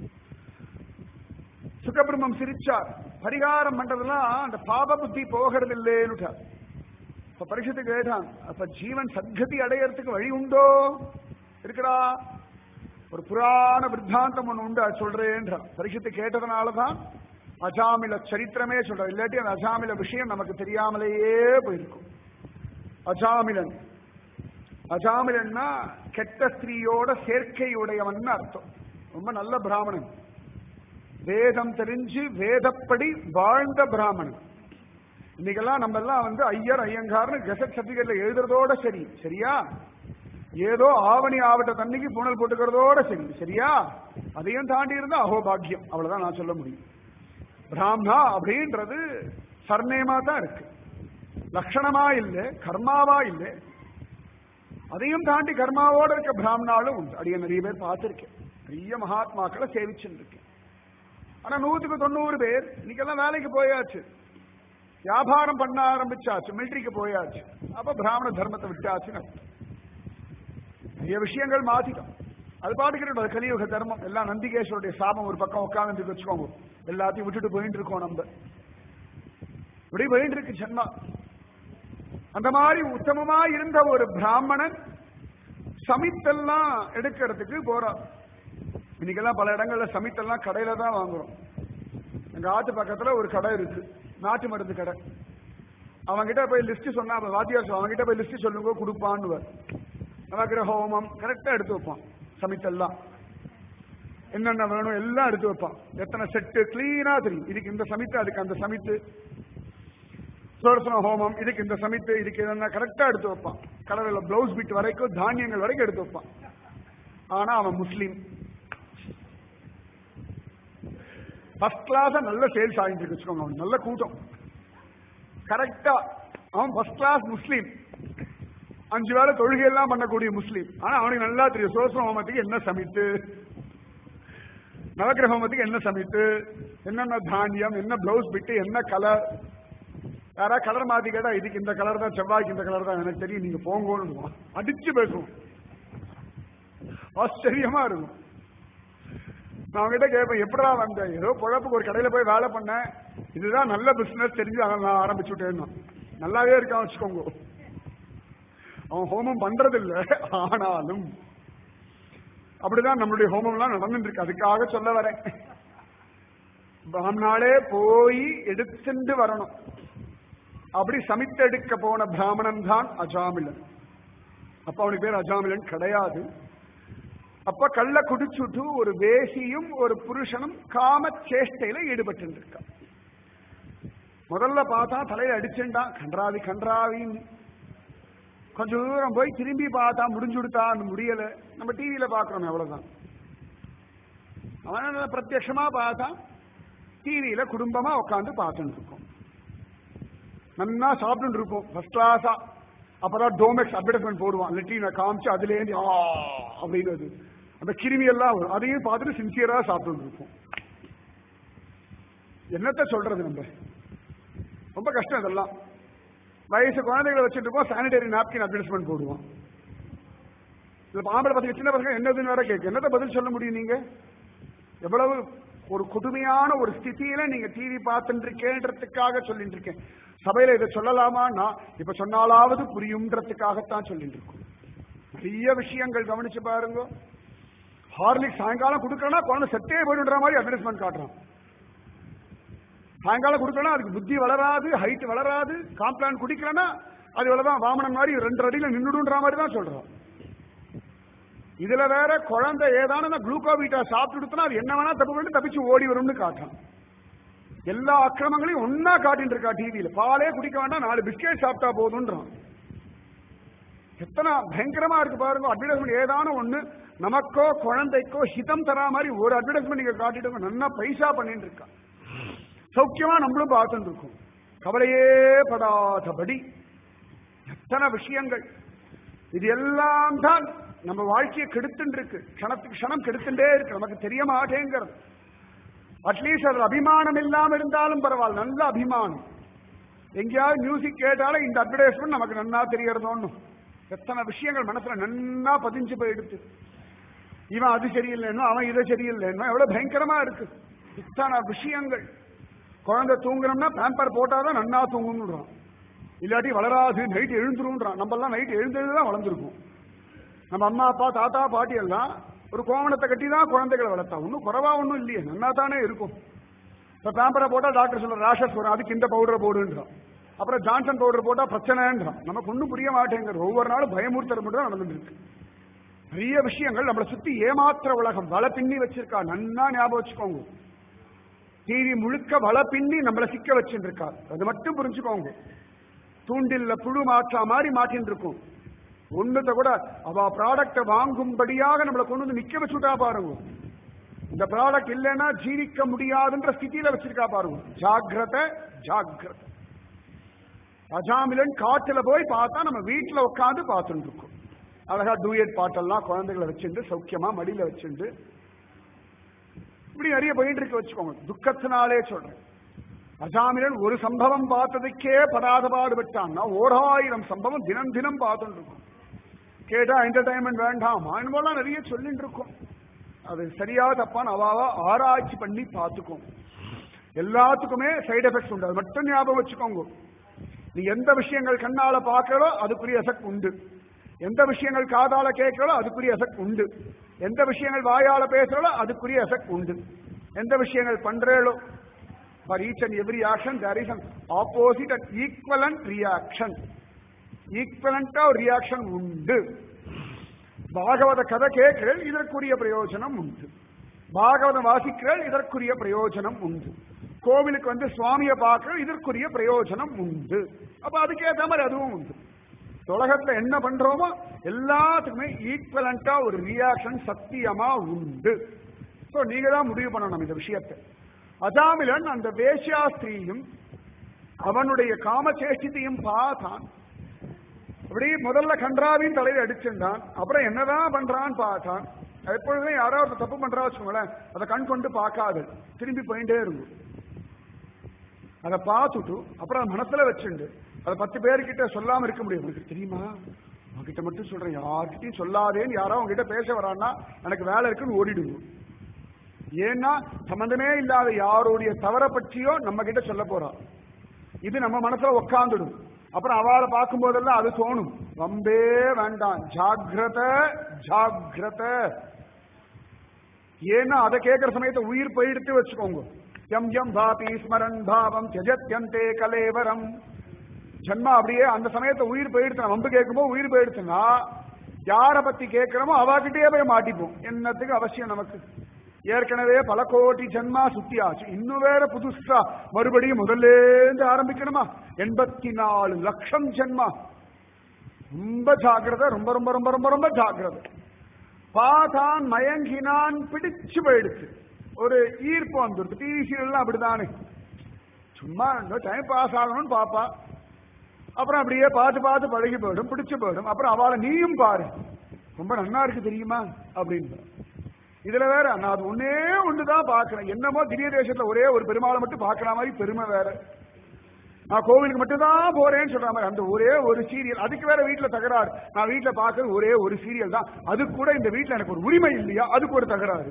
சுகபிரம்மம் சிரிச்சார் பரிகாரம் பண்றதெல்லாம் அந்த பாப புத்தி போகிறது இல்லேன்னுட்டார் இப்ப பரிசுத்து கேட்டான் அப்ப ஜீவன் சத்கதி அடையறதுக்கு வழி உண்டோ இருக்கிறா ஒரு புராண வித்தாந்தம் ஒண்ணு உண்டு அது சொல்றேன்ற பரிசுத்து கேட்டதுனாலதான் அஜாமில சரித்திரமே சொல்ற இல்லாட்டி அந்த அஜாமில விஷயம் நமக்கு தெரியாமலேயே போயிருக்கும் அஜாமிலன் அஜாமிலன்னா கெட்ட ஸ்திரீயோட சேர்க்கை உடையவன் அர்த்தம் ரொம்ப நல்ல பிராமணன் வேதம் தெரிஞ்சு வேதப்படி வாழ்ந்த பிராமணன் இன்னைக்கெல்லாம் நம்ம எல்லாம் வந்து ஐயர் ஐயங்கார்னு கெசட் சர்டிபிகேட்ல எழுதுறதோட சரி சரியா ஏதோ ஆவணி ஆவட்ட தண்ணிக்கு பூனல் போட்டுக்கிறதோட சரி சரியா அதையும் தாண்டி இருந்தா அகோபாக்கியம் அவ்வளவுதான் நான் சொல்ல முடியும் பிராமணா அப்படின்றது சர்ணேமா தான் இருக்கு லட்சணமா இல்ல கர்மாவா இல்ல அதையும் தாண்டி கர்மாவோட இருக்க பிராமணாலும் உண்டு அடிய நிறைய பேர் பார்த்திருக்கேன் நிறைய மகாத்மாக்களை சேவிச்சுட்டு இருக்கேன் ஆனா நூத்துக்கு தொண்ணூறு பேர் இன்னைக்கெல்லாம் வேலைக்கு போயாச்சு வியாபாரம் பண்ண ஆரம்பிச்சாச்சு மிலிட்டரிக்கு போயாச்சு அப்ப பிராமண தர்மத்தை விட்டாச்சுன்னு அர்த்தம். நிறைய விஷயங்கள் மாத்திட்டோம் அது பாட்டுக்கிட்டு அது கலியுக தர்மம் எல்லாம் நந்திகேஸ்வருடைய சாபம் ஒரு பக்கம் உட்கார்ந்து வச்சுக்கோங்க எல்லாத்தையும் விட்டுட்டு போயிட்டு இருக்கோம் நம்ம இப்படி போயிட்டு இருக்கு ஜென்மா அந்த மாதிரி உத்தமமா இருந்த ஒரு பிராமணன் சமித்தெல்லாம் எடுக்கிறதுக்கு போறான் இன்னைக்கெல்லாம் பல இடங்கள்ல சமித்தெல்லாம் கடையில தான் வாங்குறோம் எங்க ஆத்து பக்கத்துல ஒரு கடை இருக்கு நாட்டு மருந்து கடை அவன்கிட்ட போய் லிஸ்ட் சொன்னா அப்ப வாத்தியார் சொல்லுவான், அவன்கிட்ட போய் லிஸ்ட் சொல்லுங்க கொடுப்பான்னு நவகிர ஹோமம் கரெக்டா எடுத்து வைப்பான் சமித்தெல்லாம் என்னென்ன வேணும் எல்லாம் எடுத்து வைப்பான் எத்தனை செட்டு கிளீனா தெரியும் இதுக்கு இந்த சமித்து அதுக்கு அந்த சமித்து சுதர்சன ஹோமம் இதுக்கு இந்த சமித்து இதுக்கு என்ன கரெக்டா எடுத்து வைப்பான் கடவுள பிளவுஸ் பிட் வரைக்கும் தானியங்கள் வரைக்கும் எடுத்து வைப்பான் ஆனா அவன் முஸ்லீம் ஃபர்ஸ்ட் கிளாஸா நல்ல சேல்ஸ் ஆகிட்டு இருக்கு வச்சுக்கோங்க அவன் நல்ல கூட்டம் கரெக்டா அவன் ஃபர்ஸ்ட் கிளாஸ் முஸ்லீம் அஞ்சு வேளை தொழுகை எல்லாம் பண்ணக்கூடிய முஸ்லீம் ஆனா அவனுக்கு நல்லா தெரியும் சோசன ஹோமத்துக்கு என்ன சமித்து நவக்கிரக ஹோமத்துக்கு என்ன சமித்து என்னென்ன தானியம் என்ன பிளவுஸ் பிட்டு என்ன கலர் யாரா கலர் மாத்தி கேட்டா இதுக்கு இந்த கலர் தான் செவ்வாய்க்கு இந்த கலர் தான் எனக்கு தெரியும் நீங்க போங்கன்னு அடிச்சு பேசுவோம் ஆச்சரியமா இருக்கும் நான் அவங்ககிட்ட கேட்பேன் எப்படா வந்த ஏதோ பொழப்புக்கு ஒரு கடையில போய் வேலை பண்ணேன் இதுதான் நல்ல பிசினஸ் தெரிஞ்சு அதை நான் ஆரம்பிச்சு விட்டேன்னா நல்லாவே இருக்கான் வச்சுக்கோங்க அவன் ஹோமம் பண்றது இல்ல ஆனாலும் அப்படிதான் நம்மளுடைய ஹோமம் எல்லாம் நடந்துட்டு இருக்கு அதுக்காக சொல்ல வரேன் பிராமணாலே போய் எடுத்துட்டு வரணும் அப்படி சமித்தெடுக்க போன பிராமணன் தான் அஜாமிலன் அப்ப அவனுக்கு பேர் அஜாமிலன் கிடையாது அப்ப கள்ள குடிச்சுட்டு ஒரு வேசியும் ஒரு புருஷனும் காம சேஷ்டையில ஈடுபட்டு இருக்கான் முதல்ல பார்த்தா தலையில அடிச்சுட்டான் கன்றாவி கன்றாவின்னு கொஞ்ச தூரம் போய் திரும்பி பார்த்தா முடிஞ்சு கொடுத்தான் முடியல நம்ம டிவியில பாக்குறோம் அவ்வளவுதான் அவன் பிரத்யட்சமா பார்த்தா டிவியில குடும்பமா உட்காந்து பார்த்துட்டு இருக்கோம் நன்னா சாப்பிட்டு இருப்போம் ஃபர்ஸ்ட் கிளாஸா அப்பதான் டோமெக்ஸ் அட்வர்டைஸ்மெண்ட் போடுவான் லெட்டின காமிச்சு அதுல இருந்து ஆ அப்படின்னு அந்த கிருமி எல்லாம் வரும் அதையும் பார்த்துட்டு சின்சியரா சாப்பிட்டு இருப்போம் என்னத்த சொல்றது நம்ம ரொம்ப கஷ்டம் இதெல்லாம் வயசு குழந்தைகளை வச்சுட்டு இருப்போம் சானிடரி நாப்கின் அட்வர்டைஸ்மெண்ட் போடுவோம் இதுல ஆம்பளை பசங்க சின்ன பசங்க என்னதுன்னு வேற கேட்கு என்னத்த பதில் சொல்ல முடியும் நீங்க எவ்வளவு ஒரு கொடுமையான ஒரு ஸ்திதியில நீங்க டிவி பார்த்துட்டு இருக்கேன்றதுக்காக சொல்லிட்டு இருக்கேன் சபையில இதை சொல்லலாமா நான் இப்ப சொன்னாலாவது புரியும்ன்றதுக்காகத்தான் சொல்லிட்டு இருக்கோம் நிறைய விஷயங்கள் கவனிச்சு பாருங்க ஹார்லிக் சாயங்காலம் கொடுக்கறனா குழந்தை செத்தே போயிடுற மாதிரி அட்வர்டைஸ்மெண்ட் காட்டுறான் சாயங்காலம் கொடுக்கலனா அதுக்கு புத்தி வளராது ஹைட் வளராது காம்ப்ளான் குடிக்கலன்னா அது இவ்வளவுதான் வாமனன் மாதிரி ரெண்டு அடியில நின்றுடுன்ற மாதிரி தான் சொல்றோம் இதுல வேற குழந்தை ஏதான குளுக்கோவீட்டா சாப்பிட்டுடுத்துனா அது என்ன வேணா தப்பு பண்ணி தப்பிச்சு ஓடி வரும்னு காட்டுறான் எல்லா அக்கிரமங்களையும் ஒன்னா காட்டிட்டு இருக்கா டிவியில பாலே குடிக்க வேண்டாம் நாலு பிஸ்கெட் சாப்பிட்டா போதுன்றான் எத்தனை பயங்கரமா இருக்கு பாருங்க அட்வர்டைஸ்மெண்ட் ஏதான ஒண்ணு நமக்கோ குழந்தைக்கோ ஹிதம் தரா மாதிரி ஒரு அட்வர்டைஸ்மெண்ட் நீங்க காட்டிட்டு நல்லா பைசா பண்ணிட்டு இருக்கா சௌக்கியமா நம்மளும் பார்த்துட்டு இருக்கோம் கவலையே படாதபடி எத்தனை விஷயங்கள் இது எல்லாம் தான் நம்ம வாழ்க்கையை கெடுத்துட்டு இருக்கு க்ஷணத்துக்கு க்ஷணம் கெடுத்துட்டே இருக்கு நமக்கு தெரிய மாட்டேங்கிறது அட்லீஸ்ட் அதுல அபிமானம் இல்லாம இருந்தாலும் பரவாயில்ல நல்ல அபிமானம் எங்கேயாவது மியூசிக் கேட்டாலும் இந்த அட்வர்டைஸ்மெண்ட் நமக்கு நன்னா தெரியறதோன்னு எத்தனை விஷயங்கள் மனசுல நன்னா பதிஞ்சு போயிடுது இவன் அது சரியில்லைன்னா அவன் இதை சரியில்லைன்னா எவ்வளவு பயங்கரமா இருக்கு இத்தனை விஷயங்கள் குழந்தை தூங்கணும்னா பேம்பர் போட்டாதான் நன்னா தூங்கணுன்றான் இல்லாட்டி வளராது நைட் எழுந்துருன்றான் நம்ம எல்லாம் நைட் எழுந்ததுதான் வளர்ந்துருக்கும் நம்ம அம்மா அப்பா தாத்தா பாட்டி எல்லாம் ஒரு கோவணத்தை கட்டி தான் குழந்தைகளை வளர்த்தா ஒன்றும் குறவா ஒன்றும் இல்லையே நன்னா தானே இருக்கும் இப்ப பேம்பரை போட்டா டாக்டர் சொல்ற ராஷஸ் வரும் அதுக்கு இந்த பவுடரை போடுன்றான் அப்புறம் ஜான்சன் பவுடர் போட்டா பிரச்சனைன்றான் நமக்கு ஒன்றும் புரிய மாட்டேங்கிற ஒவ்வொரு நாளும் பயமுறுத்தல் மட்டும் தான் நடந்துட்டு இருக்கு நிறைய விஷயங்கள் நம்மளை சுத்தி ஏமாத்திர உலகம் வலை பின்னி வச்சிருக்கா நன்னா ஞாபகம் வச்சுக்கோங்க டிவி முழுக்க வலை பின்னி நம்மளை சிக்க வச்சுட்டு இருக்கா அது மட்டும் புரிஞ்சுக்கோங்க தூண்டில்ல புழு மாற்றா மாதிரி மாட்டின்னு இருக்கும் ஒண்ணுத்த கூட அவ ப்ராடக்ட வாங்கும்படியாக நம்மளை கொண்டு வந்து நிக்க வச்சுட்டா பாருங்க இந்த ப்ராடக்ட் இல்லைன்னா ஜீவிக்க முடியாதுன்ற ஸ்திதியில வச்சிருக்கா பாருங்க ஜாகிரத ஜாகிரத அஜாமிலன் காட்டுல போய் பார்த்தா நம்ம வீட்டுல உட்காந்து பார்த்துட்டு இருக்கோம் அழகா டூயட் பாட்டெல்லாம் குழந்தைகளை வச்சுட்டு சௌக்கியமா மடியில வச்சுட்டு இப்படி நிறைய போயிட்டு இருக்க வச்சுக்கோங்க துக்கத்தினாலே சொல்றேன் அஜாமிலன் ஒரு சம்பவம் பார்த்ததுக்கே படாத பாடுபட்டான்னா ஓராயிரம் சம்பவம் தினம் தினம் பார்த்துட்டு இருக்கும் கேட்டா என்டர்டைன்மெண்ட் வேண்டாம் போலாம் நிறைய சொல்லிட்டு இருக்கோம் அது சரியா தப்பான்னு அவாவா ஆராய்ச்சி பண்ணி பார்த்துக்கோங்க எல்லாத்துக்குமே சைடு எஃபெக்ட்ஸ் உண்டு அது மட்டும் ஞாபகம் வச்சுக்கோங்க நீ எந்த விஷயங்கள் கண்ணால பார்க்கறோ அதுக்குரிய எஃபெக்ட் உண்டு எந்த விஷயங்கள் காதால கேட்கிறோ அதுக்குரிய எஃபெக்ட் உண்டு எந்த விஷயங்கள் வாயால பேசுறோ அதுக்குரிய எஃபெக்ட் உண்டு எந்த விஷயங்கள் பண்றேளோ for each and every action there is an opposite and equivalent reaction ஈக்குவலண்டா ஒரு ரியாக்ஷன் உண்டு பாகவத கதை கேட்கிறேன் இதற்குரிய பிரயோஜனம் உண்டு பாகவதம் வாசிக்கிறேன் இதற்குரிய பிரயோஜனம் உண்டு கோவிலுக்கு வந்து சுவாமியை பார்க்கிறேன் இதற்குரிய பிரயோஜனம் உண்டு அப்ப அதுக்கேற்ற மாதிரி அதுவும் உண்டு உலகத்துல என்ன பண்றோமோ எல்லாத்துக்குமே ஈக்குவலண்டா ஒரு ரியாக்ஷன் சத்தியமா உண்டு சோ நீங்க தான் முடிவு பண்ணணும் இந்த விஷயத்தை அஜாமிலன் அந்த வேஷ்யாஸ்திரியும் அவனுடைய காமச்சேஷ்டித்தையும் பார்த்தான் அப்படி முதல்ல கன்றாவின் தலையில அடிச்சிருந்தான் அப்புறம் என்னதான் பண்றான்னு பார்த்தான் எப்பொழுதும் யாரோ ஒரு தப்பு பண்றா வச்சுக்கோங்களேன் அதை கண் கொண்டு பார்க்காது திரும்பி போயிட்டே இருக்கும் அதை பார்த்துட்டு அப்புறம் மனசுல வச்சுண்டு அதை பத்து பேர்கிட்ட சொல்லாம இருக்க முடியும் உனக்கு தெரியுமா உங்ககிட்ட மட்டும் சொல்றேன் யார்கிட்டயும் சொல்லாதேன்னு யாரோ உங்ககிட்ட பேச வரான்னா எனக்கு வேலை இருக்குன்னு ஓடிடுவோம் ஏன்னா சம்பந்தமே இல்லாத யாருடைய தவற பற்றியோ நம்ம கிட்ட சொல்ல போறோம் இது நம்ம மனசுல உட்காந்துடும் அப்புறம் அவளை பார்க்கும் போதெல்லாம் அது தோணும் ரொம்பே வேண்டாம் ஜாகிரத ஜாகிரத ஏன்னா அதை கேட்கிற சமயத்தை உயிர் போயிடுத்து வச்சுக்கோங்க எம் எம் பாபி ஸ்மரன் பாவம் தியஜத்யந்தே கலேவரம் ஜன்மா அப்படியே அந்த சமயத்தை உயிர் போயிடுச்சு வம்பு கேட்கும்போது உயிர் போயிடுச்சுன்னா யாரை பத்தி கேட்கிறோமோ அவகிட்டயே போய் மாட்டிப்போம் என்னத்துக்கு அவசியம் நமக்கு ஏற்கனவே பல கோடி ஜன்மா சுத்தியாச்சு இன்னும் வேற புதுசா மறுபடியும் முதல்ல இருந்து ஆரம்பிக்கணுமா எண்பத்தி நாலு லட்சம் ஜன்மா ரொம்ப ஜாக்கிரதை ரொம்ப ரொம்ப ரொம்ப ரொம்ப ரொம்ப ஜாக்கிரதை பார்த்தான் மயங்கினான் பிடிச்சு போயிடுச்சு ஒரு ஈர்ப்பு வந்துடுது டிசிலாம் அப்படிதானே சும்மா டைம் பாஸ் ஆகணும்னு பாப்பா அப்புறம் அப்படியே பார்த்து பார்த்து பழகி போயிடும் பிடிச்சு போயிடும் அப்புறம் அவளை நீயும் பாரு ரொம்ப நன்னா இருக்கு தெரியுமா அப்படின்னு இதுல வேற நான் அது ஒன்னே ஒண்ணுதான் பாக்குறேன் என்னமோ திவ்ய தேசத்துல ஒரே ஒரு பெருமாளை மட்டும் பாக்குற மாதிரி பெருமை வேற நான் கோவிலுக்கு மட்டும் தான் போறேன்னு சொல்ற மாதிரி அந்த ஒரே ஒரு சீரியல் அதுக்கு வேற வீட்டுல தகராறு நான் வீட்டுல பாக்குறது ஒரே ஒரு சீரியல் தான் அது கூட இந்த வீட்டுல எனக்கு ஒரு உரிமை இல்லையா அதுக்கு ஒரு தகராறு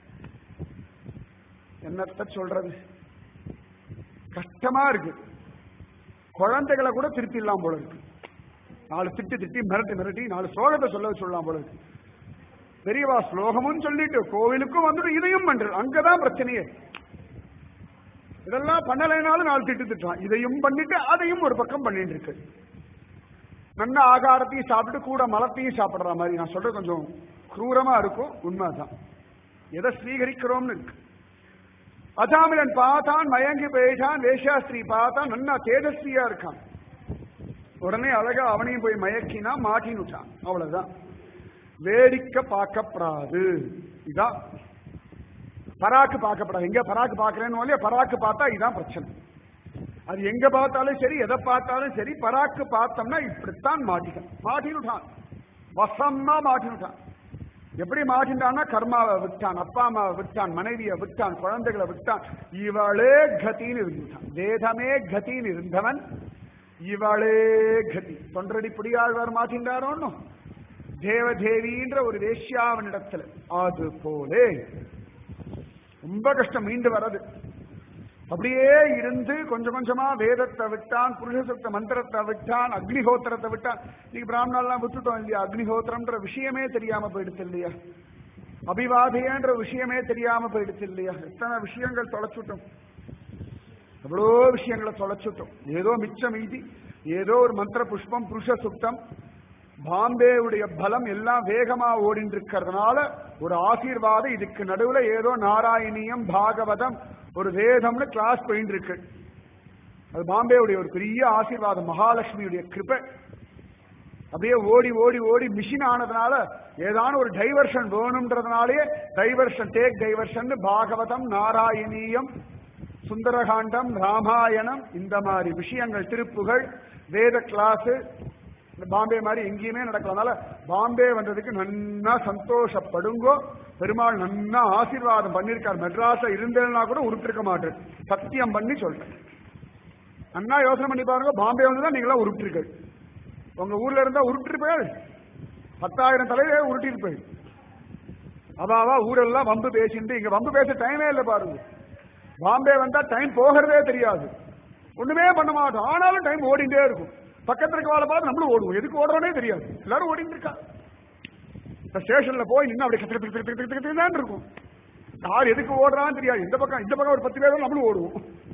என்னத்த சொல்றது கஷ்டமா இருக்கு குழந்தைகளை கூட திருப்பி இல்லாம போல இருக்கு நாலு திட்டி திட்டி மிரட்டி மிரட்டி நாலு ஸ்லோகத்தை சொல்ல சொல்லலாம் போல இருக்கு பெரியவா ஸ்லோகமும் சொல்லிட்டு கோவிலுக்கும் வந்துட்டு இதையும் பண்றது அங்கதான் பிரச்சனையே இதெல்லாம் பண்ணலைனாலும் நாலு திட்டு திட்டான் இதையும் பண்ணிட்டு அதையும் ஒரு பக்கம் பண்ணிட்டு இருக்கு நல்ல ஆகாரத்தையும் சாப்பிட்டு கூட மலத்தையும் சாப்பிடுற மாதிரி நான் சொல்றது கொஞ்சம் குரூரமா இருக்கும் உண்மைதான் எதை ஸ்வீகரிக்கிறோம்னு இருக்கு அஜாமிலன் பார்த்தான் மயங்கி போயிட்டான் வேஷாஸ்திரி பார்த்தான் நன்னா தேஜஸ்வியா இருக்கான் உடனே அழகா அவனையும் போய் மயக்கினா மாட்டினுட்டான் அவ்வளவுதான் வேடிக்கை பார்க்கப்படாது இதான் பராக்கு பார்க்கப்படாது எங்க பராக்கு பார்க்கறேன்னு இல்லையா பராக்கு பார்த்தா இதான் பிரச்சனை அது எங்க பார்த்தாலும் சரி எதை பார்த்தாலும் சரி பராக்கு பார்த்தோம்னா இப்படித்தான் மாட்டிக்க மாட்டினுட்டான் வசமா மாட்டினுட்டான் எப்படி மாட்டின்றான்னா கர்மாவை விட்டான் அப்பா அம்மாவை விட்டான் மனைவியை விட்டான் குழந்தைகளை விட்டான் இவளே கத்தின்னு இருந்துட்டான் வேதமே கத்தின்னு இருந்தவன் இவளே கதி தொண்டரடி புடியாழ்வார் மாட்டின்றாரோன்னு தேவதேவின்ற ஒரு வேஷ்யாவனிடத்துல அது போலே ரொம்ப கஷ்டம் மீண்டு வர்றது அப்படியே இருந்து கொஞ்சம் கொஞ்சமா வேதத்தை விட்டான் புருஷசக்த மந்திரத்தை விட்டான் அக்னிஹோத்திரத்தை விட்டான் நீங்க பிராமணாலாம் விட்டுட்டோம் இல்லையா அக்னிஹோத்திரம்ன்ற விஷயமே தெரியாம போயிடுச்சு இல்லையா அபிவாதையன்ற விஷயமே தெரியாம போயிடுச்சு இல்லையா எத்தனை விஷயங்கள் தொலைச்சுட்டோம் எவ்வளோ விஷயங்களை தொலைச்சுட்டோம் ஏதோ மிச்ச மீதி ஏதோ ஒரு மந்திர புஷ்பம் புருஷ சுத்தம் பாம்பேவுடைய பலம் எல்லாம் வேகமா ஓடிட்டு இருக்கிறதுனால ஒரு ஆசீர்வாதம் இதுக்கு நடுவுல ஏதோ நாராயணியம் பாகவதம் ஒரு வேதம்னு கிளாஸ் போயிட்டு இருக்கு அது பாம்பேவுடைய ஒரு பெரிய ஆசீர்வாதம் மகாலட்சுமியுடைய கிருபை அப்படியே ஓடி ஓடி ஓடி மிஷின் ஆனதுனால ஏதான ஒரு டைவர்ஷன் வேணும்ன்றதுனாலே diversion take diversion Bhagavatam Narayaneeyam Sundarakandam Ramayanam இந்த மாதிரி விஷயங்கள் திருப்புகள் வேத கிளாஸ் பாம்பே மாதிரி எங்கேயுமே நடக்கிறதுனால பாம்பே வந்ததுக்கு நன்னா சந்தோஷப்படுங்கோ பெருமாள் நன்னா ஆசீர்வாதம் பண்ணிருக்கார் மெட்ராஸ்ல இருந்தேன்னா கூட உருட்டிருக்க மாட்டேன் சத்தியம் பண்ணி சொல்றேன் நன்னா யோசனை பண்ணி பாருங்க பாம்பே வந்துதான் நீங்களாம் உருட்டிருக்க உங்க ஊர்ல இருந்தா உருட்டிருப்பேன் பத்தாயிரம் தலையிலே உருட்டிருப்பேன் அவாவா ஊரெல்லாம் வம்பு பேசிட்டு இங்க வம்பு பேச டைமே இல்லை பாருங்க பாம்பே வந்தா டைம் போகிறதே தெரியாது ஒண்ணுமே பண்ண மாட்டோம் ஆனாலும் டைம் ஓடிட்டே இருக்கும் பக்கத்துல இருக்க வாழை பார்த்து நம்மளும் ஓடுவோம் எதுக்கு ஓடுறோனே தெரியாது எல்லாரும் ஓடிட்டு இருக்கா இந்த ஸ்டேஷன்ல போய் நின்று அப்படி கத்து கத்து கத்து கத்து தான் இருக்கும் யார் எதுக்கு ஓடுறான்னு தெரியாது இந்த பக்கம் இந்த பக்கம் ஒரு பத்து பேர் நம்மளும் ஓடுவோம்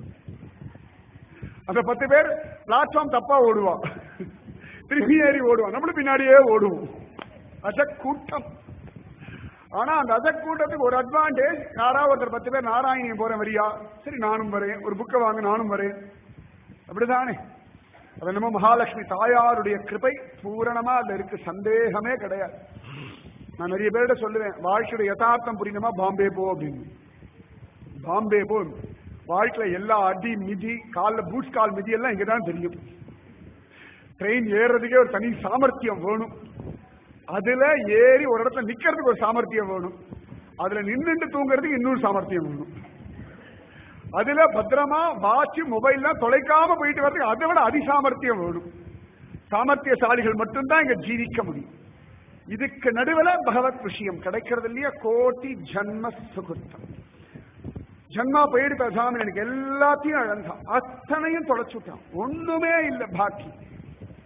அந்த பத்து பேர் பிளாட்ஃபார்ம் தப்பா ஓடுவா திருப்பி ஏறி ஓடுவான் நம்மளும் பின்னாடியே ஓடுவோம் அஜக் கூட்டம் ஆனா அந்த அஜக் கூட்டத்துக்கு ஒரு அட்வான்டேஜ் யாராவது ஒருத்தர் பத்து பேர் நாராயணியம் போறேன் வரியா சரி நானும் வரேன் ஒரு புக்கை வாங்க நானும் வரேன் அப்படிதானே அது என்னமோ மகாலட்சுமி தாயாருடைய கிருபை பூரணமா அதுல இருக்கு சந்தேகமே கிடையாது நான் நிறைய பேர்கிட்ட சொல்லுவேன் வாழ்க்கையோட யதார்த்தம் புரியணுமா பாம்பே போ அப்படின்னு பாம்பே போ வாழ்க்கையில எல்லா அடி மிதி காலில் பூட்ஸ் கால் மிதி எல்லாம் இங்கதான் தெரியும் ட்ரெயின் ஏறுறதுக்கே ஒரு தனி சாமர்த்தியம் வேணும் அதுல ஏறி ஒரு இடத்துல நிக்கிறதுக்கு ஒரு சாமர்த்தியம் வேணும் அதுல நின்றுட்டு தூங்குறதுக்கு இன்னொரு சாமர்த்தியம் வேணும் அதுல பத்திரமா வாட்ச் மொபைல்லாம் தொலைக்காம போயிட்டு வர்றதுக்கு அதை விட அதிசாமர்த்தியம் வேணும் சாமர்த்தியசாலிகள் மட்டும்தான் இங்க ஜீவிக்க முடியும் இதுக்கு நடுவுல பகவத் விஷயம் கிடைக்கிறது இல்லையா கோட்டி ஜன்ம சுகுத்தம் ஜன்மா போயிடுத்த சாமி எனக்கு எல்லாத்தையும் அழந்தான் அத்தனையும் தொலைச்சுட்டான் ஒண்ணுமே இல்லை பாக்கி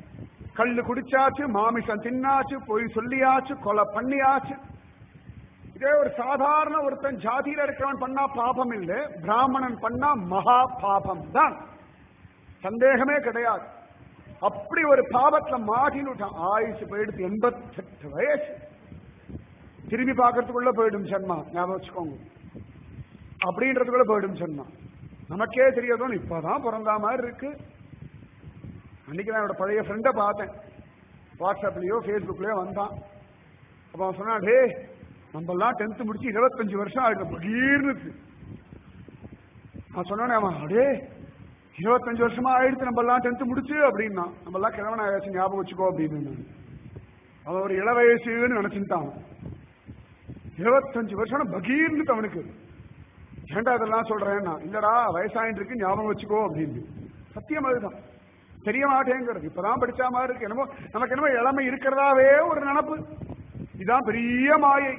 கல்லு குடிச்சாச்சு மாமிசம் தின்னாச்சு பொய் சொல்லியாச்சு கொலை பண்ணியாச்சு இதே ஒரு சாதாரண ஒருத்தன் ஜாதியில இருக்கிறவன் பண்ணா பாபம் இல்ல பிராமணன் பண்ணா மகா பாபம் தான் சந்தேகமே கிடையாது அப்படி ஒரு பாவத்துல மாட்டினுட்டான் ஆயுசு போயிடுத்து எண்பத்தெட்டு வயசு திரும்பி பார்க்கறதுக்குள்ள போயிடும் ஜன்மா ஞாபகம் வச்சுக்கோங்க அப்படின்றதுக்குள்ள போயிடும் ஜன்மா நமக்கே தெரியாதோ இப்பதான் பிறந்தா மாதிரி இருக்கு அன்னைக்கு நான் என்னோட பழைய ஃப்ரெண்டை பார்த்தேன் வாட்ஸ்அப்லயோ ஃபேஸ்புக்லயோ வந்தான் அப்ப அவன் சொன்னான் டே நம்ம எல்லாம் டென்த் முடிச்சு இருபத்தஞ்சு வருஷம் ஆயிடுது பகீர்னுச்சு நான் சொன்னானே அவன் அடே இருபத்தஞ்சு வருஷமா ஆயிடுச்சு நம்ம எல்லாம் டென்த் முடிச்சு அப்படின்னா நம்ம எல்லாம் கிழவன் ஆயாச்சு ஞாபகம் வச்சுக்கோ அப்படின்னு நான். அவன் ஒரு இள வயசுன்னு நினைச்சுட்டான் அவன். இருபத்தஞ்சு வருஷம் பகீர்னு அவனுக்கு ஏன்டா இதெல்லாம் சொல்றேன் நான் இல்லடா வயசாயிட்டு இருக்கு ஞாபகம் வச்சுக்கோ அப்படின்னு சத்தியம் அதுதான் தெரிய மாட்டேங்கிறது இப்பதான் படிச்சா மாதிரி இருக்கு என்னமோ நமக்கு என்னமோ இளமை இருக்கிறதாவே ஒரு நினப்பு இதான் பெரிய மாயை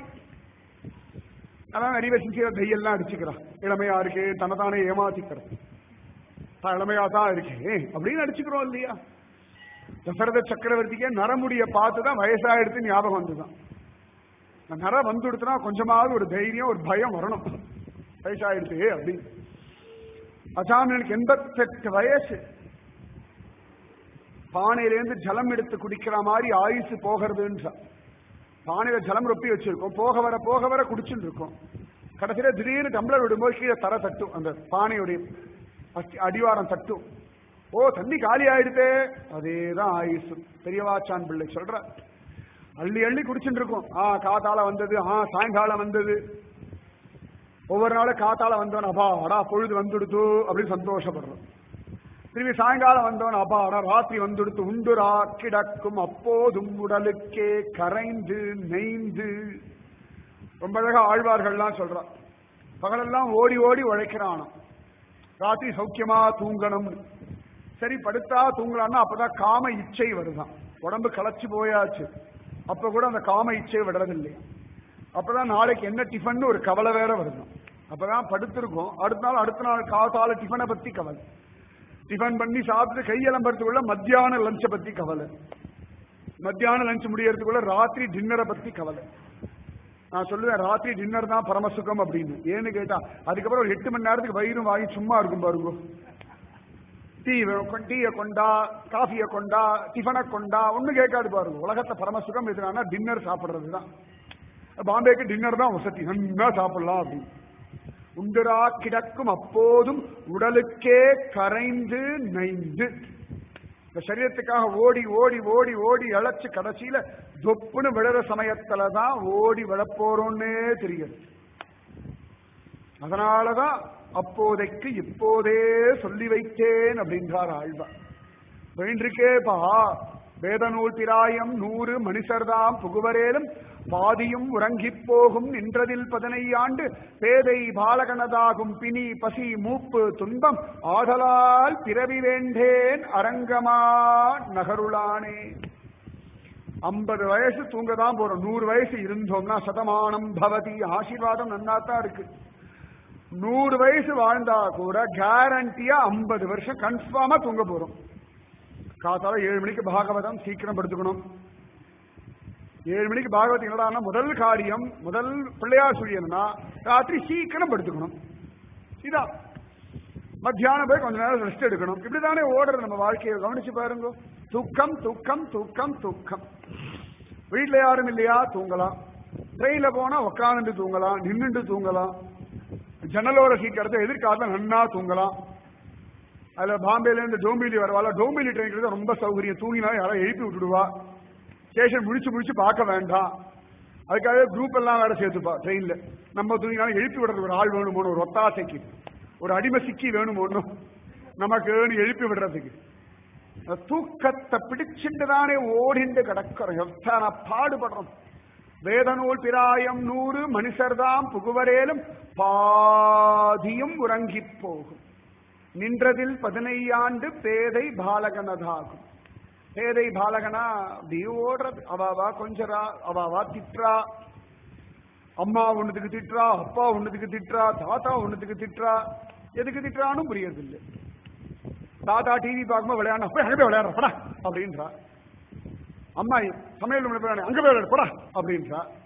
அதான் நிறைய சின்சியர தையெல்லாம் அடிச்சுக்கிறான் இளமையா இருக்கு தன்னைத்தானே ஏமாத்திக்கிறது தான் இளமையா தான் இருக்கு அப்படின்னு அடிச்சுக்கிறோம் இல்லையா தசரத சக்கரவர்த்திக்கே நரமுடிய பார்த்து தான் வயசாயிடுத்து ஞாபகம் வந்துதான் இந்த நர வந்துடுத்துனா கொஞ்சமாவது ஒரு தைரியம் ஒரு பயம் வரணும் வயசாயிடுச்சு அப்படின்னு அசாமியனுக்கு எண்பத்தெட்டு வயசு பானையிலேருந்து ஜலம் எடுத்து குடிக்கிற மாதிரி ஆயுசு போகிறதுன்றா பானையில ஜலம் ரொப்பி வச்சிருக்கோம் போக வர போக வர குடிச்சுட்டு இருக்கோம் கடைசியில திடீர்னு டம்ளர் விடும்போது கீழே தர தட்டும் அந்த பானையுடைய அஸ்தி- அடிவாரம் தட்டும் ஓ தண்ணி காலி ஆயிடுதே அதேதான் ஆயுசு பெரியவாச்சான் பிள்ளை சொல்ற அள்ளி அள்ளி குடிச்சுட்டு இருக்கோம் ஆ காத்தால வந்தது ஆ சாயங்காலம் வந்தது ஒவ்வொரு நாளும் காத்தால வந்தோம் அப்பா அடா பொழுது வந்துடுத்து அப்படின்னு சந்தோஷப்படுறோம் திரும்பி சாயங்காலம் வந்தோம் அப்பா அடா ராத்திரி வந்துடுத்து உண்டுரா கிடக்கும் அப்போதும் உடலுக்கே கரைந்து நெய்ந்து ரொம்ப அழகா ஆழ்வார்கள்லாம் சொல்றா பகலெல்லாம் ஓடி ஓடி உழைக்கிறானாம் ராத்திரி சௌக்கியமா தூங்கணும் சரி படுத்தா தூங்கலாம்னா அப்பதான் காம இச்சை வருதான் உடம்பு களைச்சு போயாச்சு அப்ப கூட அந்த காம இச்சை விடுறதில்லை அப்பதான் நாளைக்கு என்ன டிஃபன் ஒரு கவலை வேற வருது அப்பதான் படுத்திருக்கோம் அடுத்த நாள் அடுத்த நாள் காத்தால டிஃபனை பத்தி கவலை டிஃபன் பண்ணி சாப்பிட்டு கையலம்புறதுக்குள்ள மத்தியான லஞ்ச பத்தி கவலை மத்தியான லஞ்ச் முடியறதுக்குள்ள ராத்திரி டின்னரை பத்தி கவலை நான் சொல்லுவேன் ராத்திரி டின்னர் தான் பரமசுகம் அப்படின்னு ஏன்னு கேட்டா அதுக்கப்புறம் ஒரு எட்டு மணி நேரத்துக்கு வயிறும் வாங்கி சும்மா இருக்கும் பாருங்க டீ வே- டீயை கொண்டா காஃபியை கொண்டா டிஃபனை கொண்டா ஒண்ணும் கேட்காது பாருங்க உலகத்தை பரமசுகம் எதுனா டின்னர் சாப்பிடுறது தான் பாம்பேக்கு டின்னர் தான் வசதி நன்னா சாப்பிடலாம் அப்படின்னு உண்டுரா கிடக்கும் அப்போதும் உடலுக்கே கரைந்து நைந்து இந்த சரீரத்துக்காக ஓடி ஓடி ஓடி ஓடி இழைச்சு கடைசியில தொப்புன்னு விழுற சமயத்துல தான் ஓடி விழப்போறோன்னே தெரியுது அதனாலதான் அப்போதைக்கு இப்போதே சொல்லி வைத்தேன் அப்படின்றார் ஆழ்வார் வேண்டிருக்கேப்பா வேத நூல் பிராயம் நூறு மனுஷர்தாம் புகுவரேலும் பாதியும் உறங்கிப் போகும் நின்றதில் பதினையாண்டு பேதை பாலகனதாகும் பிணி பசி மூப்பு துன்பம் ஆதலால் பிறவி வேண்டேன் அரங்கமா நகருளானே ஐம்பது வயசு தூங்க தான் போறோம் நூறு வயசு இருந்தோம்னா சதமானம் பவதி ஆசீர்வாதம் நன்னாத்தான் இருக்கு நூறு வயசு வாழ்ந்தா கூட கேரண்டியா ஐம்பது வருஷம் கன்ஃபார்மா தூங்க போறோம் காத்தால ஏழு மணிக்கு பாகவதம் சீக்கிரம் படுத்துக்கணும் ஏழு மணிக்கு பாகவதம் என்னடான்னா முதல் காரியம் முதல் பிள்ளையார் சுழியன்னா ராத்திரி சீக்கிரம் படுத்துக்கணும் இதான் மத்தியானம் போய் கொஞ்ச நேரம் ரெஸ்ட் எடுக்கணும் இப்படிதானே ஓடுறது நம்ம வாழ்க்கையை கவனிச்சு பாருங்க தூக்கம் தூக்கம் தூக்கம் தூக்கம் வீட்டுல யாரும் இல்லையா தூங்கலாம் ட்ரெயின்ல போனா உட்காந்துட்டு தூங்கலாம் நின்னுட்டு தூங்கலாம் ஜன்னலோர சீட் கிடைச்சா எதிர்காலத்துல நன்னா தூங்கலாம் அதுல பாம்பேல இருந்து டோம்பிலி வரவால டோம்பிலி ட்ரெயின் ரொம்ப சௌகரியம் தூங்கினா யாராவது எழுப்பி விட்டுடுவா ஸ்டேஷன் முடிச்சு முடிச்சு பார்க்க வேண்டாம் அதுக்காக குரூப் எல்லாம் வேற சேர்த்துப்பா ட்ரெயின்ல நம்ம தூங்கினாலும் எழுப்பி விடுறது ஒரு ஆள் வேணுமோன்னு ஒரு ஒத்தாசைக்கு ஒரு அடிமை சிக்கி வேணுமோன்னு நமக்கு எழுப்பி விடுறதுக்கு அந்த தூக்கத்தை பிடிச்சிட்டு தானே ஓடிண்டு கிடக்கிறோம் எத்தனை பாடுபடுறோம் வேதநூல் பிராயம் நூறு மனுஷர்தாம் புகுவரேலும் பாதியும் உறங்கிப் போகும் நின்றதில் பதினையாண்டு பேதை பாலகனதாகும் பேதை பாலகனா அப்படி ஓடுறது அவாவா கொஞ்சரா அவாவா திட்டுறா அம்மா ஒண்ணுத்துக்கு திட்டுறா அப்பா ஒண்ணுத்துக்கு திட்டுறா தாத்தா ஒண்ணுத்துக்கு திட்டுறா எதுக்கு திட்டுறான்னு புரியறதில்லை தாத்தா டிவி பார்க்கும்போது விளையாட போய் அங்க போய் விளையாடுற படா அப்படின்றா அம்மா சமையல் ரூம்ல போய் விளையாடு, அங்க போய் விளையாடு படா அப்படின்றா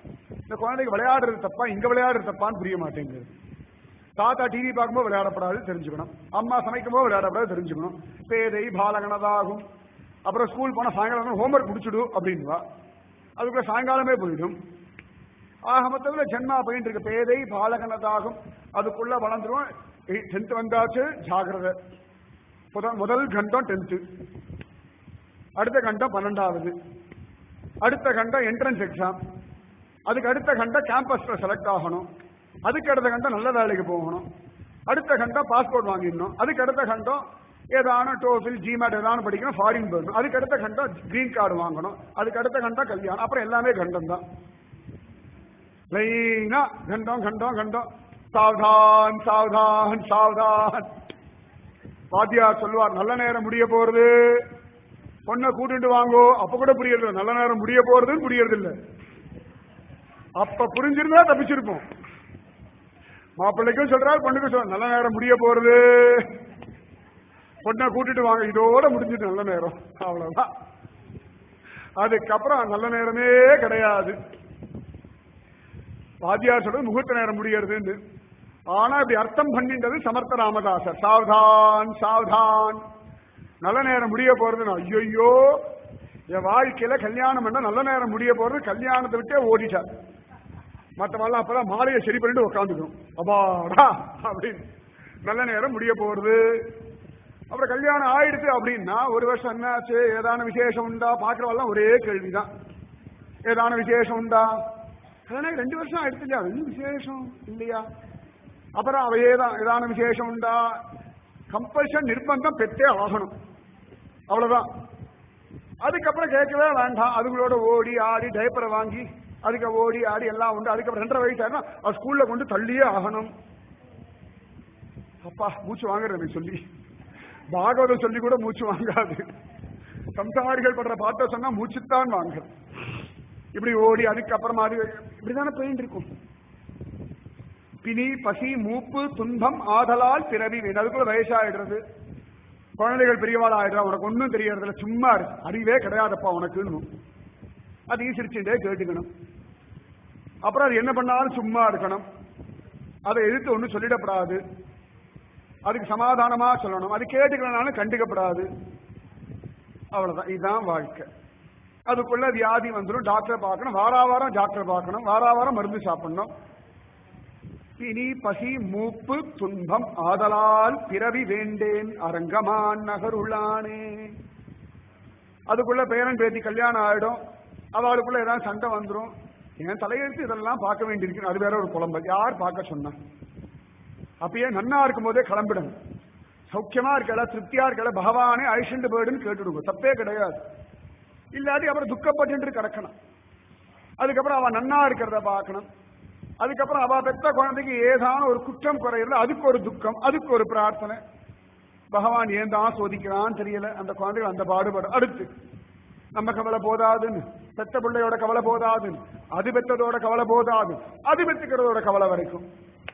இந்த குழந்தைக்கு விளையாடுறது தப்பா இங்க விளையாடுறது தப்பான்னு புரிய மாட்டேங்குது தாத்தா டிவி பார்க்கும்போது விளையாடப்படாது தெரிஞ்சுக்கணும் அம்மா சமைக்கும் போது விளையாடப்படாது தெரிஞ்சுக்கணும் பேதை பாலகனதாகும் அப்புறம் ஸ்கூல் போனா சாயங்காலம் ஹோம்ஒர்க் முடிச்சுடு அப்படின்வா அதுக்குள்ள சாயங்காலமே போயிடும் ஆக மொத்தத்தில் ஜென்மா போயிட்டு இருக்கு பேதை பாலகனதாகும் அதுக்குள்ள வளர்ந்துரும் டென்த் வந்தாச்சு ஜாகிரதை முதல் முதல் கண்டம் டென்த்து அடுத்த கண்டம் பன்னெண்டாவது அடுத்த கண்டம் என்ட்ரன்ஸ் எக்ஸாம் அதுக்கு அடுத்த கண்டம் கேம்பஸ்ல செலக்ட் ஆகணும் அதுக்கு அடுத்த கண்டம் நல்ல வேலைக்கு போகணும் அடுத்த கண்டம் பாஸ்போர்ட் வாங்கிடணும் அதுக்கு அடுத்த கண்டம் ஏதான டோஃபில் ஜிமேட் ஏதானு படிக்கணும் ஃபாரின் போயிடணும் அதுக்கு அடுத்த கண்டம் கிரீன் கார்டு வாங்கணும் அதுக்கு அடுத்த கண்டம் கல்யாணம் அப்புறம் எல்லாமே கண்டம் தான் லைனா கண்டம் கண்டம் கண்டம் சாவதான் சாவதான் சாவதான் வாத்தியார் சொல்லுவார் நல்ல நேரம் முடிய போறது பொண்ணை கூட்டிட்டு வாங்கோ அப்ப கூட புரியறது இல்ல. நல்ல நேரம் முடிய போறதுன்னு புரியறது இல்ல அப்ப புரிஞ்சிருந்தா தப்பிச்சிருப்போம் மாப்பிள்ளைக்கும் சொல்றாரு பொண்ணுக்கும் சொல்ற நல்ல நேரம் முடிய போறது பொண்ணை கூட்டிட்டு வாங்க இதோட முடிஞ்சிட்டு நல்ல நேரம் அவ்வளவுதான் அதுக்கப்புறம் நல்ல நேரமே கிடையாது வாத்தியார் சொல்றது முகூர்த்த நேரம் முடியறதுன்னு ஆனா இப்படி அர்த்தம் பண்ணின்றது சமர்த்த ராமதாசர் சாவதான் சாவதான் நல்ல நேரம் முடிய போறது ஐயோ என் வாழ்க்கையில கல்யாணம் பண்ண நல்ல நேரம் முடிய போறது கல்யாணத்தை விட்டே ஓடிட்டார் மற்றவெல்லாம் அப்பதான் மாலையை சரி பண்ணிட்டு உட்காந்துக்கும் அப்பாடா அப்படின்னு நல்ல நேரம் முடிய போறது அப்புறம் கல்யாணம் ஆயிடுச்சு அப்படின்னா ஒரு வருஷம் என்னாச்சு ஏதான விசேஷம் உண்டா பாக்குறவெல்லாம் ஒரே கேள்விதான் ஏதான விசேஷம் உண்டா அதனால ரெண்டு வருஷம் ஆயிடுச்சு இல்லையா ரெண்டு விசேஷம் இல்லையா அப்புறம் அவையே தான் ஏதான விசேஷம் உண்டா கம்பல்ஷன் நிர்பந்தம் பெற்றே ஆகணும் அவ்வளவுதான் அதுக்கப்புறம் கேட்கவே வேண்டாம் அதுங்களோட ஓடி ஆடி டைப்பரை வாங்கி அதுக்கு ஓடி ஆடி எல்லாம் உண்டு அதுக்கப்புறம் ரெண்டரை வயசு ஆயிடும் அது ஸ்கூல்ல கொண்டு தள்ளியே ஆகணும் அப்பா மூச்சு வாங்குறது சொல்லி பாகவதம் சொல்லி கூட மூச்சு வாங்காது சம்சாரிகள் படுற பாட்ட சொன்னா மூச்சுத்தான் வாங்க இப்படி ஓடி அதுக்கப்புறமா அது இப்படிதானே போயிட்டு இருக்கும் பிணி பசி மூப்பு துன்பம் ஆதலால் பிறவி வீண் அதுக்குள்ள வயசாயிடுறது குழந்தைகள் பெரியவாள் ஆயிடுறா உனக்கு ஒன்றும் தெரியறதில்ல சும்மா இருக்கு அறிவே கிடையாதப்பா உனக்குன்னு அதையும் சிரிச்சுட்டே கேட்டுக்கணும் அப்புறம் அது என்ன பண்ணாலும் சும்மா இருக்கணும் அதை எதிர்த்து ஒன்றும் சொல்லிடப்படாது அதுக்கு சமாதானமா சொல்லணும் அது கேட்டுக்கலனாலும் கண்டுக்கப்படாது அவ்வளவுதான் இதுதான் வாழ்க்கை அதுக்குள்ள வியாதி வந்துடும் டாக்டரை பார்க்கணும் வாரா வாரம் டாக்டரை பார்க்கணும் வாரா வாரம் மருந்து சாப்பிடணும் பிணி பசி மூப்பு துன்பம் ஆதலால் பிறவி வேண்டேன் அரங்கமான் நகருளானே அதுக்குள்ள பேரன் பேத்தி கல்யாணம் ஆயிடும் அவளுக்குள்ள ஏதாவது சண்டை வந்துடும் என் தலையெழுத்து இதெல்லாம் பார்க்க வேண்டியிருக்கு அது வேற ஒரு குழம்பு யார் பார்க்க சொன்னா அப்பயே நன்னா இருக்கும் போதே கிளம்பிடணும் சௌக்கியமா இருக்கல திருப்தியா இருக்கல பகவானே அழிச்சுண்டு போயிடுன்னு கேட்டுடுங்க தப்பே கிடையாது இல்லாட்டி அப்புறம் துக்கப்பட்டு கிடக்கணும் அதுக்கப்புறம் அவன் நன்னா இருக்கிறத பார்க்கணும் அதுக்கப்புறம் அவ பெத்த குழந்தைக்கு ஏதான ஒரு குற்றம் குறையிறது அதுக்கு ஒரு துக்கம் அதுக்கு ஒரு பிரார்த்தனை பகவான் ஏன் தான் சோதிக்கிறான்னு தெரியல அந்த குழந்தைகள் அந்த பாடுபடும் அடுத்து நம்ம கவலை போதாதுன்னு பெத்த பிள்ளையோட கவலை போதாதுன்னு அது பெத்ததோட கவலை போதாது அது பெத்துக்கிறதோட கவலை வரைக்கும்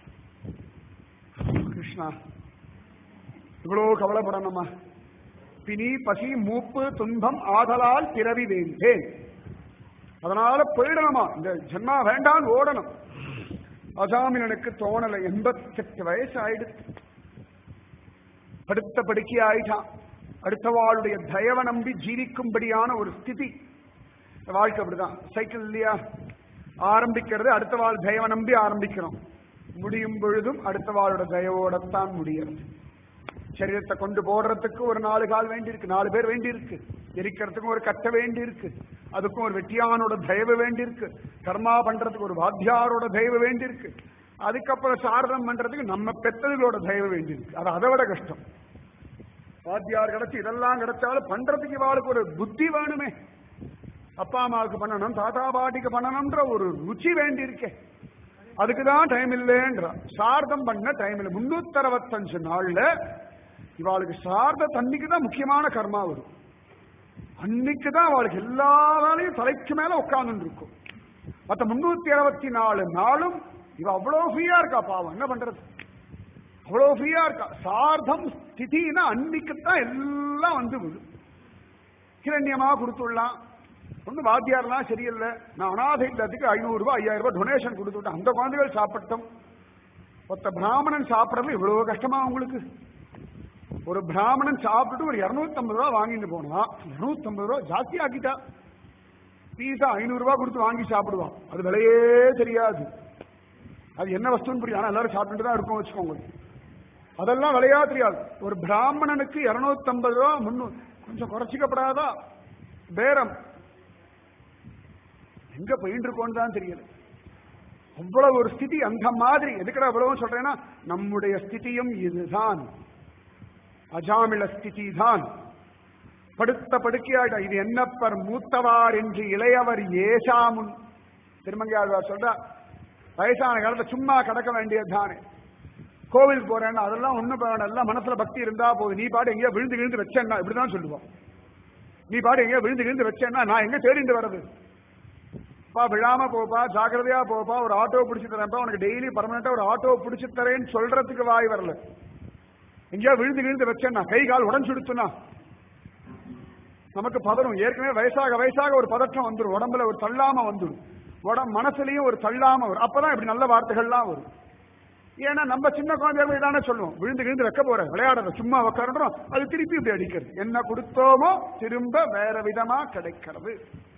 கிருஷ்ணா இவ்வளவு கவலைப்படணுமா பிணி பசி மூப்பு துன்பம் ஆதலால் பிறவி வேண்டேன் அதனால போயிடணுமா இந்த ஜென்மா வேண்டாம் ஓடணும் அசாமினனுக்கு தோணலை எண்பத்தெட்டு வயசு ஆயிடுச்சு படுத்த படுக்கை ஆயிட்டான் அடுத்தவாளுடைய தயவை நம்பி ஜீவிக்கும்படியான ஒரு ஸ்திதி வாழ்க்கை அப்படிதான் சைக்கிள் இல்லையா ஆரம்பிக்கிறது அடுத்த வாழ் தயவை நம்பி ஆரம்பிக்கிறோம் முடியும் பொழுதும் அடுத்த வாளோட தயவோடத்தான் முடியறது சரீரத்தை கொண்டு போடுறதுக்கு ஒரு நாலு கால் வேண்டி இருக்கு நாலு பேர் வேண்டி இருக்கு எரிக்கிறதுக்கும் ஒரு கட்டை வேண்டி இருக்கு அதுக்கும் ஒரு வெட்டியானோட தயவு வேண்டி இருக்கு கர்மா பண்றதுக்கு ஒரு வாத்தியாரோட தயவு வேண்டி இருக்கு அதுக்கப்புறம் சாரணம் பண்றதுக்கு நம்ம பெத்ததுகளோட தயவு வேண்டி இருக்கு அது அதை விட கஷ்டம் வாத்தியார் கிடைச்சு இதெல்லாம் கிடைச்சாலும் பண்றதுக்கு இவாளுக்கு ஒரு புத்தி வேணுமே அப்பா அம்மாவுக்கு பண்ணணும் தாத்தா பாட்டிக்கு பண்ணணும்ன்ற ஒரு ருச்சி வேண்டி இருக்கே அதுக்குதான் டைம் இல்லைன்ற சார்தம் பண்ண டைம் இல்லை முன்னூத்தி அறுபத்தஞ்சு நாள்ல இவாளுக்கு சார்த தண்ணிக்கு தான் முக்கியமான கர்மா வரும் அன்னைக்கு தான் அவளுக்கு எல்லா வேலையும் தலைக்கு மேல உட்கார்ந்து இருக்கும் மத்த முன்னூத்தி அறுபத்தி நாலு நாளும் இவ அவ்வளவு ஃப்ரீயா இருக்கா பாவம் என்ன பண்றது அவ்வளவு ஃப்ரீயா இருக்கா சார்தம் ஸ்திதினா அன்னைக்கு தான் எல்லாம் வந்து விடும் கிரண்யமா கொடுத்துடலாம் ஒன்றும் வாத்தியார்லாம் சரியில்லை நான் அனாதை இல்லத்துக்கு ஐநூறு ரூபாய் ஐயாயிரம் ரூபாய் டொனேஷன் கொடுத்துட்டேன் அந்த குழந்தைகள் சாப்பிட்டோம் ஒருத்த பிராமணன் சாப்பிட்றது இவ்வளவு கஷ்டமா உங்களுக்கு ஒரு பிராமணன் சாப்பிட்டுட்டு ஒரு இருநூத்தம்பது ரூபா வாங்கிட்டு போனா இருநூத்தம்பது ரூபா ஜாஸ்தி ஆக்கிட்டா பீஸா ஐநூறு ரூபாய் கொடுத்து வாங்கி சாப்பிடுவான் அது விலையே தெரியாது அது என்ன வஸ்துன்னு புரியும் ஆனா எல்லாரும் சாப்பிட்டுட்டு தான் இருக்கும் வச்சுக்கோங்க அதெல்லாம் விலையா தெரியாது ஒரு பிராமணனுக்கு இருநூத்தம்பது ரூபா முன்னூறு கொஞ்சம் குறைச்சிக்கப்படாதா பேரம் எங்க போயிட்டு இருக்கோன்னு தான் தெரியல அவ்வளவு ஒரு ஸ்திதி அந்த மாதிரி எதுக்கடா அவ்வளவு சொல்றேன்னா நம்முடைய ஸ்திதியும் இதுதான் அஜாமில ஸ்திதி தான் படுத்த படுக்கையாயிட்டா இது என்னப்பர் மூத்தவார் என்று இளையவர் ஏசாமுன் திருமங்கையாழ்வார் சொல்றா வயசான காலத்துல சும்மா கடக்க வேண்டியது தானே கோவிலுக்கு போறேன்னா அதெல்லாம் ஒண்ணும் வேணும் எல்லாம் மனசுல பக்தி இருந்தா போதும் நீ பாடு எங்கேயோ விழுந்து விழுந்து வச்சேன்னா இப்படிதான் சொல்லுவோம் நீ பாடு எங்கேயோ விழுந்து விழுந்து வச்சேன்னா நான் எங்க தேடிட்டு வர்றது பா விழாம போப்பா ஜாக்கிரதையா போப்பா ஒரு ஆட்டோ பிடிச்சு தரேன்ப்பா உனக்கு டெய்லி பர்மனண்டா ஒரு ஆட்டோ பிடிச்சு தரேன்னு சொல்றதுக்கு வாய் வரல எங்கேயோ விழுந்து விழுந்து வச்சேன்னா கை கால் உடஞ்சுடுத்துனா நமக்கு பதறும் ஏற்கனவே வயசாக வயசாக ஒரு பதற்றம் வந்துடும் உடம்புல ஒரு தள்ளாம வந்துடும் உடம்பு மனசுலயும் ஒரு தள்ளாம வரும் அப்பதான் இப்படி நல்ல வார்த்தைகள்லாம் வரும் ஏன்னா நம்ம சின்ன குழந்தைகள் தானே சொல்லுவோம் விழுந்து விழுந்து வைக்க போற விளையாடுற சும்மா உட்காருன்றோம் அது திருப்பி இப்படி அடிக்கிறது என்ன கொடுத்தோமோ திரும்ப வேற விதமா கிடைக்கிறது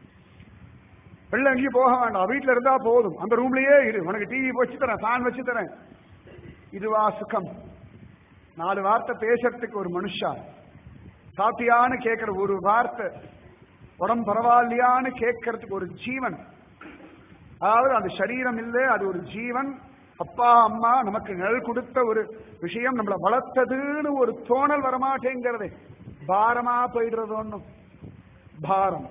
வெளில எங்கேயும் போக வேண்டாம் வீட்டுல இருந்தா போதும் அந்த ரூம்லயே இரு உனக்கு டிவி வச்சு தரேன் ஃபேன் வச்சு தரேன் இதுவா சுகம் நாலு வார்த்தை பேசுறதுக்கு ஒரு மனுஷா சாப்பிட்டியான்னு கேட்கிற ஒரு வார்த்தை உடம்பு பரவாயில்லையான்னு கேட்கறதுக்கு ஒரு ஜீவன் அதாவது அந்த சரீரம் இல்லை அது ஒரு ஜீவன் அப்பா அம்மா நமக்கு நிழல் கொடுத்த ஒரு விஷயம் நம்மளை வளர்த்ததுன்னு ஒரு தோணல் வரமாட்டேங்கிறது பாரமா போயிடுறது ஒண்ணும் பாரம்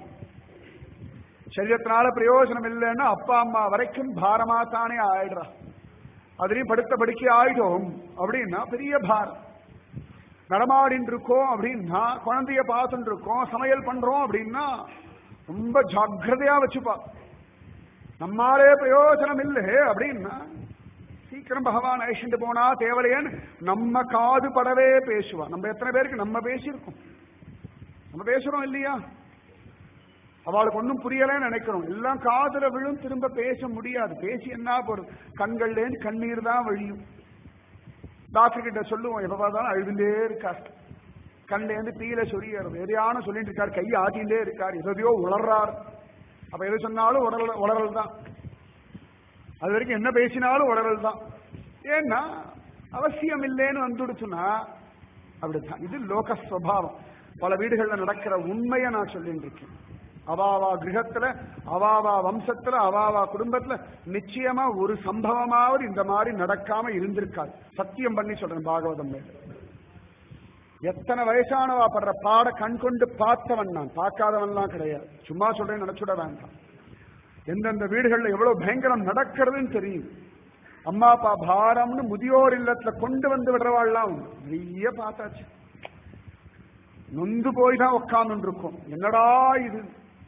சரீரத்தினால பிரயோஜனம் இல்லைன்னா அப்பா அம்மா வரைக்கும் பாரமா தானே ஆயிடுறா அதுலயும் படுத்த படுக்கை ஆயிட்டோம் அப்படின்னா பெரிய பாரம் நடமாடின்னு இருக்கோம் அப்படின்னா குழந்தைய பார்த்துட்டு இருக்கோம் சமையல் பண்றோம் அப்படின்னா ரொம்ப ஜாக்கிரதையா வச்சுப்பா நம்மாலே பிரயோஜனம் இல்லை அப்படின்னா சீக்கிரம் பகவான் அழிச்சுட்டு போனா தேவலையன்னு நம்ம காது படவே பேசுவா நம்ம எத்தனை பேருக்கு நம்ம பேசியிருக்கோம் நம்ம பேசுறோம் இல்லையா அவளுக்கு ஒன்றும் புரியலன்னு நினைக்கிறோம் எல்லாம் காதுல விழும் திரும்ப பேச முடியாது பேசி என்ன போறது கண்கள்லேருந்து கண்ணீர் தான் வழியும் டாக்டர் கிட்ட சொல்லுவோம் எப்ப பார்த்தாலும் அழுதுண்டே இருக்கார் கண்லேருந்து பீல சொரியறது எதையான சொல்லிட்டு இருக்கார் கையை ஆட்டிகிட்டே இருக்கார் எதையோ உளர்றார் அப்ப எது சொன்னாலும் உடல் உளறல் தான் அது வரைக்கும் என்ன பேசினாலும் உளறல் தான் ஏன்னா அவசியம் இல்லைன்னு வந்துடுச்சுன்னா அப்படித்தான் இது லோக ஸ்வபாவம் பல வீடுகள்ல நடக்கிற உண்மையை நான் சொல்லிட்டு இருக்கேன் அவாவா கிரகத்துல அவாவா வம்சத்துல அவாவா குடும்பத்துல நிச்சயமா ஒரு சம்பவமாவது இந்த மாதிரி நடக்காம இருந்திருக்காது சத்தியம் பண்ணி சொல்றேன் பாகவதம் மேல எத்தனை வயசானவா படுற பாட கண் கொண்டு பார்த்தவன் நான் பார்க்காதவன்லாம் கிடையாது சும்மா சொல்றேன் நினைச்சுட வேண்டாம் எந்தெந்த வீடுகள்ல எவ்வளவு பயங்கரம் நடக்கிறதுன்னு தெரியும் அம்மா அப்பா பாரம்னு முதியோர் இல்லத்துல கொண்டு வந்து விடுறவாள்லாம் உண்டு. நிறைய பார்த்தாச்சு நொந்து போய் தான் உட்கார்ந்து இருக்கோம் என்னடா இது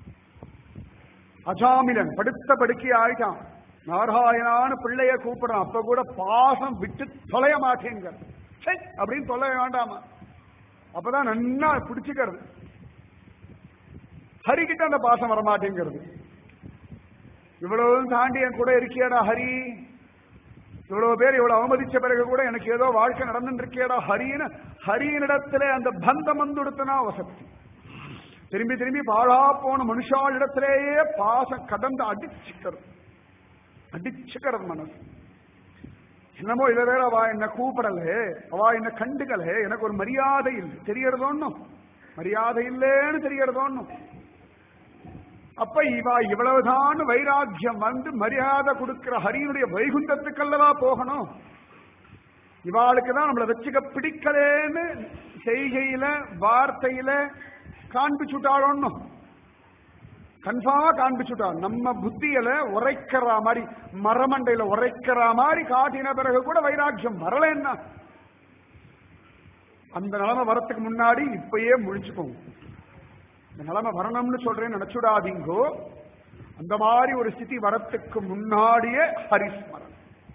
அஜாமிலன் படுத்த படுக்கை ஆயிட்டான் நாராயணான்னு பிள்ளைய கூப்பிடுறான் அப்ப கூட பாசம் விட்டு தொலைய மாட்டேங்க சை அப்படின்னு தொலைய வேண்டாமா அப்பதான் நன்னா பிடிச்சுக்கிறது ஹரிக்கிட்ட அந்த பாசம் வரமாட்டேங்கிறது இவ்வளவு தாண்டி என் கூட இருக்கியாடா ஹரி இவ்வளவு பேர் இவ்வளவு அவமதிச்ச பிறகு கூட எனக்கு ஏதோ வாழ்க்கை நடந்துட்டு இருக்கியாடா ஹரின்னு ஹரியினிடத்திலே அந்த பந்தம் வந்துடுத்துனா வசதி திரும்பி திரும்பி பாழா போன மனுஷாளிடத்திலேயே பாசம் கடந்து அடிச்சுக்கிறது அடிச்சுக்கிறது மனசு என்னமோ இதை வேற அவ என்ன கூப்பிடலே அவ என்ன கண்டுக்கலே எனக்கு ஒரு மரியாதை இல்லை தெரியறது ஒண்ணும் மரியாதை இல்லைன்னு தெரியறது ஒண்ணும் அப்ப இவா இவ்வளவுதான் வைராக்கியம் வந்து மரியாதை கொடுக்கிற ஹரியினுடைய வைகுண்டத்துக்கல்லவா போகணும் இவாளுக்கு தான் நம்மளை வச்சுக்க பிடிக்கலேன்னு செய்கையில வார்த்தையில காண்பிச்சுட்டாளோன்னு கன்ஃபார்மா காண்பிச்சுட்டா நம்ம புத்தியில உரைக்கிற மாதிரி மரமண்டையில உரைக்கிற மாதிரி காட்டின பிறகு கூட வைராக்கியம் வரலன்னா அந்த நிலைமை வரத்துக்கு முன்னாடி இப்பயே முழிச்சுக்கோங்க இந்த நிலைமை வரணும்னு சொல்றேன்னு நினைச்சுடாதீங்கோ அந்த மாதிரி ஒரு ஸ்திதி வரத்துக்கு முன்னாடியே ஹரிஸ்மரன்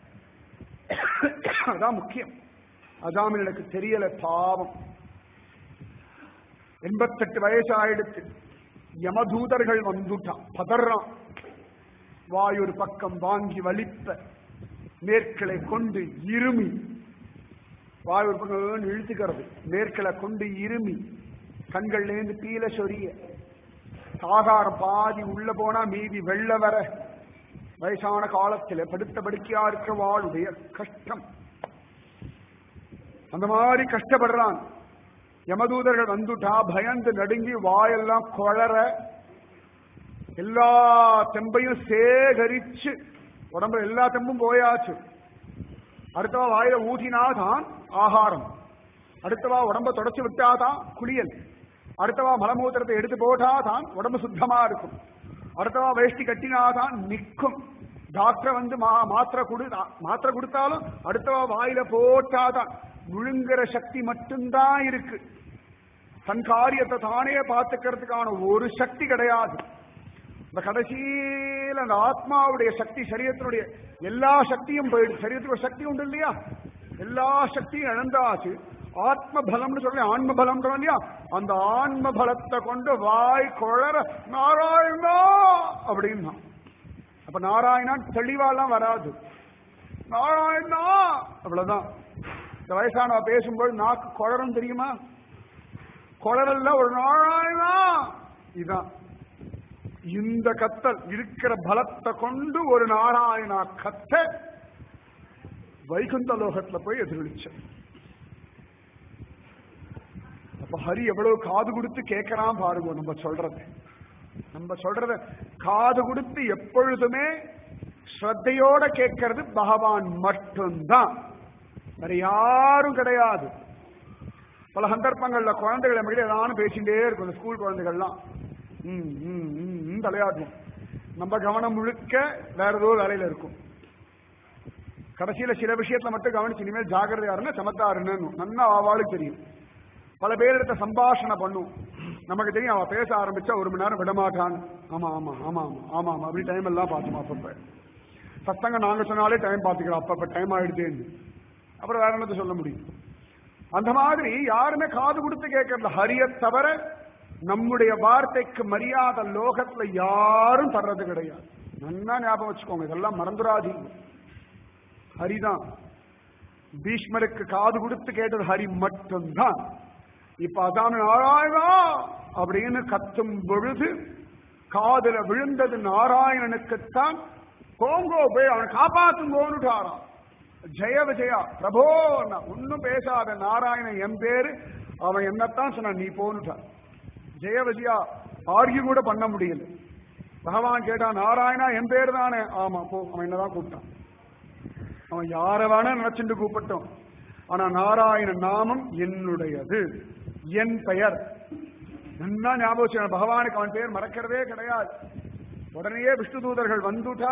அதான் முக்கியம் அதாமல் எனக்கு தெரியல பாவம் எண்பத்தெட்டு வயசு ஆயிடுச்சு யமதூதர்கள் வந்துட்டான் பதறான் வாயொரு பக்கம் வாங்கி வலிப்ப மேற்களை கொண்டு இருமி வாய் ஒரு பக்கம் இழுத்துக்கிறது மேற்களை கொண்டு இருமி கண்கள்லேருந்து பீல சொரிய ஆகாரம் பாதி உள்ள போனா மீதி வெள்ள வர வயசான காலத்துல படுத்த படுக்கையா இருக்க வாளுடைய கஷ்டம் அந்த மாதிரி கஷ்டப்படுறான் யமதூதர்கள் வந்துட்டா பயந்து நடுங்கி வாயெல்லாம் குளற எல்லா தெம்பையும் சேகரிச்சு உடம்புல எல்லா தெம்பும் போயாச்சு அடுத்தவா வாயில ஊதினாதான் ஆகாரம் அடுத்தவா உடம்ப தொடச்சு விட்டாதான் குளியல் அடுத்தவா மலமூத்திரத்தை எடுத்து போட்டாதான் உடம்பு சுத்தமா இருக்கும் அடுத்தவா வேஷ்டி கட்டினாதான் நிற்கும் டாக்டர் வந்து மா மாத்திரை கொடு மாத்திரை கொடுத்தாலும் அடுத்தவா வாயில போட்டாதான் விழுங்குற சக்தி மட்டும்தான் இருக்கு தன் காரியத்தை தானே பார்த்துக்கிறதுக்கான ஒரு சக்தி கிடையாது இந்த கடைசியில அந்த ஆத்மாவுடைய சக்தி சரீரத்தினுடைய எல்லா சக்தியும் போயிடுச்சு சரீரத்துக்கு ஒரு சக்தி உண்டு இல்லையா எல்லா சக்தியும் இழந்தாச்சு ஆத்ம பலம்னு சொல்லி ஆன்ம பலம் இல்லையா அந்த ஆன்ம பலத்தை கொண்டு வாய் குழற நாராயணா அப்படின்னா அப்ப நாராயணா தெளிவாலாம் வராது நாராயணா அவ்வளவுதான் இந்த வயசானவ பேசும்போது நாக்கு குழறும் தெரியுமா குழறல்ல ஒரு நாராயணா இதான் இந்த கத்தல் இருக்கிற பலத்தை கொண்டு ஒரு நாராயணா கத்த வைகுந்த லோகத்துல போய் எதிரொலிச்ச அப்ப ஹரி எவ்வளவு காது கொடுத்து கேட்கறான் பாருங்க நம்ம சொல்றது நம்ம சொல்றத காது கொடுத்து எப்பொழுதுமே ஸ்ரத்தையோட கேட்கறது பகவான் மட்டும்தான் வேற யாரும் கிடையாது பல சந்தர்ப்பங்கள்ல குழந்தைகளை மட்டும் ஏதாவது பேசிட்டே இருக்கும் இந்த ஸ்கூல் குழந்தைகள்லாம் ம், ம், ம், ம், தலையாட்டும் நம்ம கவனம் முழுக்க வேற ஏதோ வேலையில இருக்கும் கடைசியில சில விஷயத்துல மட்டும் கவனிச்சு இனிமேல் ஜாகிரதையா இருந்தா சமத்தாருன்னு நன்னா ஆவாளுக்கு தெரியும் பல பேரிடத்த சம்பாஷணை பண்ணும் நமக்கு தெரியும் அவ பேச ஆரம்பிச்சா ஒரு மணி நேரம் விடமாட்டான் ஆமா ஆமா ஆமா ஆமா ஆமா ஆமா அப்படி டைம் எல்லாம் பார்த்தோம் அப்பப்ப சத்தங்க நாங்க சொன்னாலே டைம் பார்த்துக்கிறோம் அப்பப்ப டைம் ஆயிடுதேன்னு அப்புறம் வேற என்னத்த சொல்ல முடியும் அந்த மாதிரி யாருமே காது கொடுத்து கேட்கறது ஹரிய தவிர நம்முடைய வார்த்தைக்கு மரியாதை லோகத்துல யாரும் தர்றது கிடையாது நன்னா ஞாபகம் வச்சுக்கோங்க இதெல்லாம் மறந்துடாதீங்க ஹரிதான் பீஷ்மருக்கு காது கொடுத்து கேட்டது ஹரி மட்டும்தான் இப்ப அதான் நாராயணா அப்படின்னு கத்தும் பொழுது காதுல விழுந்தது நாராயணனுக்குத்தான் போங்கோ போய் அவனை காப்பாத்துங்கோன்னுட்டாராம் ஜெய விஜயா பிரபோ ஒன்னும் பேசாத நாராயணன் என் பேரு அவன் என்னத்தான் சொன்னான் நீ போன்னுட்டான் ஜெய விஜயா ஆர்கியூ கூட பண்ண முடியல பகவான் கேட்டான் நாராயணா என் பேரு தானே ஆமா போ அவன் என்னதான் கூப்பிட்டான் அவன் யார வேணா நினைச்சுட்டு கூப்பிட்டோம் ஆனா நாராயண நாமம் என்னுடையது என் பெயர் நல்லா ஞாபகம் வச்சுக்கணும். பகவானுக்கு அவன் பேர் மறக்கிறதே கிடையாது உடனே விஷ்ணு தூதர்கள் வந்துட்டா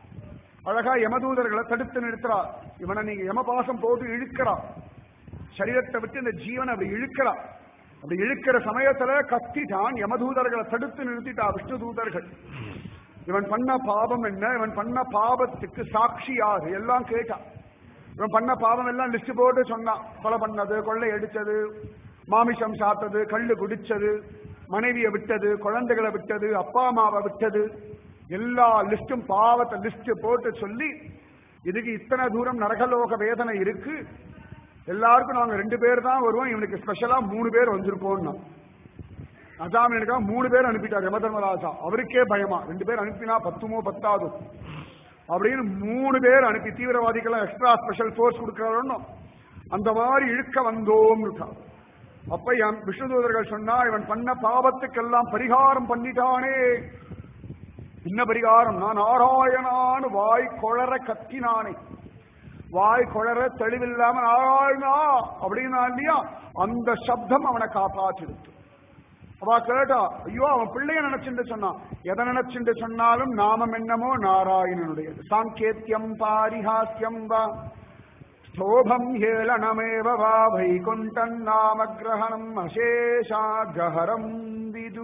அழகா யமதூதர்களை தடுத்து நிறுத்துறா இவனை நீங்க யமபாசம் போட்டு இழுக்கிறா சரீரத்தை விட்டு இந்த ஜீவனை அப்படி இழுக்கிறா அப்படி இழுக்கிற சமயத்துல கத்திட்டான் யமதூதர்களை தடுத்து நிறுத்திட்டா விஷ்ணு தூதர்கள் இவன் பண்ண பாவம் என்ன இவன் பண்ண பாவத்துக்கு சாட்சி யாரு எல்லாம் கேட்டான் இவன் பண்ண பாவம் எல்லாம் லிஸ்ட் போட்டு சொன்னான் கொலை பண்ணது கொள்ளை அடிச்சது மாமிசம் சாப்பிட்டது கள்ளு குடிச்சது மனைவியை விட்டது குழந்தைகளை விட்டது அப்பா அம்மாவை விட்டது எல்லா லிஸ்டும் பாவத்தை லிஸ்ட் போட்டு சொல்லி இதுக்கு இத்தனை தூரம் நரகலோக வேதனை இருக்கு எல்லாருக்கும் நாங்க ரெண்டு பேர் தான் வருவோம் இவனுக்கு ஸ்பெஷலா மூணு பேர் வந்திருக்கோம்னா அசாமியனுக்காக மூணு பேர் அனுப்பிட்டார் யமதர்மராஜா அவருக்கே பயமா ரெண்டு பேர் அனுப்பினா பத்துமோ பத்தாதோ அப்படின்னு மூணு பேர் அனுப்பி தீவிரவாதிகள்லாம் எக்ஸ்ட்ரா ஸ்பெஷல் ஃபோர்ஸ் கொடுக்கறோம் அந்த மாதிரி இழுக்க வந்தோம் அப்ப என் விஷ்ணுதூதர்கள் சொன்னா இவன் பண்ண பாவத்துக்கெல்லாம் பரிகாரம் பண்ணிட்டானே என்ன பரிகாரம் நான் நாராயணான்னு வாய் கொளற கத்தினானே வாய் கொளற தெளிவில்லாம நாராயணா அப்படின்னா இல்லையா அந்த சப்தம் அவனை காப்பாற்றிடுத்து அவ கேட்டா ஐயோ அவன் பிள்ளைய நினைச்சுட்டு சொன்னான் எதை நினைச்சுட்டு சொன்னாலும் நாமம் என்னமோ நாராயணனுடையது சாங்கேத்தியம் பாரிஹாஸ்யம் வா ஸ்தோபம் ஹேளனமேவ வா வைகுண்டன் நாம கிரகணம் அசேஷாகரம் விது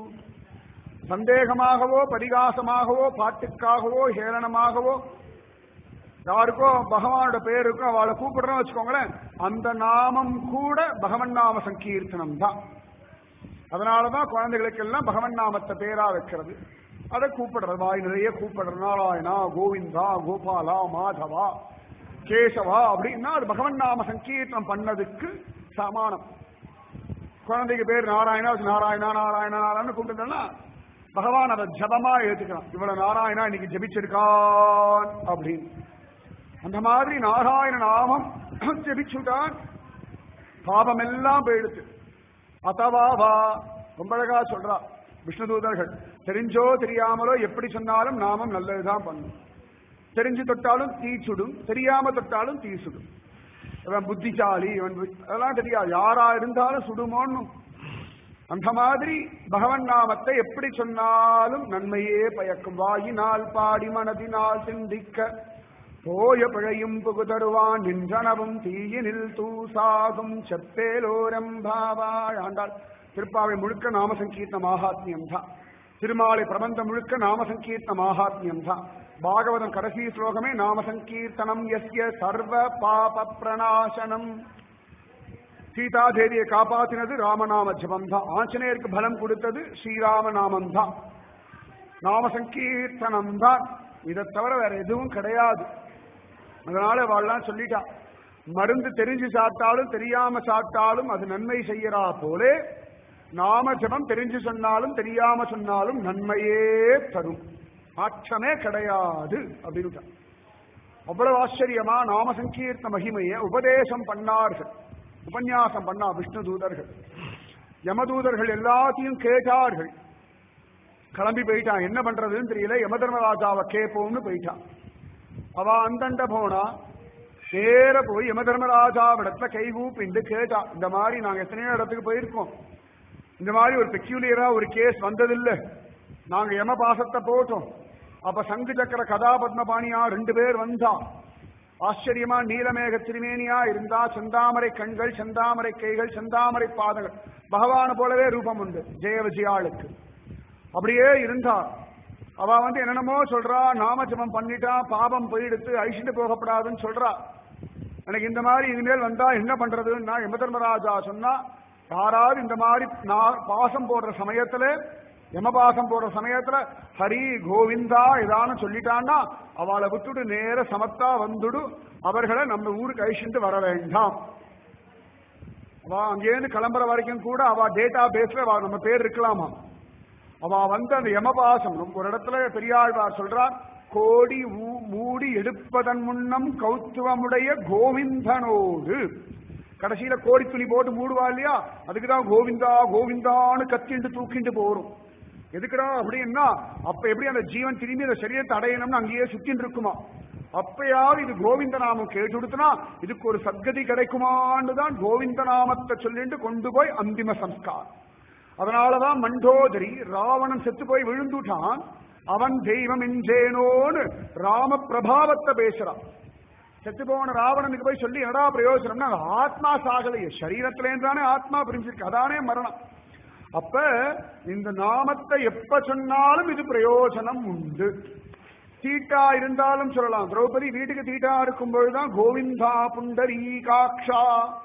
சந்தேகமாகவோ பரிகாசமாகவோ பாட்டுக்காகவோ ஹேளனமாகவோ யாருக்கோ பகவானோட பேர் இருக்கும் அவளை கூப்பிடுறோம் வச்சுக்கோங்களேன் அந்த நாமம் கூட பகவன் நாம சங்கீர்த்தனம் தான் அதனாலதான் குழந்தைகளுக்கு எல்லாம் பகவன் நாமத்தை பேரா வைக்கிறது அதை கூப்பிடுறது வாய் நிறைய கூப்பிடுறது நாராயணா கோவிந்தா கோபாலா மாதவா கேசவா அப்படின்னா அது பகவன் நாம சங்கீர்த்தனம் பண்ணதுக்கு சமானம் குழந்தைக்கு பேர் நாராயணா அது நாராயணா நாராயணா நாராயணன் கூப்பிட்டுனா பகவான் அதை ஜபமா ஏத்துக்கலாம் இவ்வளவு நாராயணா இன்னைக்கு ஜபிச்சிருக்கான் அப்படின்னு அந்த மாதிரி நாராயண நாமம் ஜபிச்சுட்டான் பாபம் எல்லாம் போயிடுச்சு அத்தவாவா ரொம்ப அழகா சொல்றா விஷ்ணுதூதர்கள் தெரிஞ்சோ தெரியாமலோ எப்படி சொன்னாலும் நாமம் நல்லதுதான் பண்ணும் தெரிஞ்சு தொட்டாலும் தீ சுடும் தெரியாம தொட்டாலும் தீ சுடும் இவன் புத்திசாலி இவன் புத்தி- அதெல்லாம் தெரியாது யாரா இருந்தாலும் சுடுமோன்னு அந்த மாதிரி பகவன் நாமத்தை எப்படி சொன்னாலும் நன்மையே பயக்கும் வாயினால் பாடி மனதினால் சிந்திக்க போய பிழையும் புகுதருவான் நின்றனவும் தீயினில் தூசாகும் செப்பேலோரம் பாவாய் ஆண்டாள் திருப்பாவை முழுக்க நாம சங்கீர்த்த மாகாத்மியம் தான் திருமாலை பிரபந்தம் முழுக்க நாம சங்கீர்த்த மாகாத்மியம் தான் பாகவதம் கடைசி ஸ்லோகமே நாம சங்கீர்த்தனம் எஸ்ய சர்வ பாப பிரணாசனம் சீதாதேவியை காப்பாத்தினது ராமநாம ஜபம் தான் ஆஞ்சநேயருக்கு பலம் கொடுத்தது ஸ்ரீராம நாமம் தான் நாம சங்கீர்த்தனம் தான் இதை தவிர வேற எதுவும் கிடையாது அதனால வாழலாம் சொல்லிட்டா மருந்து தெரிஞ்சு சாப்பிட்டாலும் தெரியாம சாப்பிட்டாலும் அது நன்மை செய்யறா போலே நாம ஜபம் தெரிஞ்சு சொன்னாலும் தெரியாம சொன்னாலும் நன்மையே தரும் மாற்றமே கிடையாது அப்படின்னு அவ்வளவு ஆச்சரியமா நாம சங்கீர்த்த மகிமையை உபதேசம் பண்ணார்கள் உபன்யாசம் பண்ணா விஷ்ணு தூதர்கள் யமதூதர்கள் எல்லாத்தையும் கேட்டார்கள் கிளம்பி போயிட்டான் என்ன பண்றதுன்னு தெரியல யமதர்மராஜாவை கேட்போம்னு போயிட்டான் அவ அந்தண்ட போனா நேர போய் யமதர்மராஜாவிடத்துல கை கூப்பிண்டு கேட்டா இந்த மாதிரி நாங்க எத்தனையோ இடத்துக்கு போயிருக்கோம் இந்த மாதிரி ஒரு பெக்யூலியரா ஒரு கேஸ் வந்ததில்லை நாங்க யம பாசத்தை போட்டோம் அப்ப சங்கு சக்கர கதாபத்மபாணியா ரெண்டு பேர் வந்தா ஆச்சரியமா நீலமேக திருமேனியா இருந்தா செந்தாமரை கண்கள் செந்தாமரை கைகள் செந்தாமரை பாதங்கள் பகவான போலவே ரூபம் உண்டு ஜெய விஜயாளுக்கு அப்படியே இருந்தா அவ வந்து என்னென்னமோ சொல்றா நாம ஜபம் பண்ணிட்டா பாபம் போயிடுத்து அழிச்சுட்டு போகப்படாதுன்னு சொல்றா எனக்கு இந்த மாதிரி இனிமேல் வந்தா என்ன பண்றதுன்னா யமதர்மராஜா சொன்னா யாராவது இந்த மாதிரி நா- பாசம் போடுற சமயத்துல யமபாசம் போடுற சமயத்துல ஹரி கோவிந்தா ஏதானு சொல்லிட்டான்னா அவளை விட்டுட்டு நேர சமத்தா வந்துடு அவர்களை நம்ம ஊருக்கு அழிச்சுட்டு வர வேண்டாம் அவ அங்கேருந்து கிளம்புற வரைக்கும் கூட அவ டேட்டா பேஸ்ல அவ நம்ம பேர் இருக்கலாமா அவ வந்து அந்த யமபாசம் நம்ம ஒரு இடத்துல பெரியாழ்வார் சொல்றார் கோடி ஊ- மூடி எடுப்பதன் முன்னம் கௌத்துவமுடைய கோவிந்தனோடு கடைசியில கோடி துணி போட்டு மூடுவா இல்லையா அதுக்குதான் கோவிந்தா கோவிந்தான்னு கத்திண்டு தூக்கிண்டு போறோம் எதுக்குடா அப்படின்னா அப்ப எப்படி அந்த ஜீவன் திரும்பி அந்த சரீரத்தை அடையணும்னு அங்கேயே சுத்தின்னு இருக்குமா அப்பயாவது இது கோவிந்த நாமம் கேட்டு கொடுத்தனா இதுக்கு ஒரு சத்கதி கிடைக்குமான்னு தான் கோவிந்த நாமத்தை சொல்லிட்டு கொண்டு போய் அந்திம சம்ஸ்காரம் அதனாலதான் மண்டோதரி ராவணன் செத்து போய் விழுந்துட்டான் அவன் தெய்வம் என்றேனோன்னு ராம பிரபாவத்தை பேசுறான் செத்து போன ராவணனுக்கு போய் சொல்லி என்னடா பிரயோஜனம்னா அது ஆத்மா சாகலையே சரீரத்திலேருந்து தானே ஆத்மா பிரிஞ்சிருக்கு அதானே மரணம் அப்ப இந்த நாமத்தை எப்ப சொன்னாலும் இது பிரயோஜனம் உண்டு தீட்டா இருந்தாலும் சொல்லலாம் திரௌபதி வீட்டுக்கு தீட்டா இருக்கும் பொழுதுதான் கோவிந்தா புண்டரீகாட்சா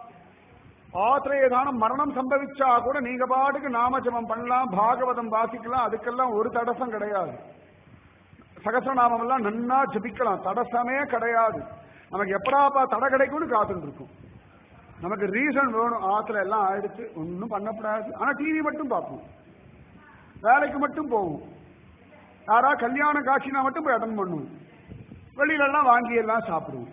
ஆத்திர ஏதானும் மரணம் சம்பவிச்சா கூட நீங்க பாட்டுக்கு நாமஜபம் பண்ணலாம் பாகவதம் வாசிக்கலாம் அதுக்கெல்லாம் ஒரு தடசம் கிடையாது சகசநாமம் எல்லாம் நன்னா ஜபிக்கலாம் தடசமே கிடையாது நமக்கு எப்படாப்பா தடை கிடைக்கும்னு காத்துட்டு இருக்கும் நமக்கு ரீசன் வேணும் ஆத்துல எல்லாம் ஆயிடுச்சு ஒன்றும் பண்ணக்கூடாது ஆனா டிவி மட்டும் பார்ப்போம் வேலைக்கு மட்டும் போவோம் யாரா கல்யாண காட்சினா மட்டும் போய் அட்டன் பண்ணுவோம் வெளியில எல்லாம் வாங்கி எல்லாம் சாப்பிடுவோம்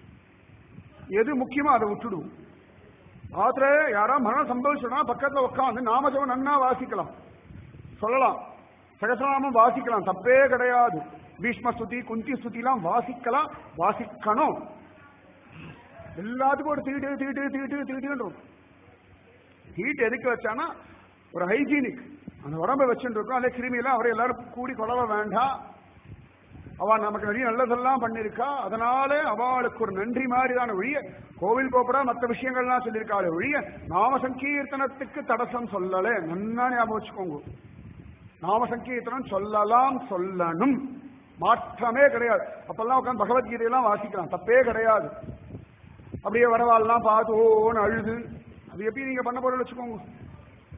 எது முக்கியமோ அதை விட்டுடுவோம் ஆத்திர யாரா மரணம் சம்பவிச்சோன்னா பக்கத்துல உட்காந்து நாமஜபம் நன்னா வாசிக்கலாம் சொல்லலாம் சகசநாமம் வாசிக்கலாம் தப்பே கிடையாது பீஷ்ம ஸ்துதி குந்தி ஸ்துதிலாம் வாசிக்கலாம் வாசிக்கணும் எல்லாத்துக்கும் ஒரு தீட்டு தீட்டு தீட்டு தீட்டுன்றோம் ஹீட் எதுக்கு வச்சானா ஒரு ஹைஜீனிக் அந்த உடம்பை வச்சுட்டு இருக்கோம் அதே கிருமியெல்லாம் அவரை எல்லாரும் கூடி கொலவ வேண்டாம் அவ நமக்கு நிறைய நல்லதெல்லாம் பண்ணிருக்கா அதனால அவளுக்கு ஒரு நன்றி மாதிரி தான ஒழிய கோவில் கோபுரா மற்ற விஷயங்கள்லாம் சொல்லியிருக்காளே ஒழிய நாம சங்கீர்த்தனத்துக்கு தடசம் சொல்லல நன்னா ஞாபகம் வச்சுக்கோங்க நாம சங்கீர்த்தனம் சொல்லலாம் சொல்லணும் மாற்றமே கிடையாது அப்பெல்லாம் உட்காந்து பகவத்கீதையெல்லாம் வாசிக்கலாம் தப்பே கிடையாது அப்படியே வரவாள்லாம் பார்த்து ஓன்னு அழுது அது எப்படி நீங்க பண்ண போற வச்சுக்கோங்க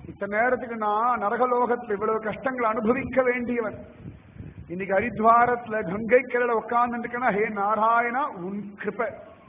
இத்தனை நேரத்துக்கு நான் நரகலோகத்துல இவ்வளவு கஷ்டங்கள் அனுபவிக்க வேண்டியவன் இன்னைக்கு ஹரித்வாரத்துல கங்கை கரையில உட்கார்ந்து ஹே நாராயணா உன் கிருபை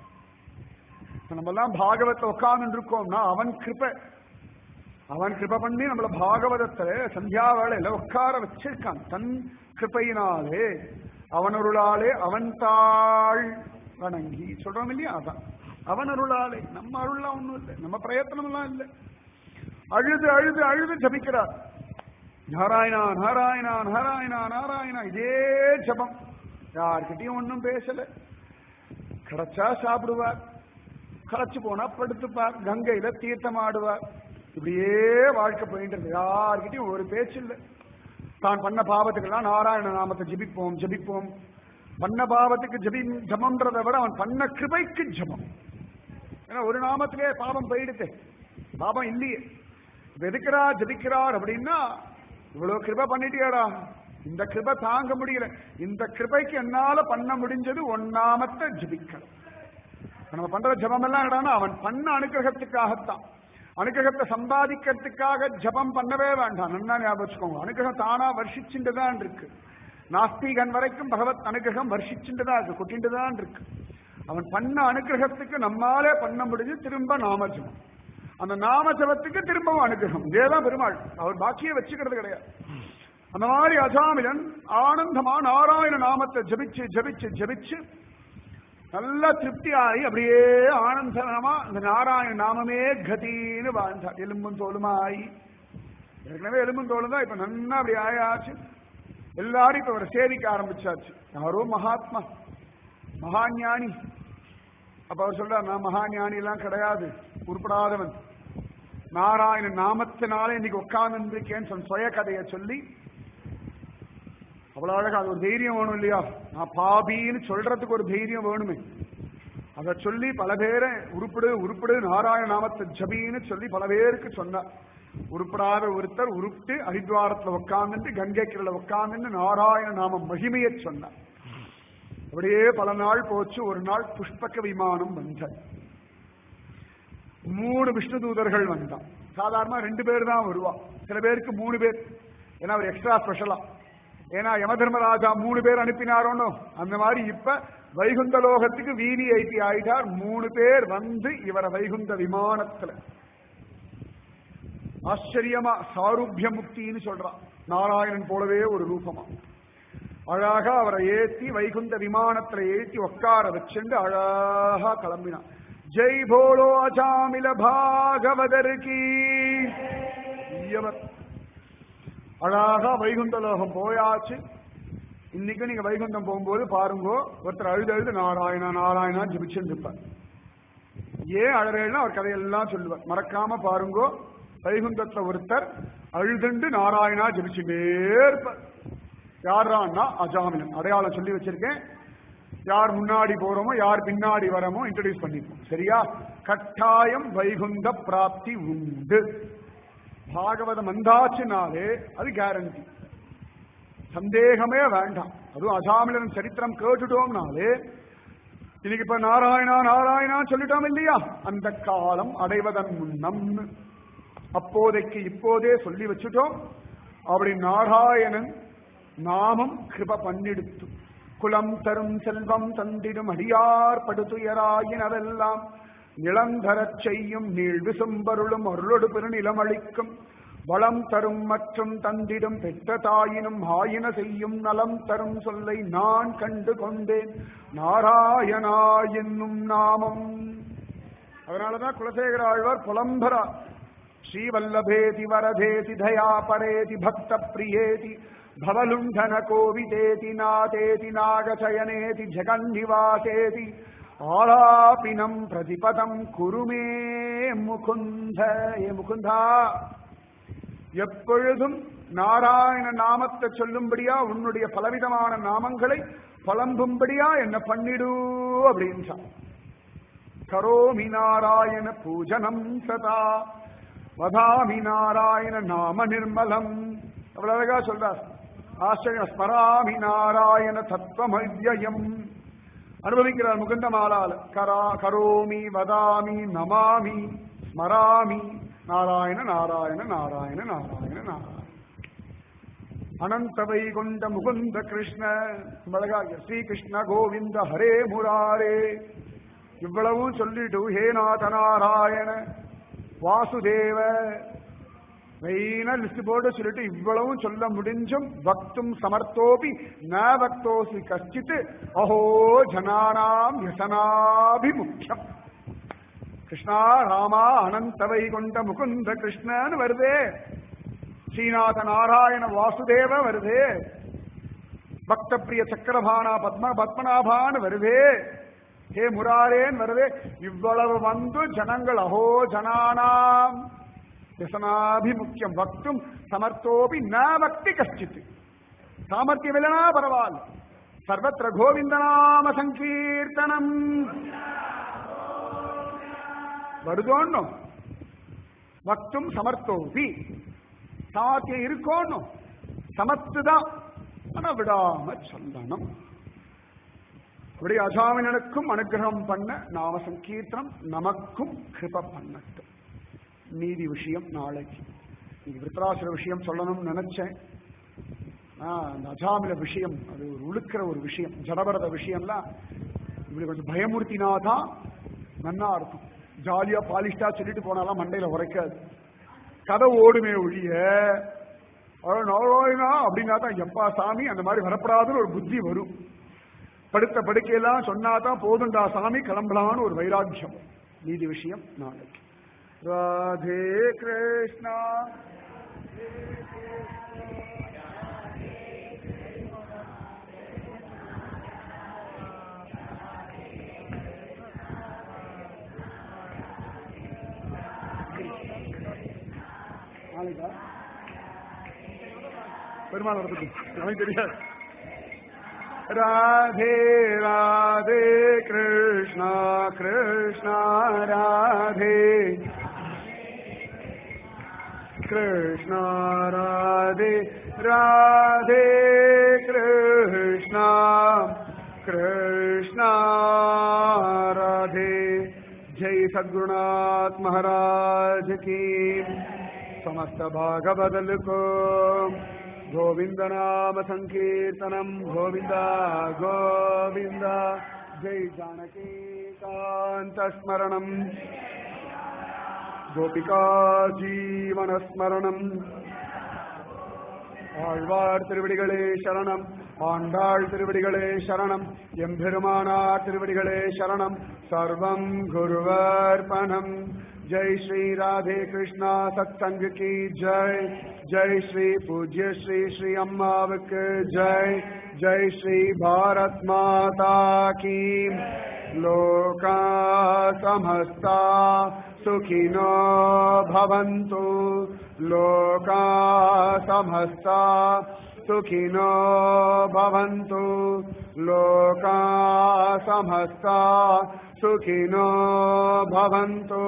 நம்ம எல்லாம் பாகவத்துல உட்கார்ந்து இருக்கோம்னா அவன் கிருபை அவன் கிருப பண்ணி நம்மள பாகவதத்துல சந்தியா வேளையில உட்கார வச்சிருக்கான் தன் கிருபையினாலே அவன் அருளாலே அவன் தாழ் வணங்கி சொல்றோம் இல்லையா அதான் அவன் அருளாலே நம்ம அருள்லாம் ஒண்ணும் இல்லை நம்ம பிரயத்தனம் எல்லாம் இல்லை அழுது அழுது அழுது ஜபிக்கிறார் நாராயணா நாராயணா நாராயணா நாராயணா இதே ஜபம் யார்கிட்டயும் ஒன்றும் பேசல கிடைச்சா சாப்பிடுவார் களைச்சு போனா படுத்துப்பார் கங்கையில தீர்த்தம் ஆடுவார் இப்படியே வாழ்க்கை போயிட்டு இருக்கு யார்கிட்டயும் ஒரு பேச்சு இல்லை தான் பண்ண பாவத்துக்கெல்லாம் நாராயண நாமத்தை ஜபிப்போம் ஜபிப்போம் பண்ண பாவத்துக்கு ஜபி ஜபம்ன்றதை விட அவன் பண்ண கிருபைக்கு ஜபம் ஏன்னா ஒரு நாமத்திலே பாவம் போயிடுது பாவம் இல்லையே எதுக்குறா ஜபிக்கிறார் அப்படின்னா இவ்வளவு கிருபை பண்ணிட்டியாடா இந்த கிருபை தாங்க முடியல இந்த கிருபைக்கு என்னால பண்ண முடிஞ்சது ஒன்னாமத்தை ஜபிக்கணும் நம்ம பண்ற ஜபம் எல்லாம் என்னடான்னா அவன் பண்ண அனுகிரகத்துக்காகத்தான் அனுகிரகத்தை சம்பாதிக்கிறதுக்காக ஜபம் பண்ணவே வேண்டாம் நல்லா ஞாபகம் வச்சுக்கோங்க அனுகிரகம் தானா வர்ஷிச்சுட்டு தான் இருக்கு நாஸ்திகன் வரைக்கும் பகவத் அனுகிரகம் வர்ஷிச்சுட்டு தான் இருக்கு கொட்டிட்டு தான் இருக்கு அவன் பண்ண அனுகிரகத்துக்கு நம்மாலே பண்ண முடிஞ்சு திரும்ப நாம ஜபம் அந்த நாம ஜபத்துக்கு திரும்பவும் அனுகிரகம் இதேதான் பெருமாள் அவர் பாக்கியை வச்சுக்கிறது கிடையாது அந்த மாதிரி அஜாமிலன் ஆனந்தமா நாராயண நாமத்தை ஜபிச்சு ஜபிச்சு ஜபிச்சு நல்லா திருப்தி ஆகி அப்படியே ஆனந்தமா இந்த நாராயண நாமமே கதின்னு வாழ்ந்தார் எலும்பும் தோலுமாயி ஏற்கனவே எலும்பும் தோலும் தான் இப்ப நன்னா அப்படி ஆயாச்சு எல்லாரும் இப்ப அவரை சேவிக்க ஆரம்பிச்சாச்சு யாரோ மகாத்மா மகாஞானி அப்ப அவர் சொல்றார் நான் மகாஞானி எல்லாம் கிடையாது உருப்படாதவன் நாராயண நாமத்தினாலே இன்னைக்கு உட்கார்ந்து இருக்கேன்னு சொன்ன சுய கதையை சொல்லி அவ்வளவு அழகா அது ஒரு தைரியம் வேணும் இல்லையா நான் பாபின்னு சொல்றதுக்கு ஒரு தைரியம் வேணுமே அதை சொல்லி பல பேரை உருப்பிடு உருப்பிடு நாராயண நாமத்தை ஜபின்னு சொல்லி பல பேருக்கு சொன்னார் உருப்படாத ஒருத்தர் உருப்பிட்டு ஹரித்வாரத்துல உட்கார்ந்துட்டு கங்கை கரையில உட்கார்ந்துட்டு நாராயண நாம மகிமையை சொன்னார் அப்படியே பல நாள் போச்சு ஒரு நாள் புஷ்பக விமானம் வந்தார் மூணு விஷ்ணு தூதர்கள் வந்தான் சாதாரணமா ரெண்டு பேர் தான் வருவா சில பேருக்கு மூணு பேர் ஏன்னா அவர் எக்ஸ்ட்ரா ஸ்பெஷலா ஏன்னா யம தர்மராஜா மூணு பேர் அனுப்பினாரோனோ அந்த மாதிரி இப்ப வைகுந்த லோகத்துக்கு விவிஐபி ஆயிட்டார் மூணு பேர் வந்து இவரை வைகுந்த விமானத்துல ஆச்சரியமா சாருபிய முக்தின்னு சொல்றான் நாராயணன் போலவே ஒரு ரூபமா அழகா அவரை ஏத்தி வைகுந்த விமானத்துல ஏத்தி உட்கார வச்சுண்டு அழகா கிளம்பினான் ஜெய் போலோ அஜாமில பாகவதர் கீ அழகா வைகுந்த லோகம் போயாச்சு இன்னைக்கு நீங்க வைகுந்தம் போகும்போது பாருங்கோ ஒருத்தர் அழுது அழுது நாராயணா நாராயணா ஜபிச்சுட்டு இருப்பார் ஏன் அழறேன்னா அவர் கதையெல்லாம் சொல்லுவார் மறக்காம பாருங்கோ வைகுந்தத்துல ஒருத்தர் அழுதுண்டு நாராயணா ஜபிச்சுட்டே இருப்பார் யாரான்னா அஜாமினன் அடையாளம் சொல்லி வச்சிருக்கேன் யார் முன்னாடி போறோமோ யார் பின்னாடி வரமோ இன்ட்ரடியூஸ் பண்ணிப்போம் சரியா கட்டாயம் வைகுந்த பிராப்தி உண்டு பாகவதம் வந்தாச்சுனாலே அது கேரண்டி சந்தேகமே வேண்டாம் அதுவும் அசாமிலன் சரித்திரம் கேட்டுட்டோம்னாலே இன்னைக்கு இப்ப நாராயணா நாராயணா சொல்லிட்டோம் இல்லையா அந்த காலம் அடைவதன் முன்னம் அப்போதைக்கு இப்போதே சொல்லி வச்சுட்டோம் அப்படி நாராயணன் நாமம் கிருப பண்ணிடுத்து குலம் தரும் செல்வம் தந்திடும் அடியார் படுதுயராயினவெல்லாம் நிலந்தரச் செய்யும் நீள் விசும்பருளும் அருளொடு பெருநிலம் அளிக்கும் வளம் தரும் மற்றும் தந்திடும் பெற்ற தாயினும் ஆயின செய்யும் நலம் தரும் சொல்லை நான் கண்டு கொண்டேன் நாராயணா என்னும் நாமம் அதனாலதான் குலசேகர ஆழ்வார் புலம்பரா ஸ்ரீவல்லபேதி வரதேதி தயா பரேதி பக்த பிரியேதி भवलुण्ठन कोविदेति नादेति नागचयनेति जगन्निवासेति ஆலாபினம் பிரதிபதம் குருமே முகுந்த ஏ முகுந்தா எப்பொழுதும் நாராயண நாமத்தை சொல்லும்படியா உன்னுடைய பலவிதமான நாமங்களை பலம்பும்படியா என்ன பண்ணிடு அப்படின்றான் கரோமி நாராயண பூஜனம் சதா வதாமி நாராயண நாம நிர்மலம் அவ்வளவு அழகா சொல்றார் ஆச்சரிய ஸ்மராமி நாராயண தத்துவமவ்யம் அனுபவிக்கிறார் முகுந்த மாலால கரா கரோமி வதாமி நமாமி ஸ்மராமி நாராயண நாராயண நாராயண நாராயண நாராயண அனந்த வைகுண்ட முகுந்த கிருஷ்ண அழகா ஸ்ரீ கிருஷ்ண கோவிந்த ஹரே முராரே இவ்வளவும் சொல்லிட்டு ஹே நாத நாராயண வாசுதேவ மெயினா லிஸ்ட் போட்டு சொல்லிட்டு இவ்வளவும் சொல்ல முடிஞ்சும் பக்தும் சமர்த்தோபி ந பக்தோசி கஷ்டித் அஹோ ஜனானாம் யசனாபிமுக்கியம் கிருஷ்ணா ராமா அனந்த வைகுண்ட முகுந்த கிருஷ்ணன்னு வருதே ஸ்ரீநாத நாராயண வாசுதேவ வருதே பக்த பிரிய சக்கரபானா பத்ம பத்மநாபான்னு வருதே ஹே முராரேன் வருதே இவ்வளவு வந்து ஜனங்கள் அஹோ ஜனானாம் விசனாபிமுக்கியம் பக்தும் சமர்த்தோபி ந பக்தி கஷ்டித் சாமர்த்தியம் இல்லனா பரவாயில்ல சர்வத்திர கோவிந்தநாம சங்கீர்த்தனம் வருதோன்னும் பக்தும் சமர்த்தோபி சாத்தியம் இருக்கோன்னும் சமத்துதான் ஆனா விடாம சொல்லணும் இப்படி அஜாமினனுக்கும் அனுகிரகம் பண்ண நாம சங்கீர்த்தனம் நமக்கும் கிருப பண்ணட்டும் மீதி விஷயம் நாளைக்கு நீங்க விருத்தராசுர விஷயம் சொல்லணும்னு நினைச்சேன் ஆஹ் அந்த அஜாமில விஷயம் அது ஒரு உழுக்கிற ஒரு விஷயம் ஜடபரத விஷயம்லாம் இப்படி கொஞ்சம் பயமுறுத்தினாதான் நன்னா இருக்கும் ஜாலியா பாலிஷ்டா சொல்லிட்டு போனாலாம் மண்டையில உரைக்காது கதை ஓடுமே ஒழிய அஹ் நாராயணா அப்படின்னா தான் எப்பா சாமி அந்த மாதிரி வரப்படாதுன்னு ஒரு புத்தி வரும் படுத்த படுக்கையெல்லாம் சொன்னாதான் போதுண்டா சாமி கிளம்பலான்னு ஒரு வைராக்கியம் நீதி விஷயம் நாளைக்கு ராதே கிருஷ்ணா நாளைக்கா பெருமாள் வரதுக்கு எனக்கு தெரியாது ராதே ராதே கிருஷ்ணா கிருஷ்ணா ராதே கிருஷ்ணா ராதே ராதே கிருஷ்ணா கிருஷ்ணா ராதே ஜெய் सद्गुरुनाथ महाराज की समस्त भागवदल को गोविंद नाम संकीर्तनम गोविंद गोविंद जय जानकी कांत स्मरणम गोपिका जीवन स्मरणम ஆழ்வார் திருவடிகளே சரணம் ஆண்டாள் திருவடிகளே சரணம் எம்பெருமானார் திருவடிகளே சரணம் சர்வம் குருவர்பணம் ஜெய் ஸ்ரீ ராதே கிருஷ்ணா சத்சங்க கி ஜெய் ஜெய் ஸ்ரீ பூஜ்ய ஸ்ரீ ஸ்ரீ அம்மாவுக்கு ஜெய் ஜெய் ஸ்ரீ பாரத் மாதா கீ लोका समस्ता सुखिनो भवन्तु लोका समस्ता सुखिनो भवन्तु लोका समस्ता सुखिनो भवन्तु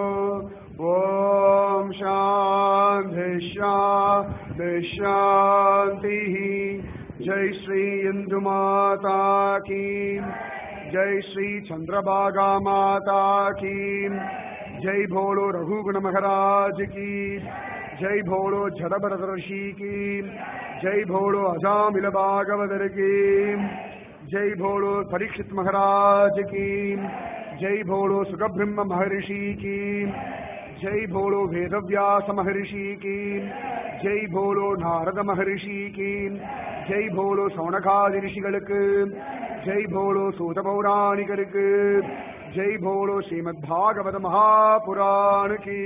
ॐ शान्ति शान्ति शान्तिः जय श्री इन्दुमाता की जय श्री चंद्रभागा माता की जय भोलो रघुगुण महाराज की जय भोलो जड़भरत ऋषि की जय भोलो अजामिल भागवतर की जय भोलो परीक्षित महाराज की जय भोलो सुखब्रह्म महर्षि की जय भोलो वेदव्यास महर्षि की जय भोलो नारद महर्षि की जय भोलो சௌனகாதி ரிஷிகளுக்கு ஜெய் போலோ சூத பௌராணிகருக்கு ஜெய் போலோ ஸ்ரீமத் பாகவத மகாபுராணு கீ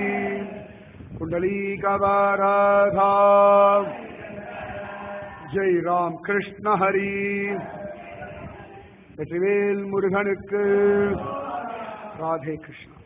குண்டலீகவரதா ஜெய் ராம் கிருஷ்ண ஹரி வெற்றிவேல் முருகனுக்கு ராதே கிருஷ்ணா